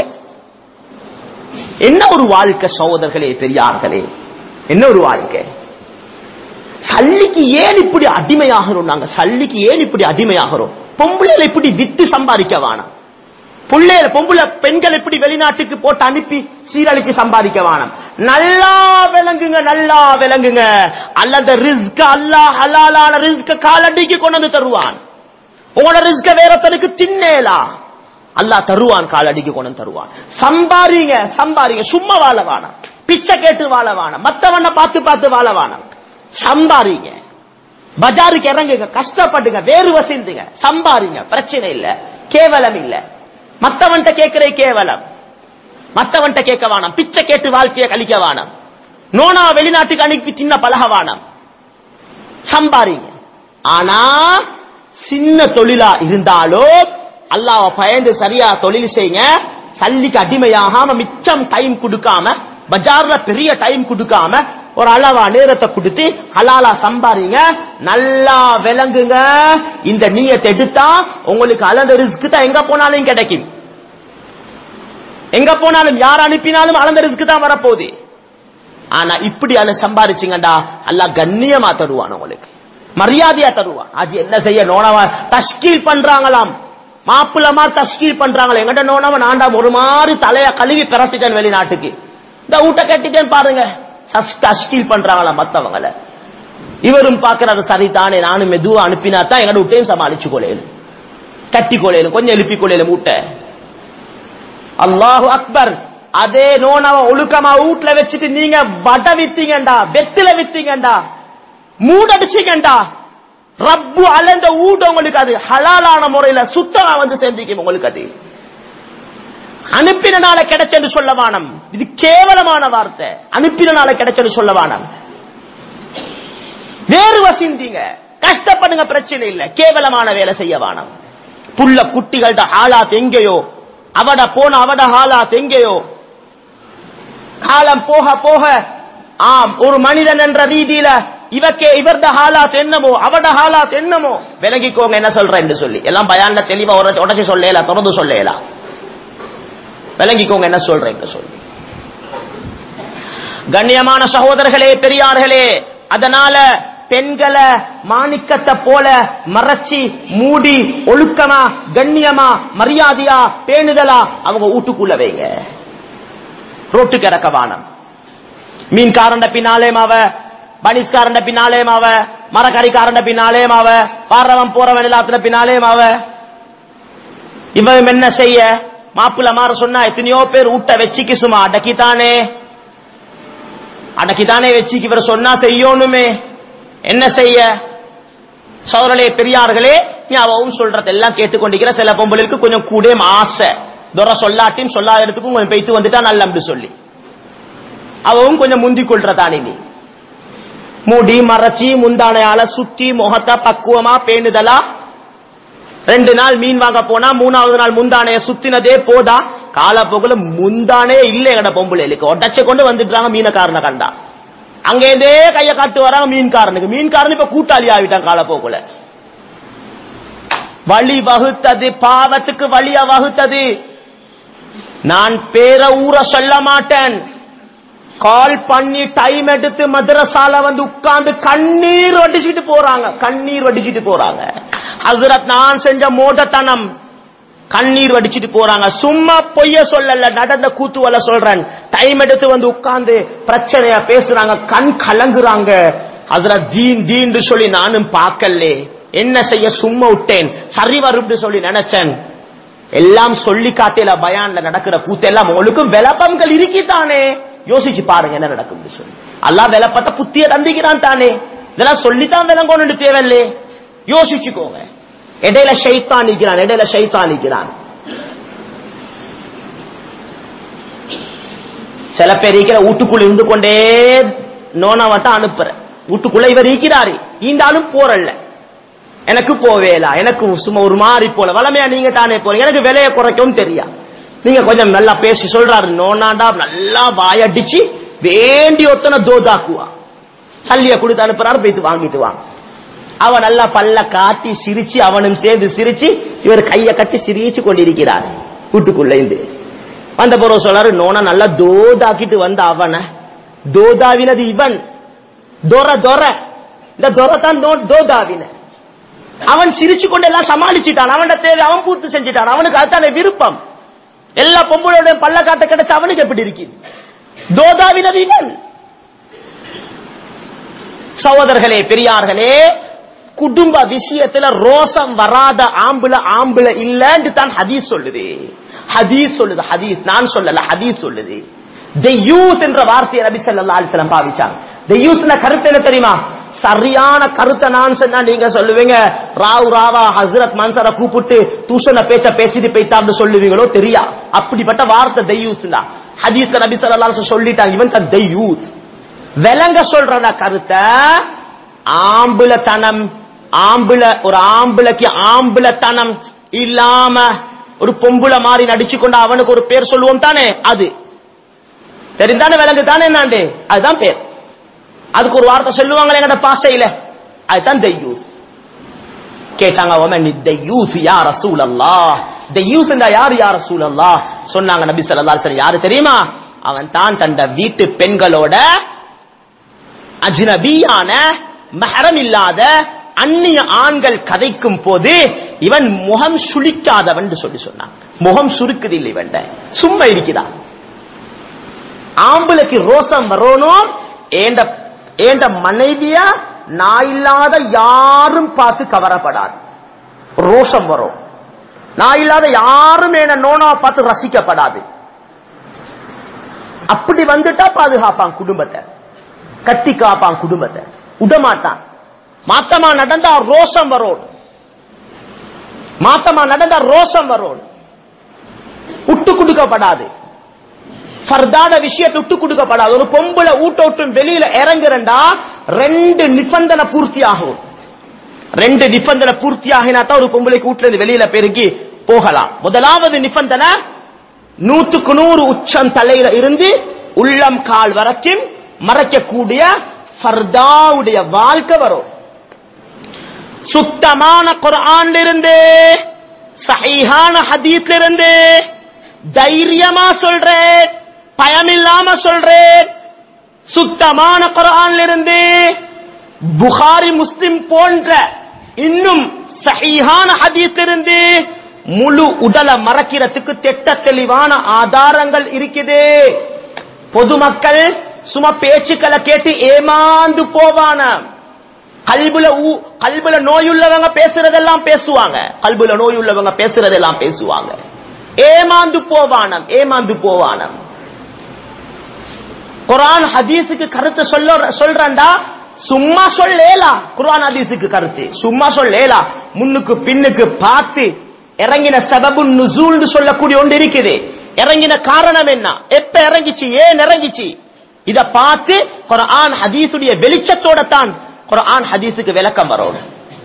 என்ன ஒரு வாழ்க்கை சகோதரர்களே பெரியார்களே என்ன ஒரு வாழ்க்கை சல்லிக்கு ஏன் இப்படி அடிமையாகிறோம் நாங்க சல்லிக்கு ஏன் இப்படி அடிமையாகிறோம் பொம்பளையில இப்படி வித்து சம்பாதிக்க வேணாம் புள்ளையில பொம்புல பெண்கள் எப்படி வெளிநாட்டுக்கு போட்டு அனுப்பி சீரழிச்சு சம்பாதிக்க வேணாம் நல்லா விளங்குங்க நல்லா விளங்குங்க அல்லது ரிஸ்க் அல்லா ஹலாலான ரிஸ்க் காலடிக்கு கொண்டு வந்து தருவான் உங்களோட ரிஸ்க வேறத்தனுக்கு தின்னேலா அல்லாஹ் தருவான் காலடிக்கு கொண்டு வந்து தருவான் சம்பாரிங்க சம்பாரிங்க சும்மா வாழ வேணாம் பிச்சை கேட்டு வாழ வேணாம் மத்தவன பார்த்து பார்த்து வாழ வேணாம் சம்பாரிங்க பஜாருக்கு இறங்குங்க கஷ்டப்பட்டுங்க வேறு வசிந்துங்க சம்பாரிங்க பிரச்சனை இல்ல கேவலம் இல்ல மத்தவன்ட்ட கேட்கிறே கேவலம் மத்தவன்ட்ட கேட்க வேணாம் பிச்சை கேட்டு வாழ்க்கையை கழிக்க வேணாம் நோனா வெளிநாட்டுக்கு அனுப்பி சின்ன பழக வேணாம் சம்பாரிங்க ஆனா சின்ன தொழிலா இருந்தாலும் அல்லாஹ் பயந்து சரியா தொழில் செய்யுங்க சல்லிக்கு அடிமையாகாம மிச்சம் டைம் கொடுக்காம பஜார்ல பெரிய டைம் கொடுக்காம ஒரு அளவா நேரத்தை கொடுத்து ஹலாலா சம்பாரிங்க நல்லா விளங்குங்க இந்த நீயத்தை எடுத்தா உங்களுக்கு அளந்த ரிஸ்க் தான் எங்க போனாலும் கிடைக்கும் எங்க போனாலும் யார் அனுப்பினாலும் அளந்த ரிஸ்க் தான் வரப்போகுது ஆனா இப்படி அனு சம்பாரிச்சிங்கடா அல்லாஹ் கண்ணியமா தருவான் உங்களுக்கு மரியாதையா தருவான் அது என்ன செய்ய நோனவா தஷ்கீல் பண்றாங்களாம் மாப்பிள்ளமா தஷ்கீல் பண்றாங்களே எங்கிட்ட நோனவன் ஆண்டாம் ஒரு மாதிரி தலைய கழுவி பிறத்திட்டேன் வெளிநாட்டுக்கு இந்த ஊட்ட கட்டிட்டேன் பாருங்க தஸ்கீல் பண்றாங்களா மத்தவங்கள இவரும் பாக்குறாரு சரிதானே நானும் மெதுவா அனுப்பினா தான் எங்கட விட்டையும் சமாளிச்சு கொள்ளையிலும் கட்டி கொள்ளையிலும் கொஞ்சம் எழுப்பி கொள்ளையிலும் மூட்டை அல்லாஹு அக்பர் அதே நோனவ ஒழுக்கமா வீட்டுல வச்சுட்டு நீங்க வட வித்தீங்கண்டா வெத்தில வித்தீங்கண்டா மூடடிச்சீங்கண்டா ரப்பு அலந்த ஊட்ட உங்களுக்கு அது ஹலாலான முறையில சுத்தமா வந்து சேர்ந்திக்கும் உங்களுக்கு அது அனுப்பினால கிடைச்சது சொல்ல வானம் இது கேவலமான வார்த்தை அனுப்பினால கிடைச்சது சொல்ல வானம் வேறு வசிந்தீங்க கஷ்டப்படுங்க பிரச்சனை இல்ல கேவலமான வேலை செய்ய வானம் புள்ள குட்டிகள்ட ஹாலாத் எங்கேயோ அவட போன அவட ஹாலாத் எங்கேயோ காலம் போக போக ஆம் ஒரு மனிதன் என்ற ரீதியில இவக்கே இவர்த ஹாலாத் என்னமோ அவட ஹாலாத் என்னமோ விலகிக்கோங்க என்ன சொல்றேன் சொல்லி எல்லாம் பயான்ல தெளிவா உடச்சு உடச்சு சொல்லலாம் தொடர்ந்து சொல்லலாம் விளங்கிக்கோங்க என்ன சொல்றேன் சொல்லி கண்ணியமான சகோதரர்களே பெரியார்களே அதனால பெண்களை மாணிக்கத்தை போல மறைச்சி மூடி ஒழுக்கமா கண்ணியமா மரியாதையா பேணுதலா அவங்க வீட்டுக்குள்ள வைங்க ரோட்டுக்கு இறக்க வானம் மீன்காரண்ட பின்னாலே மாவ பனிஸ்காரண்ட பின்னாலே மாவ மரக்கறிக்காரண்ட பின்னாலே மாவ பாடுறவன் போறவன் எல்லாத்துல பின்னாலே மாவ இவன் என்ன செய்ய மாப்பிள்ள மாற சொன்னா எத்தனையோ பேர் ஊட்ட வச்சுக்கு சும்மா அடக்கித்தானே அடக்கித்தானே வச்சுக்கு இவர் சொன்னா செய்யணுமே என்ன செய்ய சௌரலே பெரியார்களே ஞாபகம் சொல்றது எல்லாம் கேட்டுக்கொண்டிருக்கிற சில பொம்பளுக்கு கொஞ்சம் கூட ஆசை துரை சொல்லாட்டியும் சொல்லாத இடத்துக்கும் கொஞ்சம் பெய்த்து வந்துட்டா நல்ல சொல்லி அவவும் கொஞ்சம் முந்தி கொள்றதானே நீ மூடி மறைச்சி முந்தானையால சுத்தி முகத்தை பக்குவமா பேணுதலா ரெண்டு நாள் மீன் வாங்க போனா மூணாவது நாள் முந்தானைய சுத்தினதே போதா காலப்போக்குல முந்தானே இல்ல எங்கட பொம்பளைகளுக்கு உடச்ச கொண்டு வந்துட்டாங்க மீனக்காரனை கண்டா அங்கேருந்தே கைய காட்டு வராங்க மீன்காரனுக்கு மீன்காரன் இப்ப கூட்டாளி ஆகிட்டான் காலப்போக்குல வழி வகுத்தது பாவத்துக்கு வழிய வகுத்தது நான் பேர ஊர சொல்ல மாட்டேன் கால் பண்ணி டைம் எடுத்து மதரசால வந்து உட்கார்ந்து கண்ணீர் வடிச்சிட்டு போறாங்க கண்ணீர் வடிச்சிட்டு போறாங்க ஹசரத் நான் செஞ்ச மோடத்தனம் கண்ணீர் வடிச்சிட்டு போறாங்க சும்மா பொய்ய சொல்லல நடந்த கூத்துவல சொல்றேன் டைம் எடுத்து வந்து உட்கார்ந்து பிரச்சனைய பேசுறாங்க கண் கலங்குறாங்க ஹசரத் தீன் தீன் சொல்லி நானும் பார்க்கலே என்ன செய்ய சும்மா விட்டேன் சரி வரும்னு சொல்லி நினைச்சேன் எல்லாம் சொல்லி காட்டில பயான்ல நடக்கிற கூத்தெல்லாம் உங்களுக்கும் விளப்பங்கள் இருக்கித்தானே யோசிச்சு பாருங்க என்ன நடக்கும் சொல்லி அல்லாஹ் விளப்பத்தை புத்திய தந்திக்கிறான் தானே இதெல்லாம் சொல்லித்தான் விளங்கணும்னு தேவையில்லே யோசிச்சுக்கோங்க இடையில ஷைத்தான் நிற்கிறான் இடையில ஷைத்தான் நிற்கிறான் சில பேர் இருக்கிற வீட்டுக்குள்ள இருந்து கொண்டே நோனாவத்தான் அனுப்புற வீட்டுக்குள்ள இவர் இருக்கிறாரு ஈண்டாலும் போறல்ல எனக்கு போவேலா எனக்கு சும்மா ஒரு மாறி போல வளமையா நீங்க தானே போறீங்க எனக்கு விலையை குறைக்கவும் தெரியா நீங்க கொஞ்சம் நல்லா பேசி சொல்றாரு நோனாண்டா நல்லா வாயடிச்சு வேண்டி ஒத்தனை தோதாக்குவா சல்லிய கொடுத்து அனுப்புறாரு போயிட்டு வாங்கிட்டு வாங்க அவன் நல்லா பல்ல காட்டி சிரிச்சு அவனும் சேர்ந்து சிரிச்சு இவர் கைய கட்டி சிரிச்சு கொண்டிருக்கிறார் வீட்டுக்குள்ள இருந்து வந்த பிறகு சொல்றாரு நோனா நல்லா தோதாக்கிட்டு வந்த அவனை தோதாவினது இவன் தொர தொர இந்த தொர தான் தோதாவின அவன் சிரிச்சு கொண்டு எல்லாம் சமாளிச்சுட்டான் அவன் தேவை அவன் பூர்த்தி செஞ்சுட்டான் அவனுக்கு அதுதானே விருப்பம் எல்லா பொம்பளோட பல்ல காட்ட கிடைச்ச அவனுக்கு எப்படி இருக்கு தோதாவினது இவன் சகோதரர்களே பெரியார்களே குடும்ப விஷயத்துல ரோசம் வராத ஆம்புல ஆம்புல இல்லன்னு தான் ஹதீஸ் சொல்லுது ஹதீஸ் சொல்லுது ஹதீஸ் நான் சொல்லல ஹதீஸ் சொல்லுது தி யூத் என்ற வார்த்தையை நபி ஸல்லல்லாஹு அலைஹி வஸல்லம் பாவிச்சாங்க தி யூத்ன கருத்து என்ன தெரியுமா சரியான கருத்தை நான் சொன்னா நீங்க சொல்லுவீங்க ராவ் ராவா ஹஸ்ரத் மன்சரை கூப்பிட்டு தூஷண பேச்ச பேசிட்டு போய்த்தான்னு சொல்லுவீங்களோ தெரியா அப்படிப்பட்ட வார்த்தை தெய்யூஸ் தான் ஹதீஸ்ல நபி ஸல்லல்லாஹு அலைஹி வஸல்லம் சொல்லிட்டாங்க இவன் தான் தெய்யூத் விலங்க சொல்றத கருத்தை ஆம்புலத்தனம் ஆம்புல ஒரு ஆம்புலக்கு ஆம்புலத்தனம் இல்லாம ஒரு பொம்புல மாறி நடிச்சு கொண்டு அவனுக்கு ஒரு பேர் சொல்லுவோம் தானே அது தெரிந்தானே விலங்கு தானே என்னாண்டு அதுதான் பேர் அதுக்கு ஒரு வார்த்தை சொல்லுவாங்களே எங்கட பாசையில அதுதான் தெய்யூஸ் கேட்டாங்க அவன் நீ தெய்யூஸ் யா ரசூல் அல்லா தெய்யூஸ் யார் யா ரசூல் அல்லா சொன்னாங்க நபி ஸல்லல்லாஹு அலைஹி வஸல்லம் யாரு தெரியுமா அவன் தான் தந்த வீட்டு பெண்களோட அஜ்னபியான மஹரம் இல்லாத அந்நிய ஆண்கள் கதைக்கும் போது இவன் முகம் சுளிக்காதவன் சொல்லி சொன்னாங்க முகம் சுருக்குது இல்லை இவன் சும்மா இருக்கிறான் ஆம்பளுக்கு ரோசம் வரணும் ஏண்ட ஏண்ட மனைவிய நான் இல்லாத யாரும் பார்த்து கவரப்படாது ரோஷம் வரும் நான் இல்லாத யாரும் என்ன நோனாவை பார்த்து ரசிக்கப்படாது அப்படி வந்துட்டா பாதுகாப்பான் குடும்பத்தை கட்டி காப்பான் குடும்பத்தை விடமாட்டான் மாத்தமா நடந்தா ரோஷம் வரும் மாத்தமா நடந்தா ரோஷம் வரும் விட்டு கொடுக்கப்படாது ஃபர்தான விஷயத்தை விட்டு கொடுக்கப்படாது ஒரு பொம்பளை ஊட்ட விட்டும் வெளியில இறங்குறண்டா ரெண்டு நிபந்தனை பூர்த்தி ஆகும் ரெண்டு நிபந்தனை பூர்த்தி ஆகினா தான் ஒரு பொம்பளைக்கு வீட்டுல இருந்து வெளியில பெருகி போகலாம் முதலாவது நிபந்தனை நூத்துக்கு நூறு உச்சம் தலையில இருந்து உள்ளம் கால் வரைக்கும் மறைக்கக்கூடிய ஃபர்தாவுடைய வாழ்க்கை வரும் சுத்தமான குர்ஆன்ல இருந்து சஹீஹான ஹதீஸ்ல இருந்து தைரியமா சொல்றேன் பயமில்லாம சொல்றேன் சுத்தமான குர்ஆன்ல இருந்து புகாரி முஸ்லிம் போன்ற இன்னும் சஹீஹான ஹதீஸ்ல இருந்து முழு உடலை மறக்கிறதுக்கு திட்ட தெளிவான ஆதாரங்கள் இருக்குது பொதுமக்கள் சும்மா பேச்சுக்களை கேட்டு ஏமாந்து போவான கல்புல ஊ- கல்புல நோயுள்ளவங்க பேசுறதெல்லாம் பேசுவாங்க கல்புல நோயுள்ளவங்க பேசுறதெல்லாம் பேசுவாங்க ஏமாந்து போவானம் ஏமாந்து போவானம் குர்ஆன் ஹதீஸுக்கு கருத்து சொல்ல சொல்றேன்டா சும்மா சொல்லேலா குர்ஆன் ஹதீஸுக்கு கருத்து சும்மா சொல்லேலா முன்னுக்கு பின்னுக்கு பார்த்து இறங்கின சபபு நுசூல்னு சொல்லக்கூடிய ஒன்று இருக்குது இறங்கின காரணம் என்ன எப்ப இறங்கிச்சு ஏன் இறங்கிச்சு இத பார்த்து குர்ஆன் ஹதீஸுடைய வெளிச்சத்தோட தான் குர்ஆன் ஹதீஸுக்கு விளக்கம் வரும்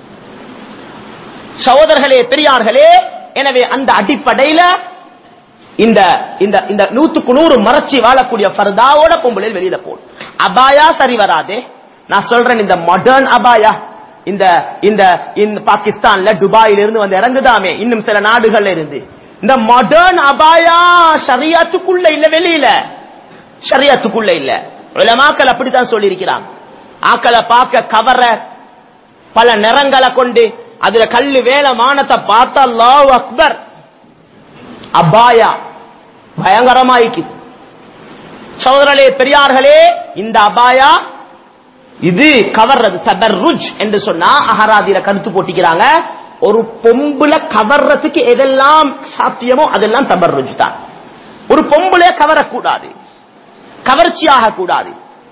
சகோதரர்களே பெரியார்களே எனவே அந்த அடிப்படையில இந்த இந்த இந்த நூத்துக்கு நூறு மறைச்சி வாழக்கூடிய ஃபர்தாவோட பொம்பளையில் வெளியில போடும் அபாயா சரி வராதே நான் சொல்றேன் இந்த மாடர்ன் அபாயா இந்த இந்த இந்த பாகிஸ்தான்ல துபாயில இருந்து வந்து இறங்குதாமே இன்னும் சில நாடுகள்ல இருந்து இந்த மாடர்ன் அபாயா ஷரியத்துக்குள்ள இல்ல வெளியில ஷரியத்துக்குள்ள இல்ல உலமாக்கள் அப்படித்தான் சொல்லி இருக்கிறாங்க ஆக்களை பார்க்க கவர பல நிறங்களை கொண்டு அதுல கல்லு வேலை மானத்தை பார்த்தா அல்லாஹ் அக்பர் அபாயா பயங்கரமாயிக்கு சகோதரர்களே பெரியார்களே இந்த அபாயா இது கவர்றது தபர்ருஜ் என்று சொன்னா அகராதியில கருத்து போட்டிக்கிறாங்க ஒரு பொம்புல கவர்றதுக்கு எதெல்லாம் சாத்தியமோ அதெல்லாம் தபர்ருஜ் தான் ஒரு பொம்புல கவரக்கூடாது கவர்ச்சியாக கூடாது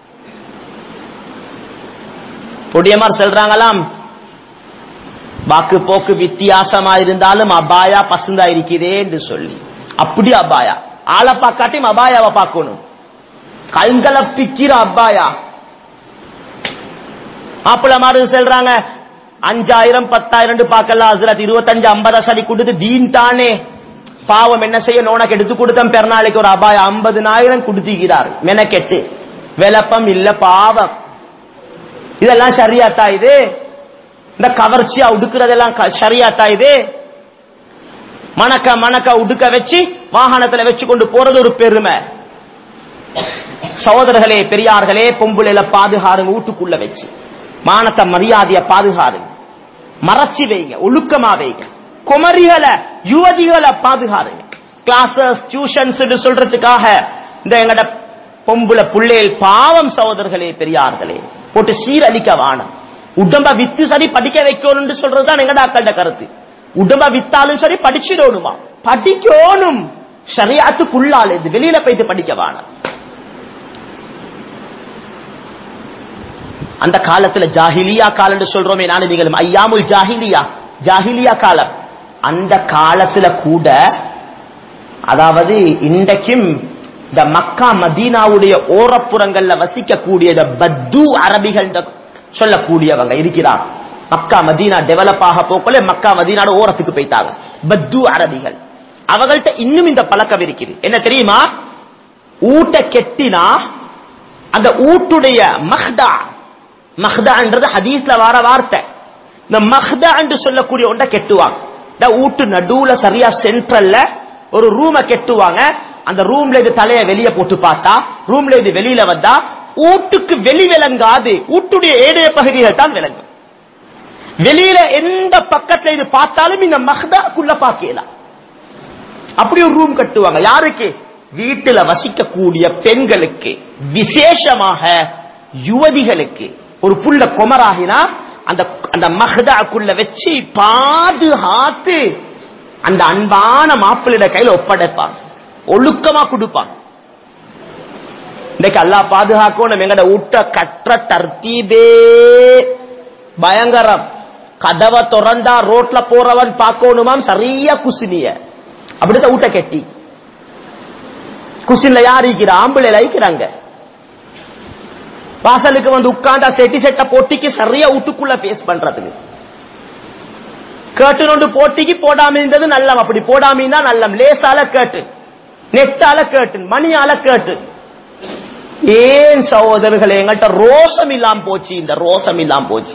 பொடியமார் சொல்றாங்களாம் வாக்கு போக்கு வித்தியாசமா இருந்தாலும் அபாயா பசுந்தா இருக்குதே என்று சொல்லி அப்படி அபாயா ஆளை பார்க்காட்டியும் அபாயாவை பார்க்கணும் கண்களை பிக்கிற அபாயா மாப்பிள்ள மாதிரி சொல்றாங்க அஞ்சாயிரம் பத்தாயிரம் பார்க்கலாம் ஹசரத் இருபத்தஞ்சு ஐம்பது சரி கொடுத்து தீன் தானே பாவம் என்ன செய்ய உனக்கு எடுத்து கொடுத்தேன் பெருநாளைக்கு ஒரு அபாயம் ஐம்பதுனாயிரம் கொடுத்திக்கிறார் மெனக்கெட்டு விளப்பம் இல்ல பாவம் இதெல்லாம் சரியாத்தா இது இந்த கவர்ச்சியா உடுக்கிறதெல்லாம் க- சரியாத்தா இது மணக்க மணக்க உடுக்க வச்சு வாகனத்துல வச்சு கொண்டு போறது ஒரு பெருமை சகோதரர்களே பெரியார்களே பொம்புளையில பாதுகாருங்க வீட்டுக்குள்ள வச்சு மானத்தை மரியாதைய பாதுகாருங்க மறைச்சு வைங்க ஒழுக்கமா வைங்க குமரிகளை யுவதிகளை பாதுகாருங்க கிளாஸஸ் டியூஷன்ஸ் சொல்றதுக்காக இந்த எங்கட பொம்புல புள்ளைகள் பாவம் சகோதரர்களே பெரியார்களே போட்டு சீரழிக்க வானம் உடம்ப வித்து சரி படிக்க வைக்கணும்னு சொல்றதுதான் எங்கட அக்கள்ட கருத்து உடம்ப வித்தாலும் சரி படிச்சிடணுமா படிக்கணும் ஷரியாத்துக்குள்ளால் இது வெளியில போயிட்டு படிக்க வானம் அந்த காலத்துல ஜாஹிலியா காலம்னு சொல்றோமே நானும் நீங்களும் ஐயாமுல் ஜாஹிலியா ஜாஹிலியா காலம் அந்த காலத்துல கூட அதாவது இன்றைக்கும் இந்த மக்கா மதீனாவுடைய ஓரப்புறங்கள்ல வசிக்கக்கூடிய இந்த பத்து அரபிகள் என்று சொல்லக்கூடியவங்க இருக்கிறார் மக்கா மதீனா டெவலப் ஆக போக்கல மக்கா மதீனாட ஓரத்துக்கு போயிட்டாங்க பத்து அரபிகள் அவங்கள்ட்ட இன்னும் இந்த பழக்கம் இருக்குது என்ன தெரியுமா ஊட்ட கெட்டினா அந்த ஊட்டுடைய மஹ்தா மஹ்தான்றது ஹதீஸ்ல வர வார்த்தை இந்த மஹ்தா என்று சொல்லக்கூடிய ஒன்றை கெட்டுவாங்க இந்த ஊட்டு நடுவுல சரியா சென்ட்ரல்ல ஒரு ரூமை கெட்டுவாங்க அந்த ரூம்ல இது தலைய வெளிய போட்டு பார்த்தா ரூம்ல இது வெளியில வந்தா ஊட்டுக்கு வெளி விளங்காது ஊட்டுடைய ஏடைய பகுதிகள் தான் விளங்கும் வெளியில எந்த பக்கத்துல இது பார்த்தாலும் இந்த மஹ்தாக்குள்ள பார்க்கலாம் அப்படி ஒரு ரூம் கட்டுவாங்க யாருக்கு வீட்டுல வசிக்கக்கூடிய பெண்களுக்கு விசேஷமாக யுவதிகளுக்கு ஒரு புள்ள குமராகினா அந்த அந்த மஹதாக்குள்ள வச்சு பாதுகாத்து அந்த அன்பான மாப்பிள்ளைட கையில ஒப்படைப்பான் ஒழுக்கமா கொடுப்பான் இன்னைக்கு அல்லாஹ் பாதுகாக்கணும் எங்கட ஊட்ட கற்ற தர்த்தீபே பயங்கரம் கதவை திறந்தா ரோட்ல போறவன் பார்க்கணுமாம் சரியா குசினிய அப்படித்தான் ஊட்ட கெட்டி குசின்ல யார் இருக்கிற ஆம்பளை இருக்கிறாங்க வாசலுக்கு வந்து உட்கார்ந்தா செட்டி செட்ட போட்டிக்கு சரியா வீட்டுக்குள்ள பேஸ் பண்றதுக்கு கேட்டு நொண்டு போட்டிக்கு போடாம இருந்தது நல்லம் அப்படி போடாம இருந்தா நல்லம் லேசால கேட்டு நெட்டால கேட்டு மணியால கேட்டு ஏன் சகோதரர்களே எங்கள்கிட்ட ரோசம் இல்லாம போச்சு இந்த ரோசம் இல்லாம போச்சு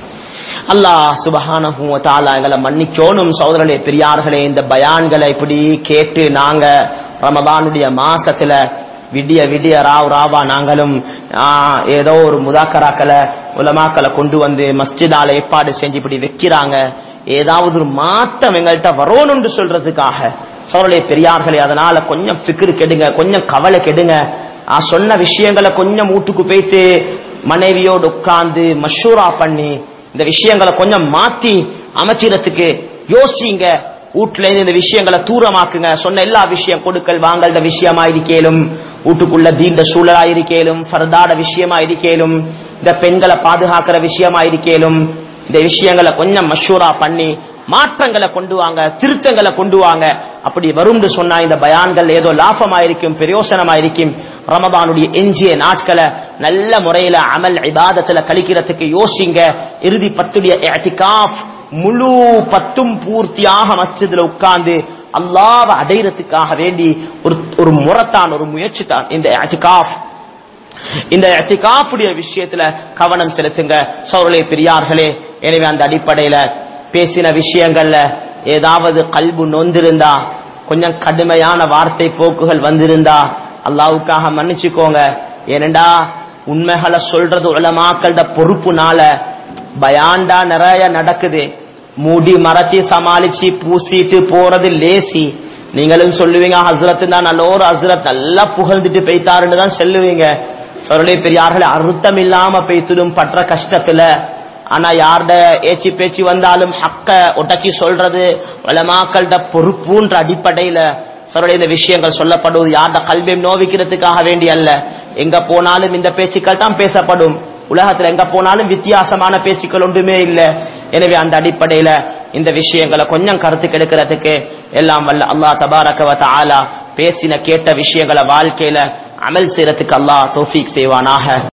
அல்லாஹ் சுபஹானஹு வ தஆலா எங்களை மன்னிக்கோணும் சகோதரர்களே பெரியார்களே இந்த பயான்களை இப்படி கேட்டு நாங்க ரமதானுடைய மாசத்துல விடிய விடிய ராவ் ராவா நாங்களும் ஆ, ஏதோ ஒரு முதாக்கராக்களை உலமாக்களை கொண்டு வந்து மஸ்ஜிதால ஏற்பாடு செஞ்சு இப்படி வைக்கிறாங்க ஏதாவது ஒரு மாற்றம் எங்கள்கிட்ட வரணும்னு சொல்றதுக்காக சோழலே பெரியார்களே அதனால கொஞ்சம் ஃபிக்ரு கெடுங்க கொஞ்சம் கவலை கெடுங்க ஆ, சொன்ன விஷயங்களை கொஞ்சம் வீட்டுக்கு போய்த்து மனைவியோடு உட்கார்ந்து மஷூரா பண்ணி இந்த விஷயங்களை கொஞ்சம் மாத்தி அமைச்சிடத்துக்கு யோசிங்க வீட்டுல இருந்து இந்த விஷயங்களை தூரமாக்குங்க சொன்ன எல்லா விஷயம் கொடுக்கல் வாங்கல்ட விஷயமா இருக்கேலும் வீட்டுக்குள்ள தீண்ட சூழலா இருக்கேலும் ஃபர்தாட விஷயமா இருக்கேலும் இந்த பெண்களை பாதுகாக்கிற விஷயமா இருக்கேலும் இந்த விஷயங்களை கொஞ்சம் மஷூரா பண்ணி மாற்றங்களை கொண்டு வாங்க திருத்தங்களை கொண்டு வாங்க அப்படி வரும்னு சொன்னா இந்த பயான்கள் ஏதோ லாபமா இருக்கும் பிரயோசனமா இருக்கும் ரமபானுடைய எஞ்சிய நாட்களை நல்ல முறையில அமல் இபாதத்துல கழிக்கிறதுக்கு யோசிங்க இறுதி பத்துடைய இஅ்திகாஃப் முழு பத்தும் பூர்த்தியாக மஸ்ஜிதுல உட்கார்ந்து அல்லாஹ்வை அடையறதுக்காக வேண்டி ஒரு ஒரு முறத்தான் ஒரு முயற்சி தான் இந்த இஅ்திகாஃப் இந்த இஅ்திகாஃபுடைய விஷயத்துல கவனம் செலுத்துங்க சௌரலே பெரியார்களே எனவே அந்த அடிப்படையில பேசின விஷயங்கள்ல ஏதாவது கல்பு நொந்திருந்தா கொஞ்சம் கடுமையான வார்த்தை போக்குகள் வந்திருந்தா அல்லாவுக்காக மன்னிச்சுக்கோங்க ஏனண்டா உண்மைகளை சொல்றது உலமாக்களோட பொறுப்புனால பயாண்டா நிறைய நடக்குது மூடி மறைச்சி சமாளிச்சு பூசிட்டு போறது லேசி நீங்களும் சொல்லுவீங்க ஹஸ்ரத் தான் நல்ல ஒரு ஹஸ்ரத் நல்லா புகழ்ந்துட்டு பெய்த்தாருன்னு தான் சொல்லுவீங்க சொரலே பெரியார்களே அர்த்தம் இல்லாம பெய்த்திடும் பற்ற கஷ்டத்துல ஆனா யார்ட ஏச்சி பேச்சு வந்தாலும் ஹக்க உடச்சி சொல்றது வளமாக்கள்ட பொறுப்புன்ற அடிப்படையில சொரலே இந்த விஷயங்கள் சொல்லப்படுவது யார்ட கல்வியும் நோவிக்கிறதுக்காக வேண்டி அல்ல எங்க போனாலும் இந்த பேச்சுக்கள் தான் பேசப்படும் உலகத்துல எங்க போனாலும் வித்தியாசமான பேச்சுக்கள் ஒன்றுமே இல்ல எனவே அந்த அடிப்படையில இந்த விஷயங்களை கொஞ்சம் கருத்து கெடுக்கிறதுக்கு எல்லாம் வல்ல அல்லாஹ் தபாரக வ தஆலா பேசின கேட்ட விஷயங்களை வாழ்க்கையில அமல் செய்யறதுக்கு அல்லாஹ் தௌஃபீக் செய்வானாக